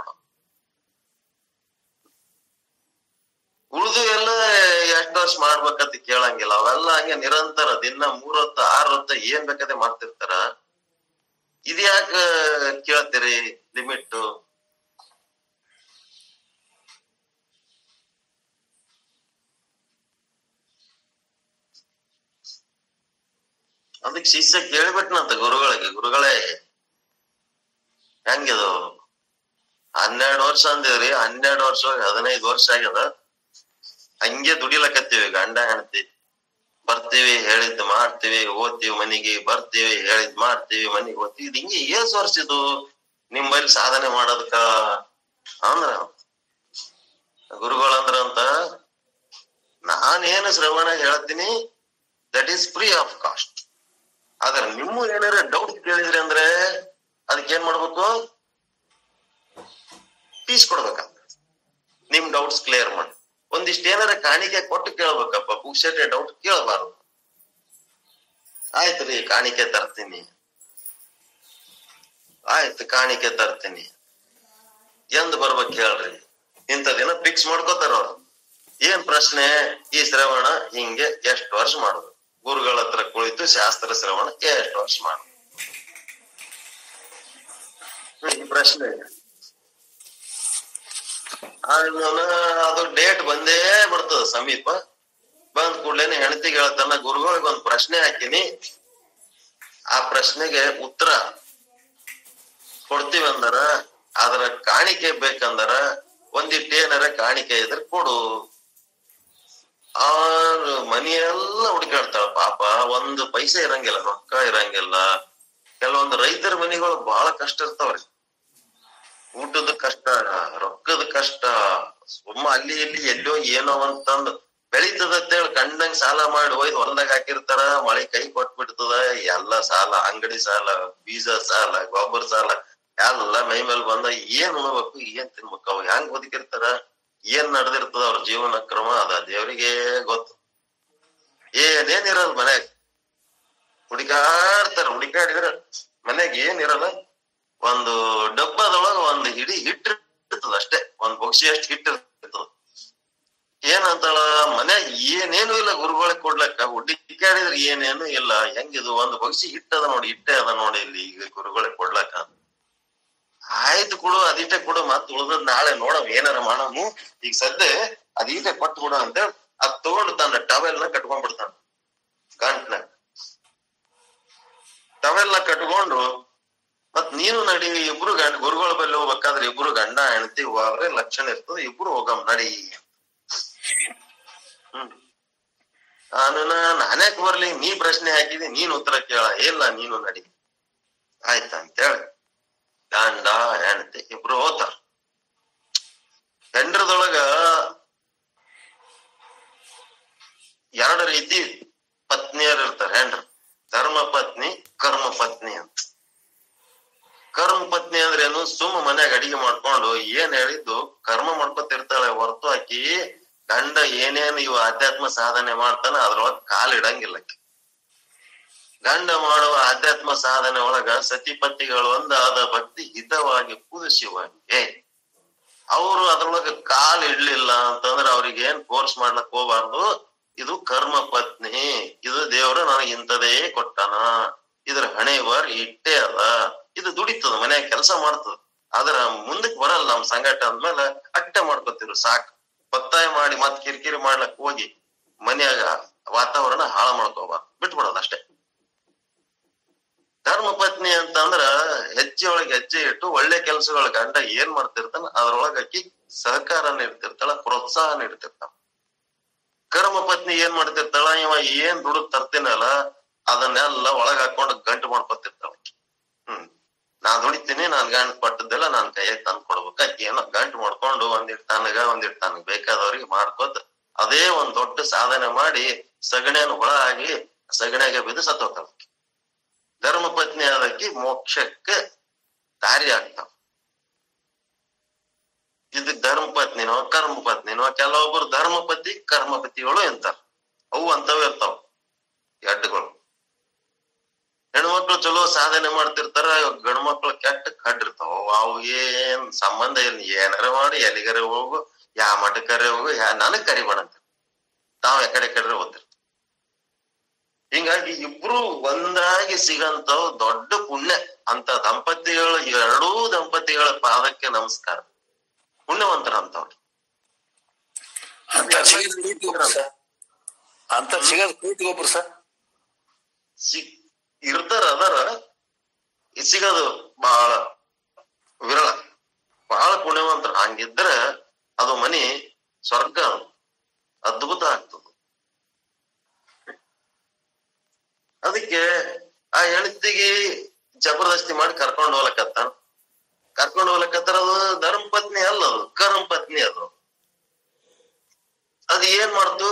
ಉಳಿದು ಎಲ್ಲ ಎಷ್ಟ್ ವರ್ಷ ಮಾಡ್ಬೇಕಂತ ಕೇಳಂಗಿಲ್ಲ ಅವೆಲ್ಲ ಹಂಗೆ ನಿರಂತರ ದಿನ ಮೂರ್ ಹೊತ್ತ ಆರ್ ಹೊತ್ತ ಏನ್ ಬೇಕಾದ್ರೆ ಮಾಡ್ತಿರ್ತಾರ ಇದ್ಯಾಕ ಕೇಳ್ತೀರಿ ಲಿಮಿಟ್ ಅದಕ್ಕೆ ಶಿಷ್ಯ ಕೇಳ್ಬಿಟ್ನಂತ ಗುರುಗಳಿಗೆ ಗುರುಗಳೇ ಹೆಂಗಿದು ಹನ್ನೆರಡು ವರ್ಷ ಅಂದಿದ್ರಿ ಹನ್ನೆರಡು ವರ್ಷ ಹೋಗಿ ಹದಿನೈದು ವರ್ಷ ಆಗ್ಯದ ಹಂಗೆ ದುಡಿಲಕತ್ತೀವಿ ಗಂಡ ಹೆಂಡತಿ ಬರ್ತೀವಿ ಹೇಳಿದ್ ಮಾಡ್ತೀವಿ ಓದ್ತೀವಿ ಮನಿಗೆ ಬರ್ತೀವಿ ಹೇಳಿದ್ ಮಾಡ್ತೀವಿ ಮನಿಗೆ ಓದ್ತೀವಿ ಇದು ಹಿಂಗೆ ಏಸ್ ವರ್ಷ ಇದು ನಿಮ್ಮಲ್ಲಿ ಸಾಧನೆ ಮಾಡೋದಕ್ಕ ಅಂದ್ರ ಗುರುಗಳಂದ್ರ ಅಂತ ನಾನೇನು ಶ್ರವಣ ಹೇಳ್ತೀನಿ that is free of cost ಆದ್ರೆ ನಿಮ್ಮ ಏನಾರ ಡೌಟ್ ಕೇಳಿದ್ರಿ ಅಂದ್ರೆ ಅದಕ್ಕೆ ಏನ್ ಮಾಡ್ಬೇಕು ಫೀಸ್ ಕೊಡ್ಬೇಕಂತ ನಿಮ್ ಡೌಟ್ಸ್ ಕ್ಲಿಯರ್ ಮಾಡಿ ಒಂದಿಷ್ಟು ಏನಾರ ಕಾಣಿಕೆ ಕೊಟ್ಟು ಕೇಳ್ಬೇಕಪ್ಪ ಪುಕ್ಷಟೆ ಡೌಟ್ ಕೇಳಬಾರ್ದು ಆಯ್ತು ರೀ ಕಾಣಿಕೆ ತರ್ತೀನಿ ಆಯ್ತು ಕಾಣಿಕೆ ತರ್ತೀನಿ ಎಂದ್ ಬರ್ಬೇಕು ಹೇಳ್ರಿ ಇಂಥದಿನ ಫಿಕ್ಸ್ ಮಾಡ್ಕೋತಾರ ಅವ್ರು ಏನ್ ಪ್ರಶ್ನೆ ಈ ಶ್ರವಣ ಹಿಂಗೆ ಎಷ್ಟು ವರ್ಷ ಮಾಡುದು ಗುರುಗಳ ಹತ್ರ ಕುಳಿತು ಶಾಸ್ತ್ರ ಶ್ರವಣ ಎಷ್ಟು ವರ್ಷ ಮಾಡುದು ಈ ಪ್ರಶ್ನೆ ಆಮೇಲೆ ಅದು ಡೇಟ್ ಬಂದೇ ಬರ್ತದ ಸಮೀಪ ಬಂದ್ ಕೂಡ್ಲೇನೆ ಹೆಂಡತಿಗೆ ಹೇಳ್ತಾನ ಗುರುಗಳಿಗೆ ಒಂದ್ ಪ್ರಶ್ನೆ ಹಾಕಿನಿ ಆ ಪ್ರಶ್ನೆಗೆ ಉತ್ತರ ಕೊಡ್ತೀವಿ ಅಂದರ ಅದರ ಕಾಣಿಕೆ ಬೇಕಂದರ ಒಂದಿಟ್ಟು ಏನಾರ ಕಾಣಿಕೆ ಇದ್ರೆ ಕೊಡು ಆ ಮನೆಯೆಲ್ಲ ಹುಡುಕಾಡ್ತಾಳ ಪಾಪ ಒಂದು ಪೈಸೆ ಇರಂಗಿಲ್ಲ ರೊಕ್ಕ ಇರಂಗಿಲ್ಲ ಕೆಲವೊಂದು ರೈತರ ಮನೆಗಳು ಬಹಳ ಕಷ್ಟ ಇರ್ತಾವ್ರಿ ಊಟದ ಕಷ್ಟ ರೊಕ್ಕದ ಕಷ್ಟ ಸುಮ್ಮ ಅಲ್ಲಿ ಇಲ್ಲಿ ಎಲ್ಲೋ ಏನೋ ಅಂತಂದ್ ಬೆಳಿತದ ಅಂತೇಳಿ ಕಂಡಂಗ್ ಸಾಲ ಮಾಡಿ ಒಯ್ದು ಹೊಲ್ದಾಗ ಹಾಕಿರ್ತಾರ ಮಳೆ ಕೈ ಕೊಟ್ಬಿಡ್ತದ ಎಲ್ಲ ಸಾಲ ಅಂಗಡಿ ಸಾಲ ಬೀಜ ಸಾಲ ಗೊಬ್ಬರ ಸಾಲ ಎಲ್ಲ ಮೈ ಮೇಲೆ ಬಂದ ಏನ್ ಉಣ್ಬೇಕು ಏನ್ ತಿನ್ಬೇಕು ಅವ್ ಹೆಂಗ್ ಬದುಕಿರ್ತಾರ ಏನ್ ನಡೆದಿರ್ತದ ಅವ್ರ ಜೀವನ ಕ್ರಮ ಅದ ದೇವ್ರಿಗೆ ಗೊತ್ತು ಏನೇನಿರಲ್ಲ ಮನ್ಯಾಗ ಹುಡುಕಾಡ್ತಾರ ಹುಡುಕಾಡಿದ್ರ ಮನ್ಯಾಗ ಏನ್ ಇರಲ್ಲ ಒಂದು ಡಬ್ಬದೊಳಗ ಒಂದು ಹಿಡಿ ಹಿಟ್ಟು ಇರ್ತದ ಅಷ್ಟೇ ಒಂದ್ ಬೊಕ್ಷಿ ಅಷ್ಟು ಹಿಟ್ಟು ಇರ್ತದ ಏನಂತಾಳ ಮನ್ಯಾಗ ಏನೇನು ಇಲ್ಲ ಗುರುಗಳಿಗೆ ಕೊಡ್ಲಕ್ಕ ಹುಡುಕಾಡಿದ್ರ ಏನೇನು ಇಲ್ಲ ಹೆಂಗಿದು ಒಂದ್ ಬೊಕ್ಷಿ ಹಿಟ್ಟದ ನೋಡಿ ಹಿಟ್ಟೆ ಅದ ನೋಡಿ ಇಲ್ಲಿ ಈಗ ಗುರುಗಳಿಗೆ ಕೊಡ್ಲಕ್ಕ ಆಯ್ತು ಕೊಡು ಅದೀಟೆ ಕೊಡು ಮತ್ ಉಳ್ದದ್ ನಾಳೆ ನೋಡಮ್ ಏನಾರ ಮಾಡಮು ಈಗ ಸದ್ಯ ಅದೀಟೆ ಕೊಟ್ಟು ಬಿಡು ಅಂತೇಳಿ ಅದ್ ತಗೊಂಡು ತನ್ನ ಟವೆಲ್ ನ ಕಟ್ಕೊಂಡ್ ಬಿಡ್ತಾನ ಗಂಟ್ನ ಟವೆಲ್ ನ ಕಟ್ಕೊಂಡು ಮತ್ ನೀನು ನಡಿ ಇಬ್ರು ಗಂಡ ಗುರುಗಳ ಬಲ್ಲಿ ಹೋಗ್ಬೇಕಾದ್ರೆ ಇಬ್ರು ಗಂಡ ಹೆಂಡತಿ ಹೋದ್ರೆ ಲಕ್ಷಣ ಇರ್ತದೆ ಇಬ್ರು ಹೋಗಮ್ ನಡಿ ಹ್ಮ್ ನಾನು ನಾನ್ಯಾಕ್ ಬರ್ಲಿ ನೀ ಪ್ರಶ್ನೆ ಹಾಕಿದಿ ನೀನ್ ಉತ್ತರ ಕೇಳ ಇಲ್ಲ ನೀನು ನಡಿ ಆಯ್ತಾ ಅಂತೇಳಿ ಗಂಡ ಹೆಂಡತಿ ಇಬ್ರು ಹೋತಾರ ಹೆಂಡ್ರದೊಳಗ ಎರಡು ರೀತಿ ಪತ್ನಿಯರು ಇರ್ತಾರೆ ಹೆಂಡ್ರು ಧರ್ಮ ಪತ್ನಿ ಕರ್ಮ ಪತ್ನಿ ಅಂತ ಕರ್ಮ ಪತ್ನಿ ಅಂದ್ರೆ ಏನು ಸುಮ್ಮ ಮನ್ಯಾಗ ಅಡಿಗೆ ಮಾಡ್ಕೊಂಡು ಏನ್ ಹೇಳಿದ್ದು ಕರ್ಮ ಮಾಡ್ಕೊತಿರ್ತಾಳೆ ಹೊರತು ಆಕಿ ಗಂಡ ಏನೇನು ಇವ ಆಧ್ಯಾತ್ಮ ಸಾಧನೆ ಮಾಡ್ತಾನ ಅದ್ರೊಳಗ ಕಾಲ್ ಇಡಂಗಿಲ್ಲ ಆಕಿ. ಗಂಡ ಮಾಡುವ ಆಧ್ಯಾತ್ಮ ಸಾಧನೆ ಒಳಗ ಸತಿಪತಿಗಳು ಒಂದಾದ ಭಕ್ತಿ ಹಿತವಾಗಿ ಕುದಿಸುವಂಗೆ ಅವರು ಅದ್ರೊಳಗ ಕಾಲ್ ಇಡ್ಲಿಲ್ಲ ಅಂತಂದ್ರೆ ಅವ್ರಿಗೆ ಏನ್ ಫೋರ್ಸ್ ಮಾಡ್ಲಕ್ ಹೋಗ್ಬಾರ್ದು ಇದು ಕರ್ಮ ಪತ್ನಿ ಇದು ದೇವ್ರು ನನಗೆ ಇಂಥದೇ ಕೊಟ್ಟಾನ ಇದ್ರ ಹಣೆವರ್ ಇಟ್ಟೇ ಅದ ಇದು ದುಡಿತದ ಮನ್ಯಾಗ ಕೆಲಸ ಮಾಡ್ತದ ಆದ್ರ ಮುಂದಕ್ ಬರಲ್ಲ ನಮ್ ಸಂಗಟ ಅಂದ್ಮೇಲೆ ಅಟ್ಟೆ ಮಾಡ್ಕೊತಿರು ಸಾಕ್ ಒತ್ತಾಯ ಮಾಡಿ ಮತ್ ಕಿರಿಕಿರಿ ಮಾಡ್ಲಕ್ ಹೋಗಿ ಮನ್ಯಾಗ ವಾತಾವರಣ ಹಾಳ ಮಾಡ್ಕೋಬಾರ್ದು ಬಿಟ್ಬಿಡೋದು ಅಷ್ಟೇ ಧರ್ಮ ಪತ್ನಿ ಅಂತಂದ್ರ ಹೆಜ್ಜೆ ಒಳಗೆ ಹೆಜ್ಜೆ ಇಟ್ಟು ಒಳ್ಳೆ ಕೆಲಸಗಳ ಗಂಡ ಏನ್ ಮಾಡ್ತಿರ್ತಾನ ಅದ್ರೊಳಗ ಅಕ್ಕಿ ಸಹಕಾರ ನೀಡ್ತಿರ್ತಾಳ ಪ್ರೋತ್ಸಾಹ ನೀಡ್ತಿರ್ತಾಳ ಕರ್ಮ ಪತ್ನಿ ಏನ್ ಮಾಡ್ತಿರ್ತಾಳ ಇವ ಏನ್ ದುಡ್ಡು ತರ್ತೀನಲ್ಲ ಅದನ್ನೆಲ್ಲ ಒಳಗ್ ಹಾಕೊಂಡು ಗಂಟು ಮಾಡ್ಕೊತಿರ್ತಾಳ ಆಕಿ. ಹ್ಮ್ ನಾ ದುಡಿತೀನಿ ನಾನ್ ಗಂಟ್ ಪಟ್ಟದ್ದೆಲ್ಲ ನಾನ್ ಕೈಯಾಗ ತಂದ್ ಕೊಡ್ಬೇಕ ಆಕಿ ಏನೋ ಗಂಟು ಮಾಡ್ಕೊಂಡು ಒಂದಿಟ್ ತನಗ ಒಂದಿಟ್ ತನಗ್ ಬೇಕಾದವ್ರಿಗೆ ಮಾಡ್ಕೋತ ಅದೇ ಒಂದ್ ದೊಡ್ಡ ಸಾಧನೆ ಮಾಡಿ ಸಗಣಿಯನ್ನು ಹುಳ ಆಗಿ ಸಗಣಿಯಾಗ ಬಿದ್ದು ಸತ್ತೋಗ್ತಾಳ ಆಕಿ. ಧರ್ಮ ಪತ್ನಿ ಆದಕ್ಕೆ ಮೋಕ್ಷಕ್ಕೆ ದಾರಿ ಆಗ್ತಾವ ಇದು ಧರ್ಮ ಪತ್ನಿನೋ ಕರ್ಮ ಪತ್ನಿನೋ ಕೆಲವೊಬ್ರು ಧರ್ಮಪತಿ ಕರ್ಮಪತಿಗಳು ಅಂತಾರ ಅವು ಅಂತವೇ ಇರ್ತಾವ ಎಡ್ಡುಗಳು ಹೆಣ್ಮಕ್ಳು ಚಲೋ ಸಾಧನೆ ಮಾಡ್ತಿರ್ತಾರ ಗಂಡ್ ಮಕ್ಳು ಕೆಟ್ಟ ಕಡ್ಡಿರ್ತಾವ ಅವು ಏನ್ ಸಂಬಂಧ ಇಲ್ಲ ಏನಾರ ಮಾಡಿ ಎಲ್ಲಿಗಾರ ಹೋಗು ಯಾ ಮಠಕರೆ ಹೋಗು ಯಾ ನನಗ್ ಕರಿಬೇಡ ಅಂತ ತಾವ್ ಎಕಡೆ ಕಡೆ ಓದ್ತಿರ್ತಾವ ಹಿಂಗಾಗಿ ಇಬ್ರು ಒಂದಾಗಿ ಸಿಗಂತವ್ ದೊಡ್ಡ ಪುಣ್ಯ ಅಂತ ದಂಪತಿಗಳ ಎರಡೂ ದಂಪತಿಗಳ ಪಾದಕ್ಕೆ ನಮಸ್ಕಾರ ಪುಣ್ಯವಂತರಂತವ್ರು ಅಂತ ಸಿಗದ್ ಕೋಟಿಗೊಬ್ರು ಸರ್ ಅಂತ ಸಿಗದ್ ಕೋಟಿಗೊಬ್ರು ಸರ್ ಸಿಗ್ ಇರ್ತಾರ ಅದಾರ ಈ ಸಿಗೋದು ಬಹಳ ವಿರಳ ಬಹಳ ಪುಣ್ಯವಂತರ ಹಂಗಿದ್ರ ಅದು ಮನಿ ಸ್ವರ್ಗ ಅದು. ಅದ್ಭುತ ಆಗ್ತದ ಅದಕ್ಕೆ ಆ ಹೆಂಡತಿಗೆ ಜಬರ್ದಸ್ತಿ ಮಾಡಿ ಕರ್ಕೊಂಡ್ ಹೋಗ್ಲಕತ್ತಾನ ಕರ್ಕೊಂಡ್ ಹೋಗ್ಲಕತ್ತಾರ ಅದು ಧರ್ಮ ಪತ್ನಿ ಅಲ್ಲ ಅದು ಕರ್ಮ ಪತ್ನಿ ಅದು ಅದ್ ಏನ್ ಮಾಡ್ತು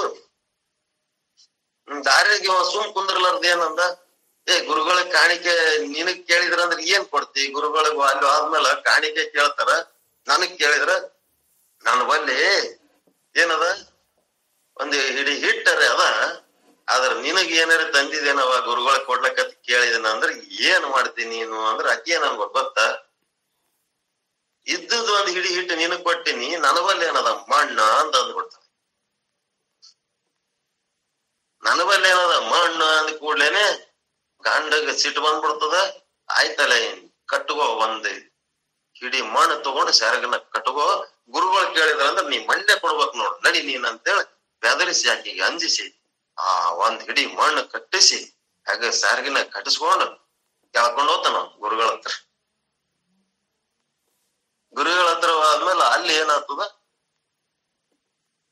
ದಾರಿಗೆ ಸುಮ್ ಕುಂದ್ರಲಾರ್ದ ಏನಂದ ಏ ಗುರುಗಳ ಕಾಣಿಕೆ ನಿನಗ್ ಕೇಳಿದ್ರ ಅಂದ್ರೆ ಏನ್ ಕೊಡ್ತಿ ಗುರುಗಳಿಗೆ ಅಲ್ಲಿ ಆದ್ಮೇಲೆ ಕಾಣಿಕೆ ಕೇಳ್ತಾರ ನನಗ್ ಕೇಳಿದ್ರ ನನ್ನ ಬಲ್ಲಿ ಏನದ ಒಂದು ಹಿಡಿ ಹಿಟ್ಟರೆ ಅದ ಆದ್ರ ನಿನಗ್ ಏನಾರ ತಂದಿದೇನವ ಗುರುಗಳಿಗೆ ಕೊಡ್ಲಕತ್ ಕೇಳಿದನ ಅಂದ್ರೆ ಏನ್ ಮಾಡ್ತೀನಿ ನೀನು ಅಂದ್ರೆ ಅಕ್ಕಿ ನನ್ಗ ಗೊತ್ತ ಇದ್ದದ್ದು ಒಂದ್ ಹಿಡಿ ಹಿಟ್ಟು ನಿನಗ್ ಕೊಟ್ಟಿನಿ ನನ್ನ ಬಲ್ಲಿ ಏನದ ಮಣ್ಣ ಅಂತ ಅಂದ್ಬಿಡ್ತಾನೆ ನನ್ನ ಬಲ್ಲಿ ಏನದ ಮಣ್ಣು ಅಂದ ಕೂಡ್ಲೇನೆ ಗಂಡಗ ಸಿಟ್ಟು ಬಂದ್ಬಿಡ್ತದ ಆಯ್ತಲ್ಲ ಏನ್ ಕಟ್ಟುಗೋ ಒಂದ್ ಹಿಡಿ ಮಣ್ಣು ತಗೊಂಡು ಸೆರಗನ್ನ ಕಟ್ಟುಗೋ ಗುರುಗಳು ಕೇಳಿದ್ರ ಅಂದ್ರೆ ನೀ ಮಂಡೆ ಕೊಡ್ಬೇಕು ನೋಡು ನಡಿ ನೀನ್ ಅಂತೇಳಿ ಬೆದರಿಸಿ ಆಕಿಗೆ ಅಂಜಿಸಿ ಆ ಒಂದ್ ಹಿಡಿ ಮಣ್ಣು ಕಟ್ಟಿಸಿ ಹಾಗೆ ಸೆರಗಿನ ಕಟ್ಟಿಸ್ಕೊಂಡು ಕೇಳ್ಕೊಂಡು ಹೋಗ್ತಾನ ಗುರುಗಳ ಹತ್ರ ಗುರುಗಳ ಹತ್ರ ಆದ್ಮೇಲೆ ಅಲ್ಲಿ ಏನಾಗ್ತದ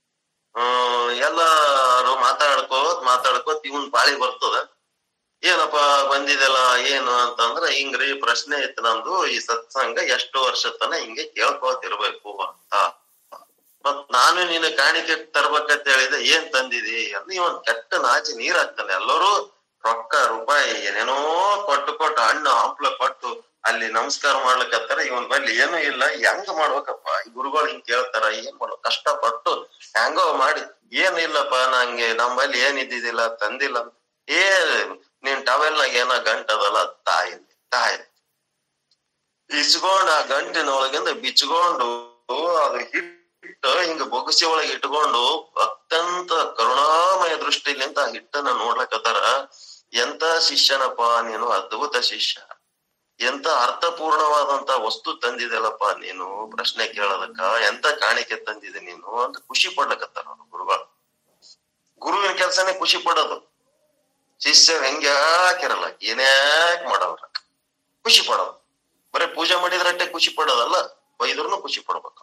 ಹ್ಮ್ ಎಲ್ಲಾರು ಮಾತಾಡ್ಕೋತ್ ಮಾತಾಡ್ಕೋತ್ ಇವನ್ ಪಾಳಿ ಬರ್ತದ ಏನಪ್ಪ ಏನಪ್ಪ ಬಂದಿದೆಲ್ಲ ಏನು ಅಂತಂದ್ರ ಹಿಂಗ್ರಿ ಪ್ರಶ್ನೆ ಇತ್ತು ನಮ್ದು ಈ ಸತ್ಸಂಗ ಎಷ್ಟು ವರ್ಷ ತನ ಹಿಂಗೆ ಕೇಳ್ಕೊತಿರ್ಬೇಕು ಅಂತ ಮತ್ ನಾನು ನಿನ್ನ ಕಾಣಿಕೆ ತರ್ಬೇಕಂತ ಹೇಳಿದೆ ಏನ್ ತಂದಿದಿ ಅಂದ್ರೆ ಇವನ್ ಕೆಟ್ಟ ನಾಚಿ ನೀರ್ ಹಾಕ್ತಾನೆ ಎಲ್ಲರೂ ರೊಕ್ಕ ರೂಪಾಯಿ ಏನೇನೋ ಕೊಟ್ಟು ಕೊಟ್ಟು ಹಣ್ಣು ಹಂಪ್ಲ ಕೊಟ್ಟು ಅಲ್ಲಿ ನಮಸ್ಕಾರ ಮಾಡ್ಲಿಕತ್ತಾರ ಇವನ್ ಬಲ್ಲಿ ಏನೂ ಇಲ್ಲ ಹೆಂಗ್ ಮಾಡ್ಬೇಕಪ್ಪ ಈ ಗುರುಗಳು ಹಿಂಗ್ ಕೇಳ್ತಾರ ಏನ್ ಮಾಡೋ ಕಷ್ಟಪಟ್ಟು ಹೆಂಗೋ ಮಾಡಿ ಏನ್ ಇಲ್ಲಪ್ಪ ನಂಗೆ ನಮ್ಮಲ್ಲಿ ಏನ್ ಇದ್ದಿದ್ದಿಲ್ಲ ತಂದಿಲ್ಲ ಏ ನಿನ್ ಟವೆಲ್ನಾಗ ಏನೋ ಗಂಟದಲ್ಲ ತಾಯಿ ತಾಯಿ ಇಸ್ಕೊಂಡ್ ಆ ಗಂಟಿನ ಒಳಗಿಂದ ಬಿಚ್ಕೊಂಡು ಅದು ಹಿಟ್ಟು ಹಿಂಗ ಬೊಗಸಿ ಒಳಗೆ ಇಟ್ಕೊಂಡು ಅತ್ಯಂತ ಕರುಣಾಮಯ ದೃಷ್ಟಿಲಿಂದ ಆ ಹಿಟ್ಟನ್ನ ನೋಡ್ಲಕತ್ತಾರ ಎಂತ ಶಿಷ್ಯನಪ್ಪ ನೀನು ಅದ್ಭುತ ಶಿಷ್ಯ ಎಂತ ಅರ್ಥಪೂರ್ಣವಾದಂತ ವಸ್ತು ತಂದಿದೆಲ್ಲಪ್ಪ ನೀನು ಪ್ರಶ್ನೆ ಕೇಳೋದಕ್ಕ ಎಂತ ಕಾಣಿಕೆ ತಂದಿದೆ ನೀನು ಅಂತ ಖುಷಿ ಪಡ್ಲಕತ್ತಾರ ಅವ್ರು ಗುರುಗಳು ಗುರುವಿನ ಕೆಲ್ಸನೇ ಖುಷಿ ಪಡೋದು ಶಿಷ್ಯರು ಹೆಂಗ ಹಾಕಿರಲ್ಲ ಏನ್ಯಾಕ್ ಮಾಡಲ್ಲ ಖುಷಿ ಪಡೋದು ಬರೀ ಪೂಜೆ ಮಾಡಿದ್ರಟ್ಟೆ ಖುಷಿ ಪಡೋದಲ್ಲ ಬೈದ್ರುನು ಖುಷಿ ಪಡ್ಬೇಕು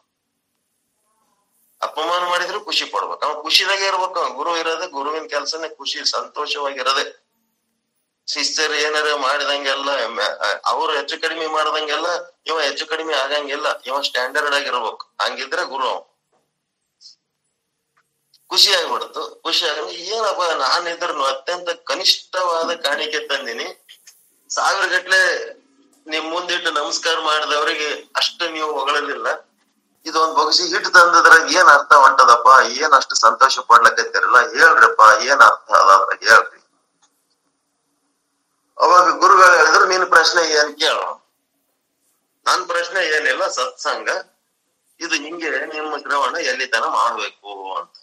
ಅಪಮಾನ ಮಾಡಿದ್ರು ಖುಷಿ ಪಡ್ಬೇಕು ಅವ ಖುಷಿದಾಗೆ ಇರ್ಬೇಕು ಅವ್ನ್ ಗುರು ಇರೋದೇ ಗುರುವಿನ ಕೆಲ್ಸನೇ ಖುಷಿ ಸಂತೋಷವಾಗಿರೋದೆ ಶಿಷ್ಯರು ಏನಾರ ಮಾಡಿದಂಗೆಲ್ಲ ಅವ್ರು ಹೆಚ್ಚು ಕಡಿಮೆ ಮಾಡ್ದಂಗೆಲ್ಲ ಇವ ಹೆಚ್ಚು ಕಡಿಮೆ ಆಗಂಗಿಲ್ಲ ಇವ ಸ್ಟ್ಯಾಂಡರ್ಡ್ ಆಗಿರ್ಬೇಕು ಹಂಗಿದ್ರೆ ಗುರು ಅವ ಖುಷಿ ಆಗ್ಬಿಡ್ತು ಖುಷಿ ಆಗ ಏನಪ್ಪ ನಾನಿದ್ರು ಅತ್ಯಂತ ಕನಿಷ್ಠವಾದ ಕಾಣಿಕೆ ತಂದಿನಿ ಸಾವಿರ ಗಟ್ಲೆ ನಿಮ್ ಮುಂದಿಟ್ಟು ನಮಸ್ಕಾರ ಮಾಡಿದವರಿಗೆ ಅಷ್ಟು ನೀವು ಹೊಗಳಲಿಲ್ಲ ಇದೊಂದ್ ಬಗ್ಸಿ ಹಿಟ್ಟು ತಂದದ್ರಾಗ ಏನ್ ಅರ್ಥ ಹೊಂಟದಪ್ಪ ಏನ್ ಅಷ್ಟು ಸಂತೋಷ ಪಡ್ಲಕತ್ತಿರಲ್ಲ ಹೇಳ್ರಪ್ಪ ಏನ್ ಅರ್ಥ ಅದ ಅದ್ರಾಗ ಹೇಳ್ರಿ ಅವಾಗ ಗುರುಗಳು ಹೇಳಿದ್ರು ನಿನ್ ಪ್ರಶ್ನೆ ಏನ್ ಕೇಳೋ ನನ್ ಪ್ರಶ್ನೆ ಏನಿಲ್ಲ ಸತ್ಸಂಗ ಇದು ಹಿಂಗೆ ನಿಮ್ಮ ಶ್ರವಣ ಎಲ್ಲಿ ತನ ಮಾಡ್ಬೇಕು ಅಂತ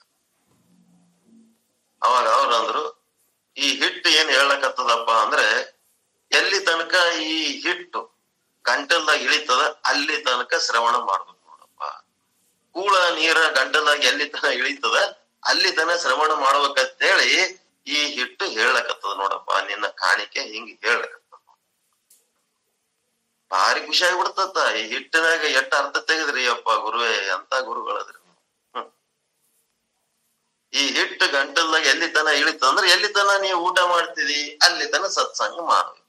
ಅವಾಗ ಅವ್ರಂದ್ರು ಈ ಹಿಟ್ಟು ಏನ್ ಹೇಳಕತ್ತದಪ್ಪ ಅಂದ್ರೆ ಎಲ್ಲಿ ತನಕ ಈ ಹಿಟ್ಟು ಗಂಟಲ್ದಾಗ ಇಳಿತದ ಅಲ್ಲಿ ತನಕ ಶ್ರವಣ ಮಾಡ್ಬೇಕು ನೋಡಪ್ಪ ಕೂಳ ನೀರ ಗಂಟಲ್ದಾಗ ಎಲ್ಲಿ ತನ ಇಳಿತದ ಅಲ್ಲಿ ತನ ಶ್ರವಣ ಮಾಡ್ಬೇಕಂತೇಳಿ ಈ ಹಿಟ್ಟು ಹೇಳಕತ್ತದ ನೋಡಪ್ಪ ನಿನ್ನ ಕಾಣಿಕೆ ಹಿಂಗ್ ಹೇಳಕತ್ತದ ಭಾರಿ ಖುಷಿ ಆಗ್ಬಿಡ್ತತ್ತ ಈ ಹಿಟ್ಟಿನಾಗ ಎಟ್ಟ ಅರ್ಥ ತೆಗೆದ್ರಿ ಅಪ್ಪ ಗುರುವೇ ಅಂತ ಗುರುಗಳದ್ರಿ ಹ್ಮ್. ಈ ಹಿಟ್ಟು ಗಂಟಲ್ದಾಗ ಎಲ್ಲಿ ತನ ಇಳಿತಂದ್ರ ಎಲ್ಲಿ ತನ ನೀವು ಊಟ ಮಾಡ್ತಿದಿ ಅಲ್ಲಿ ತನ ಸತ್ಸಂಗ ಮಾಡ್ಬೇಕು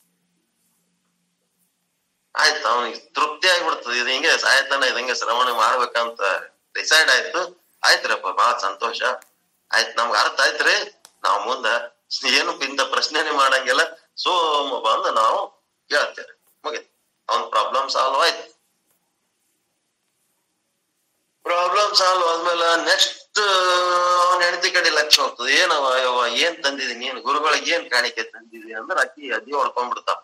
ಆಯ್ತು ಅವನಿಗೆ ತೃಪ್ತಿ ಆಗ್ಬಿಡ್ತದೆ ಇದು ಹಿಂಗೆ ಸಾಯತನ ಇದು ಹಿಂಗೆ ಶ್ರವಣ ಮಾಡ್ಬೇಕಂತ ಡಿಸೈಡ್ ಆಯ್ತು ಆಯ್ತ್ರಪ್ಪ ಬಹಳ ಸಂತೋಷ ಆಯ್ತು ನಮ್ಗೆ ಅರ್ಥ ಆಯ್ತ್ರಿ ನಾವ್ ಮುಂದ ಏನು ಇಂತ ಪ್ರಶ್ನೆನೆ ಮಾಡಂಗಿಲ್ಲ ಸೋಮ ಬಂದು ನಾವು ಕೇಳ್ತೇವೆ ಮುಗಿತು ಅವನ್ ಪ್ರಾಬ್ಲಮ್ ಸಾಲ್ವ್ ಆಯ್ತು ಪ್ರಾಬ್ಲಮ್ ಸಾಲ್ವ್ ಆದ್ಮೇಲೆ ನೆಕ್ಸ್ಟ್ ಅವನ ಹೆಂಡತಿ ಕಡೆ ಲಕ್ಷ್ಯ ಹೋಗ್ತದೆ ಏನವ ಯವ್ವ ಏನ್ ತಂದಿದೀನಿ ನೀನ್ ಗುರುಗಳಿಗೆ ಏನ್ ಕಾಣಿಕೆ ತಂದಿದಿ ಅಂದ್ರೆ ಅಕ್ಕಿ ಅದಿ ಹೊಡ್ಕೊಂಡ್ಬಿಡ್ತಾವ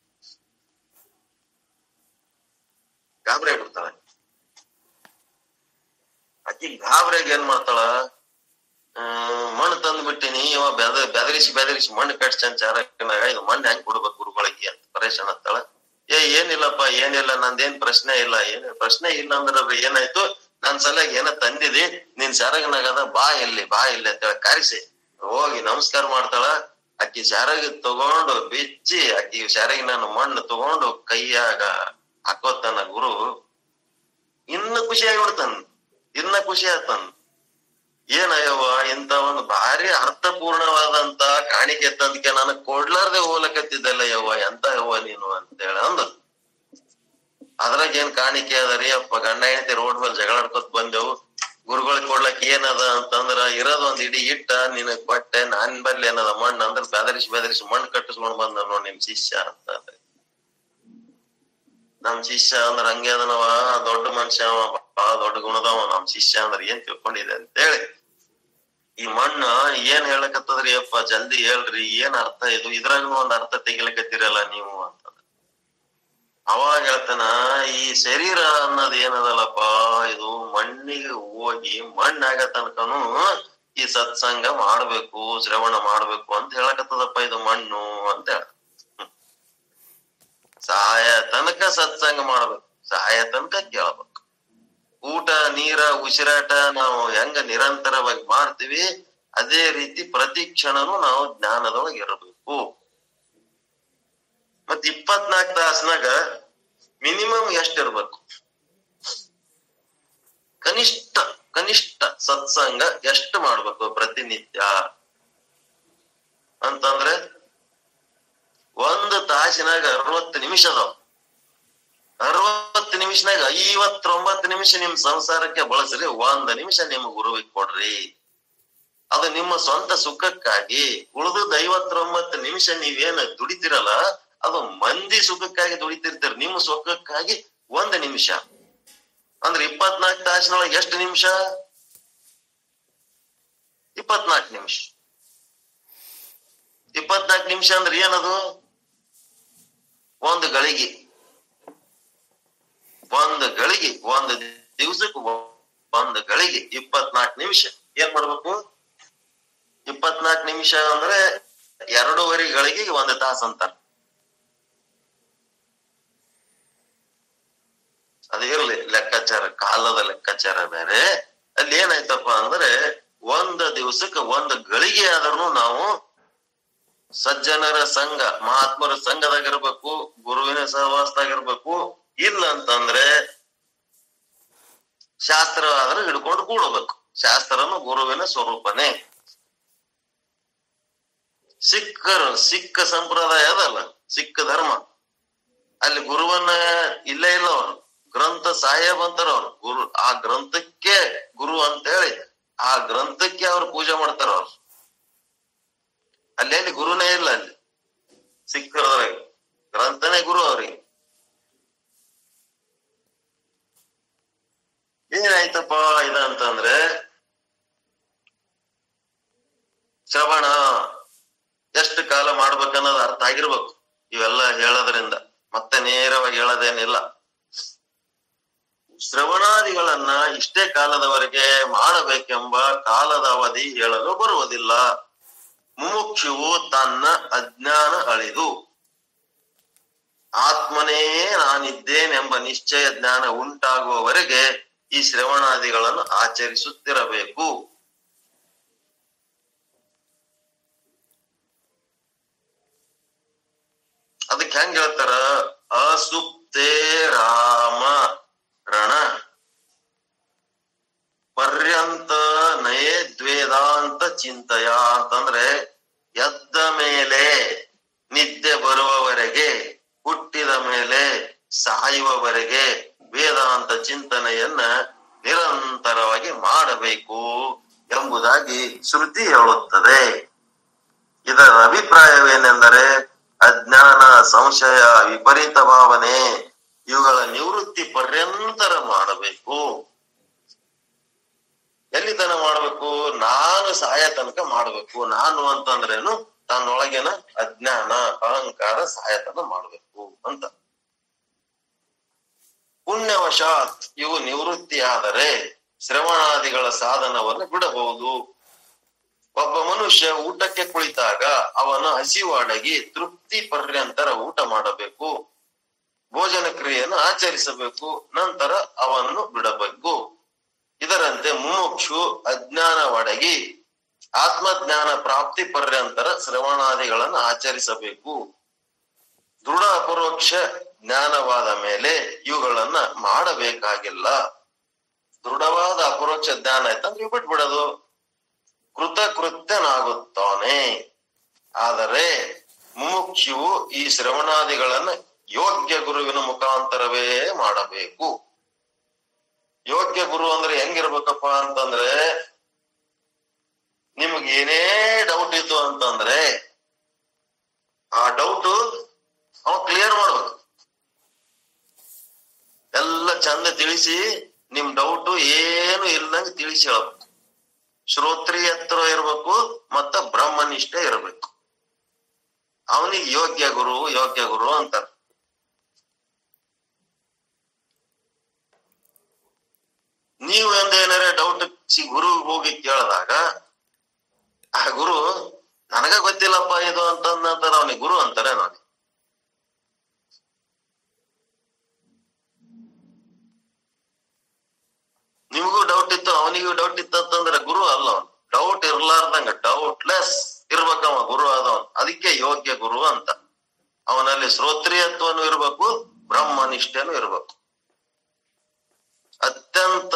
ಗಾಬರಿ ಆಗ್ಬಿಡ್ತಾಳ ಅಕ್ಕಿ ಗಾಬರಿಯಾಗಿ ಏನ್ ಮಾಡ್ತಾಳ ಹ್ಮ್ ಮಣ್ಣು ತಂದು ಬಿಟ್ಟಿನಿ ಇವ ಬೆದ ಬೆದರಿಸಿ ಬೆದರಿಸಿ ಮಣ್ಣು ಕಟ್ಸನ್ ಚಾರಕನಾಗ ಇದು ಮಣ್ಣು ಹೆಂಗ್ ಕೊಡ್ಬೇಕು ಗುರುಗಳಿಗೆ ಅಂತ ಪರೇಶಾನ್ ಅಂತಾಳ ಏ ಏನಿಲ್ಲಪ್ಪ ಏನಿಲ್ಲ ನಂದೇನ್ ಪ್ರಶ್ನೆ ಇಲ್ಲ ಏನ್ ಪ್ರಶ್ನೆ ಇಲ್ಲ ಅಂದ್ರೆ ಏನಾಯ್ತು ನನ್ ಸಲಗ ಏನ ತಂದಿದಿ ನಿನ್ ಸೆರಗನಾಗದ ಬಾ ಇಲ್ಲಿ ಬಾ ಇಲ್ಲಿ ಅಂತ ಹೇಳಿ ಕರೆಸಿ ಹೋಗಿ ನಮಸ್ಕಾರ ಮಾಡ್ತಾಳ ಅಕ್ಕಿ ಸೆರಗ ತಗೊಂಡು ಬಿಚ್ಚಿ ಅಕ್ಕಿ ಸೆರಗಿನ ಮಣ್ಣು ತಗೊಂಡು ಕೈಯಾಗ ಹಾಕೋತಾನ ಗುರು ಇನ್ನ ಖುಷಿ ಆಗಿಬಿಡ್ತಾನ ಇನ್ನ ಖುಷಿ ಆತನ್ ಏನಯ್ಯವ್ವ ಇಂತ ಒಂದು ಭಾರಿ ಅರ್ಥಪೂರ್ಣವಾದಂತ ಕಾಣಿಕೆ ತಂದಕ್ಕೆ ನನಗ್ ಕೊಡ್ಲಾರ್ದೆ ಹೋಲಕತ್ತಿದ್ದಲ್ಲ ಯವ್ವ ಎಂತ ಯವ್ವ ನೀನು ಅಂತ ಹೇಳ ಅಂದ ಅದ್ರಾಗ ಏನ್ ಕಾಣಿಕೆ ಅದರಿ ಅಪ್ಪ ಗಂಡ ಹೆಂಡತಿ ರೋಡ್ ಮೇಲೆ ಜಗಳಾಡ್ಕೊತ್ ಬಂದೆವು ಗುರುಗಳಿಗೆ ಕೊಡ್ಲಕ್ ಏನದ ಅಂತಂದ್ರ ಇರೋದ್ ಒಂದ್ ಇಡೀ ಇಟ್ಟ ನಿನಗ್ ಕೊಟ್ಟೆ ನಾನ್ ಬಲ್ಲಿ ಏನದ ಮಣ್ಣು ಅಂದ್ರ ಬೆದರಿಸಿ ಬೆದರಿಸಿ ಮಣ್ಣು ಕಟ್ಟಿಸ್ಕೊಂಡ್ ಬಂದ ನೋಡ್ ನಿಮ್ ಶಿಷ್ಯ ಅಂತ ಅಂದ್ರಿ. ನಮ್ ಶಿಷ್ಯ ಅಂದ್ರ ಹಂಗೆ ಅದನವ ದೊಡ್ಡ ಮನುಷ್ಯ ಅವ ಬಹಳ ದೊಡ್ಡ ಗುಣದವ ನಮ್ ಶಿಷ್ಯ ಅಂದ್ರ ಏನ್ ತಿಳ್ಕೊಂಡಿದೆ ಅಂತ ಹೇಳಿ ಈ ಮಣ್ಣು ಏನ್ ಹೇಳಕತ್ತದ್ರಿ ಅಪ್ಪ ಜಲ್ದಿ ಹೇಳ್ರಿ ಏನ್ ಅರ್ಥ ಇದು ಇದ್ರಾಗ ಒಂದ್ ಅರ್ಥ ತೆಗಿಲಕತ್ತೀರಲ್ಲ ನೀವು ಅಂತ ಅವಾಗ ಹೇಳ್ತಾನ ಈ ಶರೀರ ಅನ್ನೋದ್ ಏನದಲ್ಲಪ್ಪ ಇದು ಮಣ್ಣಿಗೆ ಹೋಗಿ ಮಣ್ಣಾಗ ತನಕನು ಈ ಸತ್ಸಂಗ ಮಾಡ್ಬೇಕು ಶ್ರವಣ ಮಾಡ್ಬೇಕು ಅಂತ ಹೇಳಕತ್ತದಪ್ಪ ಇದು ಮಣ್ಣು ಅಂತ ಹೇಳ ಸಾಯ ತನಕ ಸತ್ಸಂಗ ಮಾಡ್ಬೇಕು ಸಾಯ ತನಕ ಕೇಳ್ಬೇಕು ಊಟ ನೀರ ಉಸಿರಾಟ ನಾವು ಹೆಂಗ ನಿರಂತರವಾಗಿ ಮಾಡ್ತೀವಿ ಅದೇ ರೀತಿ ಪ್ರತಿ ಕ್ಷಣನೂ ನಾವು ಜ್ಞಾನದೊಳಗೆ ಇರಬೇಕು ಮತ್ ಇಪ್ಪತ್ನಾಲ್ಕು ತಾಸ್ನಾಗ ಮಿನಿಮಮ್ ಎಷ್ಟ್ ಇರ್ಬೇಕು ಕನಿಷ್ಠ ಕನಿಷ್ಠ ಸತ್ಸಂಗ ಎಷ್ಟು ಮಾಡ್ಬೇಕು ಪ್ರತಿನಿತ್ಯ ಅಂತಂದ್ರೆ ಒಂದು ತಾಸಿನಾಗ ಅರವತ್ತು ನಿಮಿಷ ಅದಾವ ಅರವತ್ತು ನಿಮಿಷನಾಗ ಐವತ್ತೊಂಬತ್ತು ನಿಮಿಷ ನಿಮ್ ಸಂಸಾರಕ್ಕೆ ಬಳಸ್ರಿ ಒಂದ್ ನಿಮಿಷ ನಿಮ್ ಗುರುವಿಗೆ ಕೊಡ್ರಿ ಅದು ನಿಮ್ಮ ಸ್ವಂತ ಸುಖಕ್ಕಾಗಿ ಉಳಿದದ್ ಐವತ್ತೊಂಬತ್ತು ನಿಮಿಷ ನೀವೇನ್ ದುಡಿತಿರಲ್ಲ ಅದು ಮಂದಿ ಸುಖಕ್ಕಾಗಿ ದುಡಿತಿರ್ತೀರಿ ನಿಮ್ಮ ಸುಖಕ್ಕಾಗಿ ಒಂದ್ ನಿಮಿಷ ಅಂದ್ರೆ ಇಪ್ಪತ್ನಾಲ್ಕು ತಾಸಿನೊಳಗೆ ಎಷ್ಟು ನಿಮಿಷ ಇಪ್ಪತ್ನಾಲ್ಕು ನಿಮಿಷ ಇಪ್ಪತ್ನಾಲ್ಕು ನಿಮಿಷ ಅಂದ್ರೆ ಏನದು ಒಂದು ಗಳಿಗೆ ಒಂದು ಗಳಿಗೆ ಒಂದು ದಿವಸಕ್ಕೆ ಒಂದು ಗಳಿಗೆ ಇಪ್ಪತ್ನಾಲ್ಕು ನಿಮಿಷ ಏನ್ ಮಾಡ್ಬೇಕು ಇಪ್ಪತ್ನಾಲ್ಕು ನಿಮಿಷ ಅಂದ್ರೆ ಎರಡೂವರೆ ಗಳಿಗೆ ಒಂದು ತಾಸು ಅಂತಾರ ಅದು ಇರ್ಲಿ ಲೆಕ್ಕಾಚಾರ ಕಾಲದ ಲೆಕ್ಕಾಚಾರ ಬೇರೆ ಅಲ್ಲಿ ಏನಾಯ್ತಪ್ಪ ಅಂದ್ರೆ ಒಂದ್ ದಿವಸಕ್ಕೆ ಒಂದ್ ಗಳಿಗೆ ಆದ್ರೂ ನಾವು ಸಜ್ಜನರ ಸಂಘ ಮಹಾತ್ಮರ ಸಂಘದಾಗಿರ್ಬೇಕು ಗುರುವಿನ ಸಹವಾಸದಾಗಿರ್ಬೇಕು ಇಲ್ಲ ಅಂತಂದ್ರೆ ಶಾಸ್ತ್ರ ಆದ್ರೆ ಹಿಡ್ಕೊಂಡು ಕೂಡಬೇಕು ಶಾಸ್ತ್ರನು ಗುರುವಿನ ಸ್ವರೂಪನೇ ಸಿಖ್ಖರು ಸಿಖ್ ಸಂಪ್ರದಾಯ ಅದಲ್ಲ ಸಿಖ್ ಧರ್ಮ ಅಲ್ಲಿ ಗುರುವನ್ನ ಇಲ್ಲೇ ಇಲ್ಲ ಅವರು ಗ್ರಂಥ ಸಾಹೇಬ್ ಅಂತಾರ ಅವ್ರು ಗುರು ಆ ಗ್ರಂಥಕ್ಕೆ ಗುರು ಅಂತ ಹೇಳಿ ಆ ಗ್ರಂಥಕ್ಕೆ ಅವ್ರು ಪೂಜೆ ಮಾಡ್ತಾರ ಅವ್ರು ಅಲ್ಲಿ ಎಲ್ಲಿ ಗುರುನೇ ಇಲ್ಲ ಅಲ್ಲಿ ಸಿಕ್ಕರದ್ರಾಗ ಗ್ರಂಥನೇ ಗುರು ಅವ್ರಿಗೆ ಏನಾಯ್ತಪ್ಪ ಇದಂತಂದ್ರೆ ಶ್ರವಣ ಎಷ್ಟು ಕಾಲ ಮಾಡ್ಬೇಕನ್ನೋದು ಅರ್ಥ ಆಗಿರ್ಬೇಕು ಇವೆಲ್ಲ ಹೇಳೋದ್ರಿಂದ ಮತ್ತೆ ನೇರವಾಗಿ ಹೇಳೋದೇನಿಲ್ಲ ಶ್ರವಣಾದಿಗಳನ್ನ ಇಷ್ಟೇ ಕಾಲದವರೆಗೆ ಮಾಡಬೇಕೆಂಬ ಕಾಲದ ಅವಧಿ ಹೇಳಲು ಬರುವುದಿಲ್ಲ ಮುಮುಕ್ಷುವು ತನ್ನ ಅಜ್ಞಾನ ಅಳಿದು ಆತ್ಮನೇ ನಾನಿದ್ದೇನೆಂಬ ನಿಶ್ಚಯ ಜ್ಞಾನ ಉಂಟಾಗುವವರೆಗೆ ಈ ಶ್ರವಣಾದಿಗಳನ್ನು ಆಚರಿಸುತ್ತಿರಬೇಕು ಅದಕ್ಕೆ ಹೆಂಗ್ ಹೇಳ್ತಾರ ಅಸುಪ್ತೇ ರಾಮ ರಣ ಪರ್ಯಂತ ನಯೇ ದ್ವೇದಾಂತ ಚಿಂತಯ ಅಂತಂದ್ರೆ ಎದ್ದ ಮೇಲೆ ನಿದ್ದೆ ಬರುವವರೆಗೆ ಹುಟ್ಟಿದ ಮೇಲೆ ಸಾಯುವವರೆಗೆ ವೇದಾಂತ ಚಿಂತನೆಯನ್ನ ನಿರಂತರವಾಗಿ ಮಾಡಬೇಕು ಎಂಬುದಾಗಿ ಶ್ರುತಿ ಹೇಳುತ್ತದೆ ಇದರ ಅಭಿಪ್ರಾಯವೇನೆಂದರೆ ಅಜ್ಞಾನ ಸಂಶಯ ವಿಪರೀತ ಭಾವನೆ ಇವುಗಳ ನಿವೃತ್ತಿ ಪರ್ಯಂತರ ಮಾಡಬೇಕು ಎಲ್ಲಿ ತನ ಮಾಡ್ಬೇಕು ನಾನು ಸಾಯ ತನಕ ಮಾಡ್ಬೇಕು ನಾನು ಅಂತಂದ್ರೇನು ತನ್ನೊಳಗಿನ ಅಜ್ಞಾನ ಅಹಂಕಾರ ಸಾಯತನ ಮಾಡ್ಬೇಕು ಅಂತ ಪುಣ್ಯವಶಾತ್ ಇವು ನಿವೃತ್ತಿ ಆದರೆ ಶ್ರವಣಾದಿಗಳ ಸಾಧನವನ್ನು ಬಿಡಬಹುದು ಒಬ್ಬ ಮನುಷ್ಯ ಊಟಕ್ಕೆ ಕುಳಿತಾಗ ಅವನು ಹಸಿವು ಅಡಗಿ ತೃಪ್ತಿ ಪರ್ಯಂತರ ಊಟ ಮಾಡಬೇಕು ಭೋಜನ ಕ್ರಿಯೆಯನ್ನು ಆಚರಿಸಬೇಕು ನಂತರ ಅವನ್ನು ಬಿಡಬೇಕು ಇದರಂತೆ ಮುಮುಕ್ಷು ಅಜ್ಞಾನವಡಗಿ ಆತ್ಮಜ್ಞಾನ ಪ್ರಾಪ್ತಿ ಪರ್ಯಂತರ ಶ್ರವಣಾದಿಗಳನ್ನು ಆಚರಿಸಬೇಕು ದೃಢ ಅಪರೋಕ್ಷ ಜ್ಞಾನವಾದ ಮೇಲೆ ಇವುಗಳನ್ನ ಮಾಡಬೇಕಾಗಿಲ್ಲ ದೃಢವಾದ ಅಪರೋಕ್ಷ ಜ್ಞಾನ ಆಯ್ತಂದ್ರೆ ಬಿಟ್ಬಿಡೋದು ಕೃತಕೃತ್ಯನಾಗುತ್ತಾನೆ ಆದರೆ ಮುಮುಕ್ಷುವು ಈ ಶ್ರವಣಾದಿಗಳನ್ನ ಯೋಗ್ಯ ಗುರುವಿನ ಮುಖಾಂತರವೇ ಮಾಡಬೇಕು ಯೋಗ್ಯ ಗುರು ಅಂದ್ರೆ ಹೆಂಗಿರ್ಬೇಕಪ್ಪ ಅಂತಂದ್ರೆ ನಿಮ್ಗೆ ಏನೇ ಡೌಟ್ ಇತ್ತು ಅಂತಂದ್ರೆ ಆ ಡೌಟ್ ಅವ ಕ್ಲಿಯರ್ ಮಾಡ್ಬೇಕು ಎಲ್ಲ ಚಂದ ತಿಳಿಸಿ ನಿಮ್ ಡೌಟ್ ಏನು ಇಲ್ದಂಗೆ ತಿಳಿಸಿ ಹೇಳ್ಬೇಕು ಶ್ರೋತ್ರಿಯತ್ವ ಇರ್ಬೇಕು ಮತ್ತ ಬ್ರಹ್ಮನಿಷ್ಠ ಇರ್ಬೇಕು ಅವನಿಗೆ ಯೋಗ್ಯ ಗುರು ಯೋಗ್ಯ ಗುರು ಅಂತಾರ ನೀವು ಏನಾರ ಡೌಟ್ ಗುರು ಹೋಗಿ ಕೇಳಿದಾಗ ಆ ಗುರು ನನಗ ಗೊತ್ತಿಲ್ಲಪ್ಪ ಇದು ಅಂತಂದಂತಾರ ಅವನಿಗೆ ಗುರು ಅಂತಾರೆ ನೋಡಿ ನಿಮಗೂ ಡೌಟ್ ಇತ್ತು ಅವನಿಗೂ ಡೌಟ್ ಇತ್ತು ಅಂತಂದ್ರೆ ಗುರು ಅಲ್ಲ ಅವನು ಡೌಟ್ ಇರ್ಲಾರ್ದಂಗ ಡೌಟ್ಲೆಸ್ ಇರ್ಬೇಕವ ಗುರು ಆದವನ್ ಅದಕ್ಕೆ ಯೋಗ್ಯ ಗುರು ಅಂತ ಅವನಲ್ಲಿ ಶ್ರೋತ್ರಿಯತ್ವನು ಇರ್ಬೇಕು ಬ್ರಹ್ಮನಿಷ್ಠನು ಇರ್ಬೇಕು ಅತ್ಯಂತ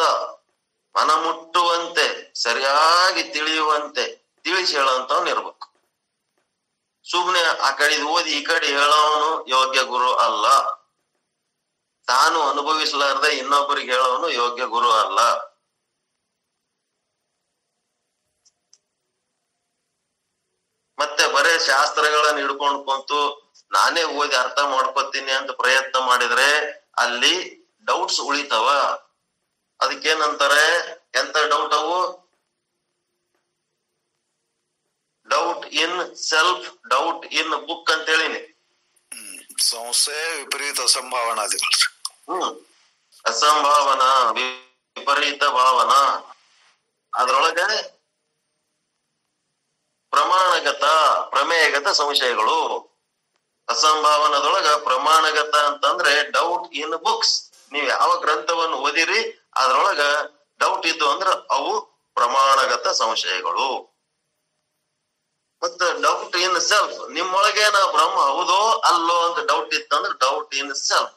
ಮನಮುಟ್ಟುವಂತೆ ಸರಿಯಾಗಿ ತಿಳಿಯುವಂತೆ ತಿಳಿಸಿ ಹೇಳುವಂತವನ್ ಇರ್ಬೇಕು ಸುಮ್ನೆ ಆ ಕಡೆ ಓದಿ ಈ ಕಡೆ ಹೇಳೋವನು ಯೋಗ್ಯ ಗುರು ಅಲ್ಲ ತಾನು ಅನುಭವಿಸಲಾರ್ದೆ ಇನ್ನೊಬ್ಬರಿಗೆ ಹೇಳೋನು ಯೋಗ್ಯ ಗುರು ಅಲ್ಲ ಮತ್ತೆ ಬರೇ ಶಾಸ್ತ್ರಗಳನ್ನ ಹಿಡ್ಕೊಂಡು ಕುಂತು ನಾನೇ ಓದಿ ಅರ್ಥ ಮಾಡ್ಕೊತೀನಿ ಅಂತ ಪ್ರಯತ್ನ ಮಾಡಿದ್ರೆ ಅಲ್ಲಿ ಡೌಟ್ಸ್ ಉಳಿತಾವ ಅದಕ್ಕೇನಂತಾರೆ ಎಂತ ಡೌಟ್ ಅವು doubt in self doubt in book ಅಂತ ಹೇಳಿನಿ ಸಂಶಯ ವಿಪರೀತ ಸಂಭಾವನಾದಿಗಳು ರೀ. ಹ್ಮ್ ಅಸಂಭಾವನಾ ವಿ- ವಿಪರೀತ ಭಾವನಾ ಅದ್ರೊಳಗೆ ಪ್ರಮಾಣಗತ ಪ್ರಮೇಯಗತ ಸಂಶಯಗಳು ಅಸಂಭಾವನದೊಳಗ ಪ್ರಮಾಣಗತ ಅಂತಂದ್ರೆ ಡೌಟ್ ಇನ್ ಬುಕ್ಸ್ ನೀವ್ ಯಾವ ಗ್ರಂಥವನ್ನು ಓದಿರಿ ಅದ್ರೊಳಗ ಡೌಟ್ ಇದ್ದು ಅಂದ್ರ ಅವು ಪ್ರಮಾಣಗತ ಸಂಶಯಗಳು ಮತ್ತ ಡೌಟ್ ಇನ್ ಸೆಲ್ಫ್ ನಿಮ್ಮೊಳಗೆ ನಾ ಬ್ರಹ್ಮ ಹೌದೋ ಅಲ್ಲೋ ಅಂತ ಡೌಟ್ ಇತ್ತಂದ್ರೆ ಡೌಟ್ ಇನ್ ಸೆಲ್ಫ್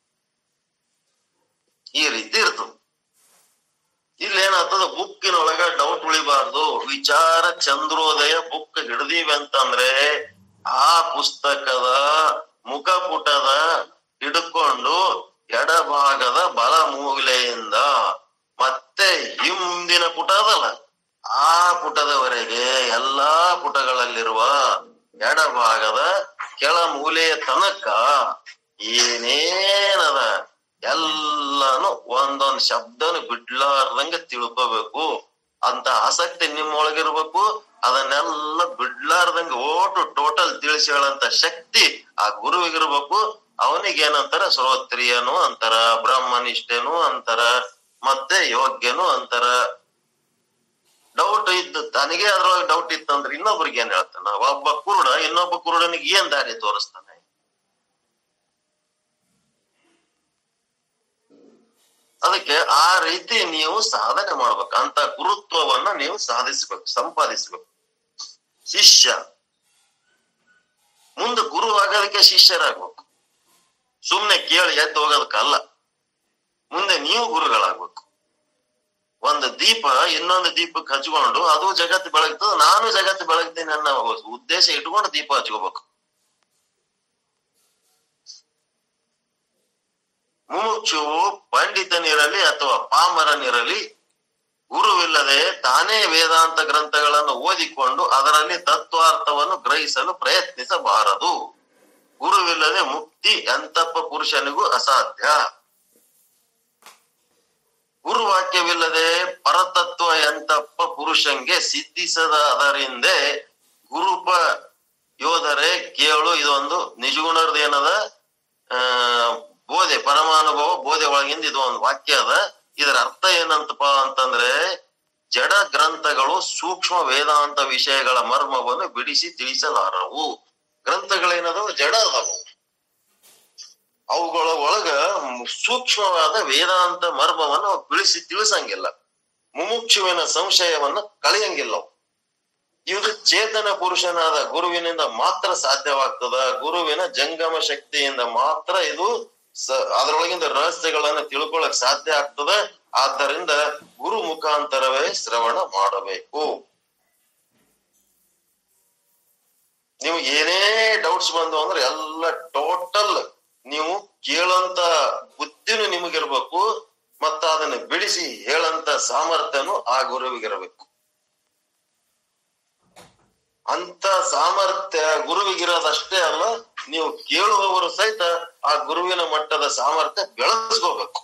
ಈ ರೀತಿ ಇರ್ತದ ಇಲ್ಲಿ ಏನಾಗ್ತದ ಬುಕ್ಕಿನೊಳಗ ಡೌಟ್ ಉಳಿಬಾರ್ದು ವಿಚಾರ ಚಂದ್ರೋದಯ ಬುಕ್ ಹಿಡ್ದೀವಿ ಅಂತಂದ್ರೆ ಆ ಪುಸ್ತಕದ ಮುಖಪುಟದ ಹಿಡ್ಕೊಂಡು ಎಡಭಾಗದ ಬಲ ಮೂಲೆಯಿಂದ ಮತ್ತೆ ಹಿಂದಿನ ಪುಟ ಅದಲ್ಲ ಆ ಪುಟದವರೆಗೆ ಎಲ್ಲಾ ಪುಟಗಳಲ್ಲಿರುವ ಎಡಭಾಗದ ಕೆಳ ಮೂಲೆಯ ತನಕ ಏನೇನದ ಎಲ್ಲಾನು ಒಂದೊಂದ್ ಶಬ್ದನು ಬಿಡ್ಲಾರ್ದಂಗ ತಿಳ್ಕೋಬೇಕು ಅಂತ ಆಸಕ್ತಿ ನಿಮ್ಮೊಳಗಿರ್ಬೇಕು ಅದನ್ನೆಲ್ಲ ಬಿಡ್ಲಾರ್ದಂಗ ಓಟು ಟೋಟಲ್ ತಿಳಿಸಿ ಹೇಳಂತ ಶಕ್ತಿ ಆ ಗುರುವಿಗಿರ್ಬೇಕು ಅವನಿಗೆ ಏನಂತಾರ ಶ್ರೋತ್ರಿಯನು ಅಂತಾರ ಬ್ರಹ್ಮನಿಷ್ಠನು ಅಂತಾರ ಮತ್ತೆ ಯೋಗ್ಯನು ಅಂತಾರ ಡೌಟ್ ಇದ್ದು ತನಗೆ ಅದ್ರೊಳಗೆ ಡೌಟ್ ಇತ್ತಂದ್ರೆ ಇನ್ನೊಬ್ರಿಗೆ ಏನ್ ಹೇಳ್ತಾನ ಒಬ್ಬ ಕುರುಡ ಇನ್ನೊಬ್ಬ ಕುರುಡನಿಗೆ ಏನ್ ದಾರಿ ತೋರಿಸ್ತಾನೆ ಅದಕ್ಕೆ ಆ ರೀತಿ ನೀವು ಸಾಧನೆ ಮಾಡ್ಬೇಕು ಅಂತ ಗುರುತ್ವವನ್ನ ನೀವು ಸಾಧಿಸ್ಬೇಕು ಸಂಪಾದಿಸ್ಬೇಕು ಶಿಷ್ಯ ಮುಂದೆ ಗುರು ಆಗೋದಕ್ಕೆ ಶಿಷ್ಯರಾಗ್ಬೇಕು ಸುಮ್ನೆ ಕೇಳಿ ಎದ್ದು ಹೋಗೋದಕ್ಕಲ್ಲ ಮುಂದೆ ನೀವು ಗುರುಗಳಾಗ್ಬೇಕು ಒಂದು ದೀಪ ಇನ್ನೊಂದು ದೀಪಕ್ಕೆ ಹಚ್ಕೊಂಡು ಅದು ಜಗತ್ತು ಬೆಳಗ್ತದ ನಾನು ಜಗತ್ತು ಬೆಳಗ್ತೀನಿ ಅನ್ನೋ ಉದ್ದೇಶ ಇಟ್ಕೊಂಡು ದೀಪ ಹಚ್ಕೋಬೇಕು ಮುಮುಕ್ಷುವು ಪಂಡಿತನಿರಲಿ ಅಥವಾ ಪಾಮರನಿರಲಿ ಗುರುವಿಲ್ಲದೆ ತಾನೇ ವೇದಾಂತ ಗ್ರಂಥಗಳನ್ನು ಓದಿಕೊಂಡು ಅದರಲ್ಲಿ ತತ್ವಾರ್ಥವನ್ನು ಗ್ರಹಿಸಲು ಪ್ರಯತ್ನಿಸಬಾರದು ಗುರುವಿಲ್ಲದೆ ಮುಕ್ತಿ ಎಂತಪ್ಪ ಪುರುಷನಿಗೂ ಅಸಾಧ್ಯ ಗುರುವಾಕ್ಯವಿಲ್ಲದೆ ಪರತತ್ವ ಎಂತಪ್ಪ ಪುರುಷಂಗೆ ಸಿದ್ಧಿಸದ ಅದರಿಂದೆ ಗುರುಪ ಯೋಧರೇ ಕೇಳು ಇದೊಂದು ನಿಜಗುಣರ್ದ ಏನದ ಆ ಬೋಧೆ ಪರಮಾನುಭವ ಬೋಧೆ ಒಳಗಿಂದ ಇದು ಒಂದು ವಾಕ್ಯ ಅದ ಇದರ ಅರ್ಥ ಏನಂತಪ್ಪ ಅಂತಂದ್ರೆ ಜಡ ಗ್ರಂಥಗಳು ಸೂಕ್ಷ್ಮ ವೇದಾಂತ ವಿಷಯಗಳ ಮರ್ಮವನ್ನು ಬಿಡಿಸಿ ತಿಳಿಸಲಾರವು ಗ್ರಂಥಗಳೇನದವು ಜಡ ಅದಾವು ಅವುಗಳ ಒಳಗ ಸೂಕ್ಷ್ಮವಾದ ವೇದಾಂತ ಮರ್ಮವನ್ನು ಅವು ಬಿಡಿಸಿ ತಿಳಿಸಂಗಿಲ್ಲ ಮುಮುಕ್ಷುವಿನ ಸಂಶಯವನ್ನು ಕಳೆಯಂಗಿಲ್ಲ ಅವು. ಇದು ಚೇತನ ಪುರುಷನಾದ ಗುರುವಿನಿಂದ ಮಾತ್ರ ಸಾಧ್ಯವಾಗ್ತದ ಗುರುವಿನ ಜಂಗಮ ಶಕ್ತಿಯಿಂದ ಮಾತ್ರ ಇದು ಸ ಅದರೊಳಗಿಂದ ರಹಸ್ಯಗಳನ್ನ ತಿಳ್ಕೊಳಕ್ ಸಾಧ್ಯ ಆಗ್ತದ ಆದ್ದರಿಂದ ಗುರು ಮುಖಾಂತರವೇ ಶ್ರವಣ ಮಾಡಬೇಕು ನೀವು ಏನೇ ಡೌಟ್ಸ್ ಬಂದು ಅಂದ್ರೆ ಎಲ್ಲ ಟೋಟಲ್ ನೀವು ಕೇಳಂತ ಬುದ್ಧಿನೂ ನಿಮಗಿರ್ಬೇಕು ಮತ್ತ ಅದನ್ನ ಬಿಡಿಸಿ ಹೇಳಂತ ಸಾಮರ್ಥ್ಯನು ಆ ಗುರುವಿಗಿರಬೇಕು ಅಂತ ಸಾಮರ್ಥ್ಯ ಗುರುವಿಗಿರೋದಷ್ಟೇ ಅಲ್ಲ ನೀವು ಕೇಳುವವರು ಸಹಿತ ಆ ಗುರುವಿನ ಮಟ್ಟದ ಸಾಮರ್ಥ್ಯ ಬೆಳೆಸ್ಕೋಬೇಕು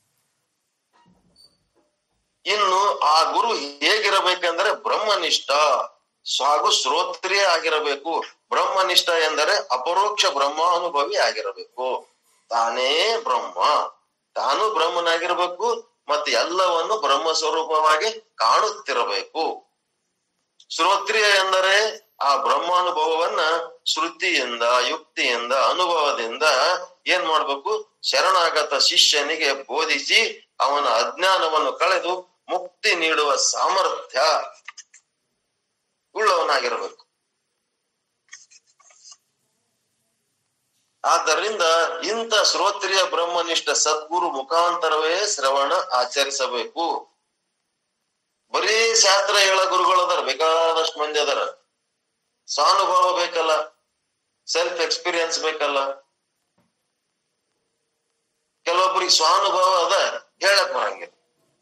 ಇನ್ನು ಆ ಗುರು ಹೇಗಿರಬೇಕಂದ್ರೆ ಬ್ರಹ್ಮನಿಷ್ಠ ಹಾಗೂ ಶ್ರೋತ್ರಿಯ ಆಗಿರಬೇಕು ಬ್ರಹ್ಮನಿಷ್ಠ ಎಂದರೆ ಅಪರೋಕ್ಷ ಬ್ರಹ್ಮಾನುಭವಿ ಆಗಿರಬೇಕು ತಾನೇ ಬ್ರಹ್ಮ ತಾನು ಬ್ರಹ್ಮನಾಗಿರ್ಬೇಕು ಮತ್ತೆ ಎಲ್ಲವನ್ನು ಬ್ರಹ್ಮ ಸ್ವರೂಪವಾಗಿ ಕಾಣುತ್ತಿರಬೇಕು ಶ್ರೋತ್ರಿಯ ಎಂದರೆ ಆ ಬ್ರಹ್ಮಾನುಭವವನ್ನ ಶ್ರುತಿಯಿಂದ ಯುಕ್ತಿಯಿಂದ ಅನುಭವದಿಂದ ಏನ್ ಮಾಡ್ಬೇಕು ಶರಣಾಗತ ಶಿಷ್ಯನಿಗೆ ಬೋಧಿಸಿ ಅವನ ಅಜ್ಞಾನವನ್ನು ಕಳೆದು ಮುಕ್ತಿ ನೀಡುವ ಸಾಮರ್ಥ್ಯ ಉಳ್ಳವನಾಗಿರಬೇಕು ಆದ್ದರಿಂದ ಇಂಥ ಶ್ರೋತ್ರಿಯ ಬ್ರಹ್ಮನಿಷ್ಠ ಸದ್ಗುರು ಮುಖಾಂತರವೇ ಶ್ರವಣ ಆಚರಿಸಬೇಕು ಬರೀ ಶಾಸ್ತ್ರ ಹೇಳ ಗುರುಗಳು ಅದಾರ ಬೇಕಾದಷ್ಟು ಮಂದಿ ಅದಾರ ಸಾನುಭಾವ ಬೇಕಲ್ಲ ಸೆಲ್ಫ್ ಎಕ್ಸ್ಪೀರಿಯನ್ಸ್ ಬೇಕಲ್ಲ ಕೆಲವೊಬ್ಬರಿಗೆ ಸ್ವಾನುಭವ ಅದ ಹೇಳಕ್ ಬರಂಗಿಲ್ಲ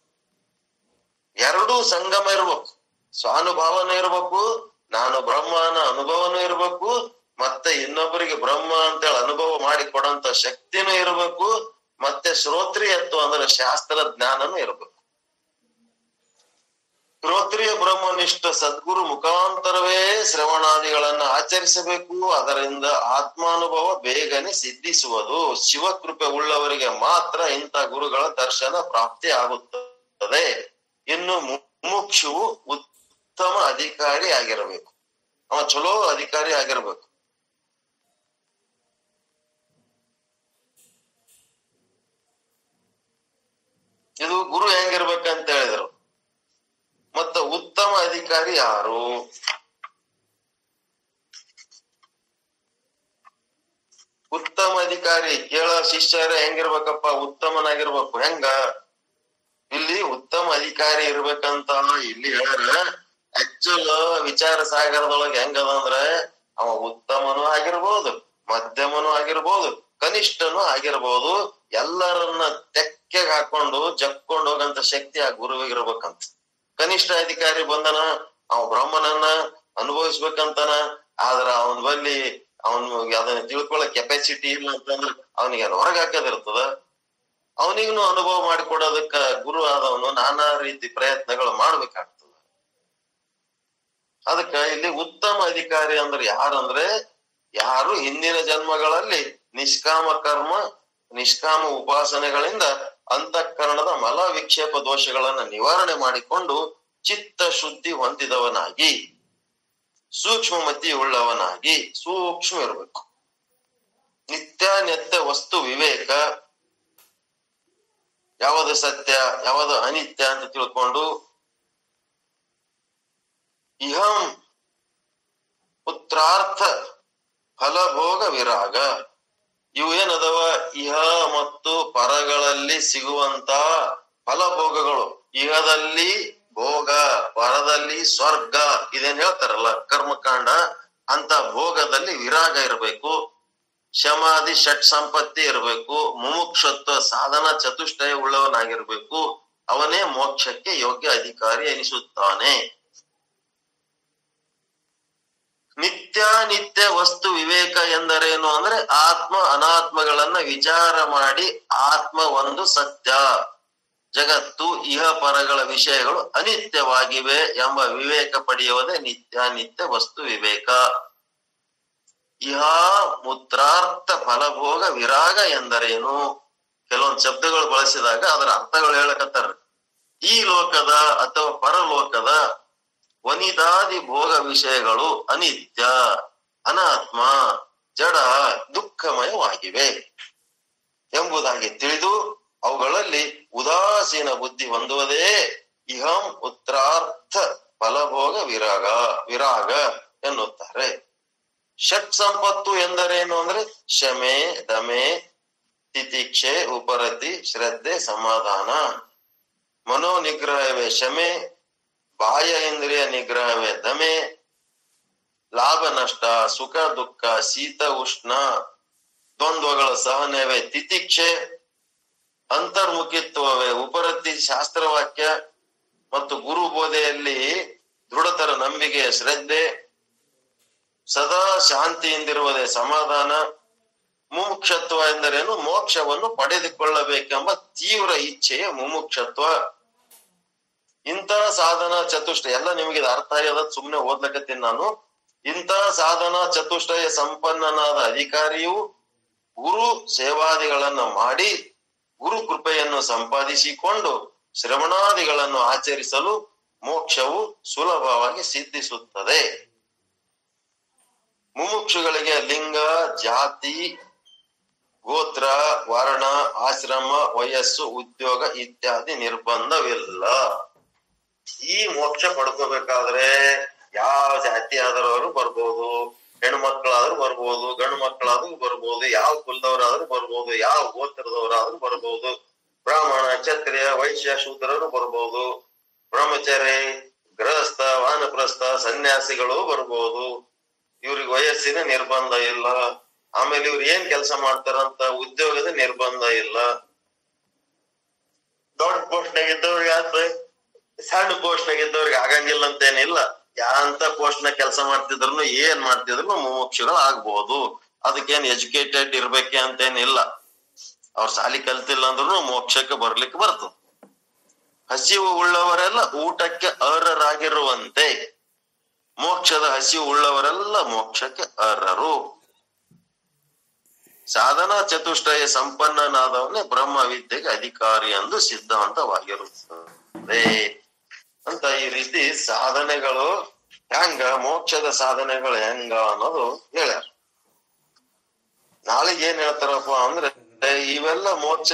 ಎರಡೂ ಸಂಗಮ ಇರ್ಬೇಕು ಸ್ವಾನುಭಾವನೂ ಇರ್ಬೇಕು ನಾನು ಬ್ರಹ್ಮನ ಅನುಭವನೂ ಇರ್ಬೇಕು ಮತ್ತೆ ಇನ್ನೊಬ್ಬರಿಗೆ ಬ್ರಹ್ಮ ಅಂತೇಳಿ ಅನುಭವ ಮಾಡಿ ಕೊಡಂತ ಶಕ್ತಿನೂ ಇರ್ಬೇಕು ಮತ್ತೆ ಶ್ರೋತ್ರಿಯತ್ವ ಅಂದ್ರೆ ಶಾಸ್ತ್ರ ಜ್ಞಾನನೂ ಇರ್ಬೇಕು ಶ್ರೋತ್ರಿಯ ಬ್ರಹ್ಮನಿಷ್ಠ ಸದ್ಗುರು ಮುಖಾಂತರವೇ ಶ್ರವಣಾದಿಗಳನ್ನ ಆಚರಿಸಬೇಕು ಅದರಿಂದ ಆತ್ಮಾನುಭವ ಬೇಗನೆ ಸಿದ್ಧಿಸುವುದು ಶಿವಕೃಪೆ ಉಳ್ಳವರಿಗೆ ಮಾತ್ರ ಇಂಥ ಗುರುಗಳ ದರ್ಶನ ಪ್ರಾಪ್ತಿ ಆಗುತ್ತದೆ ಇನ್ನು ಮುಮುಕ್ಷುವು ಉತ್ತಮ ಅಧಿಕಾರಿ ಆಗಿರಬೇಕು ಅವ ಚಲೋ ಅಧಿಕಾರಿ ಆಗಿರ್ಬೇಕು ಇದು ಗುರು ಹೆಂಗಿರ್ಬೇಕಂತ ಹೇಳಿದ್ರು ಮತ್ತ ಉತ್ತಮ ಅಧಿಕಾರಿ ಯಾರು ಉತ್ತಮ ಅಧಿಕಾರಿ ಕೇಳ ಶಿಷ್ಯರ ಹೆಂಗಿರ್ಬೇಕಪ್ಪ ಉತ್ತಮನಾಗಿರ್ಬೇಕು ಹೆಂಗ ಇಲ್ಲಿ ಉತ್ತಮ ಅಧಿಕಾರಿ ಇರ್ಬೇಕಂತ ಇಲ್ಲಿ ಹೇಳ್ರ ಆಕ್ಚುಲ್ ವಿಚಾರ ಸಾಗರದೊಳಗೆ ಹೆಂಗದ ಅಂದ್ರೆ ಅವ ಉತ್ತಮನೂ ಆಗಿರ್ಬೋದು ಮಧ್ಯಮನೂ ಆಗಿರ್ಬೋದು ಕನಿಷ್ಠನೂ ಆಗಿರ್ಬೋದು ಎಲ್ಲರನ್ನ ತೆಕ್ಕೆಗೆ ಹಾಕೊಂಡು ಜಕ್ಕೊಂಡು ಹೋಗಂತ ಶಕ್ತಿ ಆ ಗುರುವಿಗಿರ್ಬೇಕಂತ ಕನಿಷ್ಠ ಅಧಿಕಾರಿ ಬಂದನ ಅವ ಬ್ರಹ್ಮನನ್ನ ಅನುಭವಿಸ್ಬೇಕಂತನ ಆದ್ರ ಅವನ ಬಲ್ಲಿ ಅವನ್ ಅದನ್ನ ತಿಳ್ಕೊಳ್ಳೋ ಕೆಪಾಸಿಟಿ ಇಲ್ಲ ಅಂತಂದ್ರ ಅವನಿಗೆ ಹೊರಗೆ ಹಾಕೋದಿರ್ತದ ಅವನಿಗೂ ಅನುಭವ ಮಾಡಿಕೊಡೋದಕ್ಕ ಗುರು ಆದವನು ನಾನಾ ರೀತಿ ಪ್ರಯತ್ನಗಳು ಮಾಡ್ಬೇಕಾಗ್ತದ ಅದಕ್ಕ ಇಲ್ಲಿ ಉತ್ತಮ ಅಧಿಕಾರಿ ಅಂದ್ರೆ ಯಾರಂದ್ರೆ ಯಾರು ಹಿಂದಿನ ಜನ್ಮಗಳಲ್ಲಿ ನಿಷ್ಕಾಮ ಕರ್ಮ ನಿಷ್ಕಾಮ ಉಪಾಸನೆಗಳಿಂದ ಅಂತಃಕರಣದ ಮಲ ವಿಕ್ಷೇಪ ದೋಷಗಳನ್ನ ನಿವಾರಣೆ ಮಾಡಿಕೊಂಡು ಚಿತ್ತ ಶುದ್ಧಿ ಹೊಂದಿದವನಾಗಿ ಸೂಕ್ಷ್ಮಮತಿ ಉಳ್ಳವನಾಗಿ ಸೂಕ್ಷ್ಮ ಇರಬೇಕು ನಿತ್ಯಾನಿತ್ಯ ವಸ್ತು ವಿವೇಕ ಯಾವುದು ಸತ್ಯ ಯಾವುದು ಅನಿತ್ಯ ಅಂತ ತಿಳ್ಕೊಂಡು ಇಹಂ ಪುತ್ರಾರ್ಥ ಫಲಭೋಗ ವಿರಾಗ ಇವು ಏನದವ ಇಹ ಮತ್ತು ಪರಗಳಲ್ಲಿ ಸಿಗುವಂತ ಫಲಭೋಗಗಳು ಇಹದಲ್ಲಿ ಭೋಗ ಪರದಲ್ಲಿ ಸ್ವರ್ಗ ಇದೇನ್ ಹೇಳ್ತಾರಲ್ಲ ಕರ್ಮಕಾಂಡ ಅಂತ ಭೋಗದಲ್ಲಿ ವಿರಾಗ ಇರಬೇಕು ಶಮಾದಿ ಷಟ್ ಸಂಪತ್ತಿ ಇರಬೇಕು ಮುಮುಕ್ಷತ್ವ ಸಾಧನ ಚತುಷ್ಟಯ ಉಳ್ಳವನಾಗಿರ್ಬೇಕು ಅವನೇ ಮೋಕ್ಷಕ್ಕೆ ಯೋಗ್ಯ ಅಧಿಕಾರಿ ಎನಿಸುತ್ತಾನೆ ನಿತ್ಯಾನಿತ್ಯ ವಸ್ತು ವಿವೇಕ ಎಂದರೇನು ಅಂದ್ರೆ ಆತ್ಮ ಅನಾತ್ಮಗಳನ್ನ ವಿಚಾರ ಮಾಡಿ ಆತ್ಮ ಒಂದು ಸತ್ಯ ಜಗತ್ತು ಇಹ ಪರಗಳ ವಿಷಯಗಳು ಅನಿತ್ಯವಾಗಿವೆ ಎಂಬ ವಿವೇಕ ಪಡೆಯುವುದೇ ನಿತ್ಯಾನಿತ್ಯ ವಸ್ತು ವಿವೇಕ ಇಹ ಮುತ್ರಾರ್ಥ ಫಲಭೋಗ ವಿರಾಗ ಎಂದರೇನು ಕೆಲವೊಂದು ಶಬ್ದಗಳು ಬಳಸಿದಾಗ ಅದರ ಅರ್ಥಗಳು ಹೇಳಕತ್ತಾರ ಈ ಲೋಕದ ಅಥವಾ ಪರಲೋಕದ ವನಿತಾದಿ ಭೋಗ ವಿಷಯಗಳು ಅನಿತ್ಯ ಅನಾತ್ಮ ಜಡ ದುಃಖಮಯವಾಗಿವೆ ಎಂಬುದಾಗಿ ತಿಳಿದು ಅವುಗಳಲ್ಲಿ ಉದಾಸೀನ ಬುದ್ಧಿ ಹೊಂದುವುದೇ ಇಹಂ ಉತ್ರಾರ್ಥ ಫಲಭೋಗ ವಿರಾಗ ವಿರಾಗ ಎನ್ನುತ್ತಾರೆ ಷಟ್ ಸಂಪತ್ತು ಎಂದರೇನು ಅಂದ್ರೆ ಶಮೆ ದಮೆ ತಿತಿಕ್ಷೆ ಉಪರತಿ ಶ್ರದ್ಧೆ ಸಮಾಧಾನ ಮನೋ ನಿಗ್ರಹವೇ ಶಮೆ ಬಾಹ್ಯ ಇಂದ್ರಿಯ ನಿಗ್ರಹವೇ ದಮೆ ಲಾಭ ನಷ್ಟ ಸುಖ ದುಃಖ ಶೀತ ಉಷ್ಣ ದ್ವಂದ್ವಗಳ ಸಹನವೇ ತಿತಿಕ್ಷೆ ಅಂತರ್ಮುಖಿತ್ವವೇ ಉಪರತಿ ಶಾಸ್ತ್ರವಾಕ್ಯ ಮತ್ತು ಗುರು ಬೋಧೆಯಲ್ಲಿ ದೃಢತರ ನಂಬಿಕೆಯ ಶ್ರದ್ಧೆ ಸದಾ ಶಾಂತಿಯಿಂದಿರುವುದೇ ಸಮಾಧಾನ ಮುಮುಕ್ಷತ್ವ ಎಂದರೇನು ಮೋಕ್ಷವನ್ನು ಪಡೆದುಕೊಳ್ಳಬೇಕೆಂಬ ತೀವ್ರ ಇಚ್ಛೆಯ ಮುಮುಕ್ಷತ್ವ ಇಂತಹ ಸಾಧನ ಚತುಷ್ಟಯ ಎಲ್ಲ ನಿಮಗೆ ಇದು ಅರ್ಥ ಆಗ್ಯದ ಸುಮ್ನೆ ಓದ್ಲಕತ್ತೀನಿ ನಾನು ಇಂತಹ ಸಾಧನ ಚತುಷ್ಟಯ ಸಂಪನ್ನನಾದ ಅಧಿಕಾರಿಯು ಗುರು ಸೇವಾದಿಗಳನ್ನ ಮಾಡಿ ಗುರು ಕೃಪೆಯನ್ನು ಸಂಪಾದಿಸಿಕೊಂಡು ಶ್ರವಣಾದಿಗಳನ್ನು ಆಚರಿಸಲು ಮೋಕ್ಷವು ಸುಲಭವಾಗಿ ಸಿದ್ಧಿಸುತ್ತದೆ ಮುಮುಕ್ಷುಗಳಿಗೆ ಲಿಂಗ ಜಾತಿ ಗೋತ್ರ ವರ್ಣ ಆಶ್ರಮ ವಯಸ್ಸು ಉದ್ಯೋಗ ಇತ್ಯಾದಿ ನಿರ್ಬಂಧವಿಲ್ಲ ಈ ಮೋಕ್ಷ ಪಡ್ಕೋಬೇಕಾದ್ರೆ ಯಾವ ಜಾತಿ ಆದರವರು ಬರ್ಬೋದು ಹೆಣ್ಣು ಮಕ್ಕಳಾದ್ರೂ ಬರ್ಬೋದು ಗಂಡು ಮಕ್ಕಳಾದ್ರೂ ಬರ್ಬೋದು ಯಾವ ಕುಲದವರಾದ್ರೂ ಬರ್ಬೋದು ಯಾವ ಗೋತ್ರದವರಾದ್ರೂ ಬರ್ಬೋದು ಬ್ರಾಹ್ಮಣ ಕ್ಷತ್ರಿಯ ವೈಶ್ಯ ಶೂದ್ರರು ಬರ್ಬೋದು ಬ್ರಹ್ಮಚಾರಿ ಗೃಹಸ್ಥ ವಾನಪ್ರಸ್ಥ ಸನ್ಯಾಸಿಗಳು ಬರ್ಬೋದು ಇವ್ರಿಗೆ ವಯಸ್ಸಿನ ನಿರ್ಬಂಧ ಇಲ್ಲ ಆಮೇಲೆ ಇವ್ರು ಏನ್ ಕೆಲಸ ಮಾಡ್ತಾರಂತ ಉದ್ಯೋಗದ ನಿರ್ಬಂಧ ಇಲ್ಲ ದೊಡ್ಡ ಪೋಸ್ಟ್ ನಾಗ ಇದ್ದವ್ರಿಗೆ ಆದ್ರೆ ಸಣ್ಣ ಪೋಸ್ಟ್ ನಾಗ ಇದ್ದವ್ರಿಗೆ ಆಗಂಗಿಲ್ಲ ಅಂತೇನಿಲ್ಲ ಯಾಂತ ಪೋಸ್ಟ್ ನಾಗ ಕೆಲಸ ಮಾಡ್ತಿದ್ರು ಏನ್ ಮಾಡ್ತಿದ್ರು ಮುಮುಕ್ಷುಗಳು ಆಗ್ಬಹುದು ಅದಕ್ಕೇನ್ ಎಜುಕೇಟೆಡ್ ಇರ್ಬೇಕೆ ಅಂತೇನಿಲ್ಲ ಅವ್ರ ಸಾಲಿ ಕಲ್ತಿಲ್ಲ ಅಂದ್ರೂ ಮೋಕ್ಷಕ್ಕೆ ಬರ್ಲಿಕ್ಕೆ ಬರ್ತದೆ ಹಸಿವು ಉಳ್ಳವರೆಲ್ಲ ಊಟಕ್ಕೆ ಅರ್ಹರಾಗಿರುವಂತೆ ಮೋಕ್ಷದ ಹಸಿವು ಉಳ್ಳವರೆಲ್ಲ ಮೋಕ್ಷಕ್ಕೆ ಅರ್ಹರು ಸಾಧನಾ ಚತುಷ್ಟಯ ಸಂಪನ್ನನಾದವನೇ ಬ್ರಹ್ಮ ವಿದ್ಯೆಗೆ ಅಧಿಕಾರಿ ಎಂದು ಸಿದ್ಧಾಂತವಾಗಿರುತ್ತದೆ ಅಂತ ಈ ರೀತಿ ಸಾಧನೆಗಳು ಹೆಂಗ ಮೋಕ್ಷದ ಸಾಧನೆಗಳು ಹೆಂಗ ಅನ್ನೋದು ಹೇಳ್ಯಾರ ನಾಳೆಗೆ ಏನ್ ಹೇಳ್ತಾರಪ್ಪ ಅಂದ್ರೆ ಇವೆಲ್ಲ ಮೋಕ್ಷ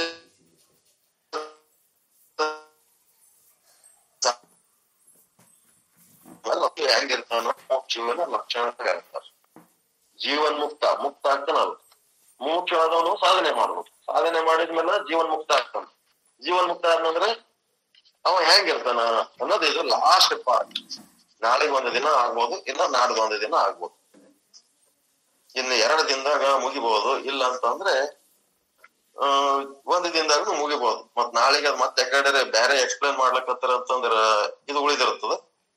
ಹೆಂಗಿರ್ತಾನ ಮೋಕ್ಷವನ್ನ ಲಕ್ಷಣ ಅಂತ ಹೇಳ್ತಾರೆ ಜೀವನ್ ಮುಕ್ತ ಮುಕ್ತ ಆಗ್ತಾನಲ್ಲ ಮೋಕ್ಷವಾದವನು ಸಾಧನೆ ಮಾಡ್ಬೇಕು ಸಾಧನೆ ಮಾಡಿದ್ಮೇಲೆ ಜೀವನ್ ಮುಕ್ತ ಆಗ್ತಾನ ಜೀವನ್ ಮುಕ್ತ ಆದ್ಮೇಲೆ ಅವ ಹೆಂಗಿರ್ತಾನ ಅನ್ನೋದು ಇದು ಲಾಸ್ಟ್ ಪಾರ್ಟ್ ನಾಳೆಗೆ ಒಂದು ದಿನ ಆಗ್ಬೋದು ಇಲ್ಲ ನಾಡ್ದು ಒಂದು ದಿನ ಆಗ್ಬೋದು ಇನ್ನು ಎರಡು ದಿನದಾಗ ಮುಗಿಬಹುದು ಇಲ್ಲ ಅಂತಂದ್ರೆ ಆ ಒಂದು ದಿನದಾಗ ಮುಗಿಬಹುದು ಮತ್ ನಾಳೆಗೆ ಅದ್ ಮತ್ತೆ ಯಾಕಡೆ ಬೇರೆ ಎಕ್ಸ್ಪ್ಲೇನ್ ಮಾಡ್ಲಕತ್ತಾರ ಅಂತಂದ್ರ ಇದು ಉಳಿದಿರ್ತದ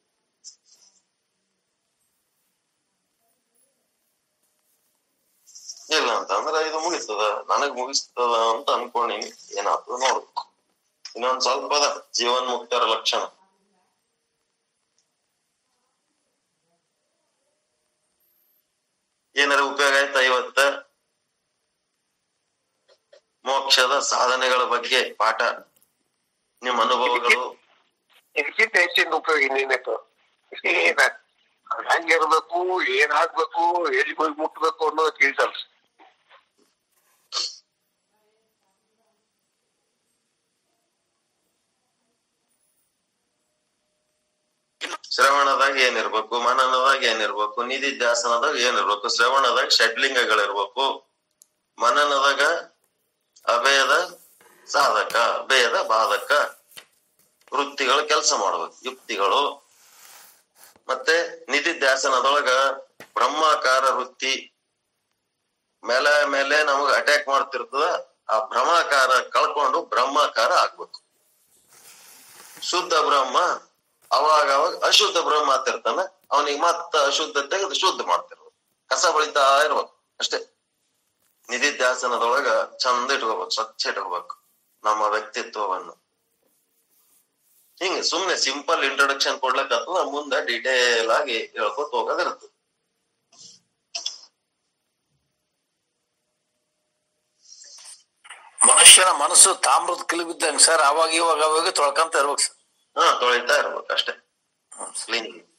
ಇಲ್ಲ ಅಂತಂದ್ರ ಇದು ಮುಗಿಸ್ತದ ನನಗ್ ಮುಗಿಸ್ತದ ಅಂತ ಅನ್ಕೊಂಡಿನಿ ಏನಾಗ್ತದ ನೋಡ್ಬೇಕು ಇನ್ನೊಂದ್ ಸ್ವಲ್ಪ ಅದ ಜೀವನ್ ಮುಕ್ತರ ಲಕ್ಷಣ ಏನಾರ ಉಪಯೋಗ ಆಯ್ತಾ ಇವತ್ತ ಮೋಕ್ಷದ ಸಾಧನೆಗಳ ಬಗ್ಗೆ ಪಾಠ ನಿಮ್ಮ ಅನುಭವಗಳು ಇದಕ್ಕಿಂತ ಹೆಚ್ಚಿನ ಉಪಯೋಗ ಇನ್ನೇನಪ್ಪ ಏನ ಹೆಂಗಿರ್ಬೇಕು ಏನ್ ಹಾಕ್ಬೇಕು ಎಲ್ಲಿ ಹೋಗಿ ಮುಟ್ಬೇಕು ಅನ್ನೋದು ತಿಳಿಸಲ್ಲ ಶ್ರವಣದಾಗ ಏನಿರ್ಬೇಕು ಮನನದಾಗ ಏನಿರ್ಬೇಕು ನಿಧಿಧ್ಯಾಸನದಾಗ ಏನಿರ್ಬೇಕು ಶ್ರವಣದಾಗ ಷಡ್ಲಿಂಗಗಳಿರ್ಬೇಕು ಮನನದಾಗ ಅಭಯದ ಸಾಧಕ ಅಭಯದ ಬಾಧಕ ವೃತ್ತಿಗಳು ಕೆಲಸ ಮಾಡ್ಬೇಕು ಯುಕ್ತಿಗಳು ಮತ್ತೆ ನಿಧಿಧ್ಯಾಸನದೊಳಗ ಬ್ರಹ್ಮಾಕಾರ ವೃತ್ತಿ ಮೇಲೆ ಮೇಲೆ ನಮಗ ಅಟ್ಯಾಕ್ ಮಾಡ್ತಿರ್ತದ ಆ ಭ್ರಮಾಕಾರ ಕಳ್ಕೊಂಡು ಬ್ರಹ್ಮಾಕಾರ ಆಗ್ಬೇಕು ಶುದ್ಧ ಬ್ರಹ್ಮ ಅವಾಗ ಅವಾಗ ಅಶುದ್ಧ ಬ್ರಹ್ಮ ಮಾತಿರ್ತಾನ ಅವನಿಗೆ ಮತ್ತ ಅಶುದ್ಧ ತೆಗೆದು ಶುದ್ಧ ಮಾಡ್ತಿರ್ಬೇಕು ಕಸ ಬಳಿತಾ ಇರ್ಬೇಕು ಅಷ್ಟೇ ನಿಧಿಧ್ಯಾಸನದೊಳಗ ಚಂದ ಇಟ್ಕೋಬೇಕು ಸ್ವಚ್ಛ ಇಟ್ಕೋಬೇಕು ನಮ್ಮ ವ್ಯಕ್ತಿತ್ವವನ್ನು ಹಿಂಗ ಸುಮ್ನೆ ಸಿಂಪಲ್ ಇಂಟ್ರೊಡಕ್ಷನ್ ಕೊಡ್ಲಕ್ಕತ್ತದ ಮುಂದೆ ಡಿಟೇಲ್ ಆಗಿ ಹೇಳ್ಕೊತ ಹೋಗೋದಿರ್ತದೆ ಮನುಷ್ಯನ ಮನಸ್ಸು ತಾಮ್ರದ ಕಿಲುಬಿದ್ದಂಗೆ ಸರ್ ಅವಾಗ ಇವಾಗ ಅವಾಗ ತೊಳ್ಕೊಂತ ಇರ್ಬೇಕು ಸರ್ ಹಾ ತೊಳಿತಾ ಇರ್ಬೇಕು ಅಷ್ಟೇ ಕ್ಲೀನಿಂಗ್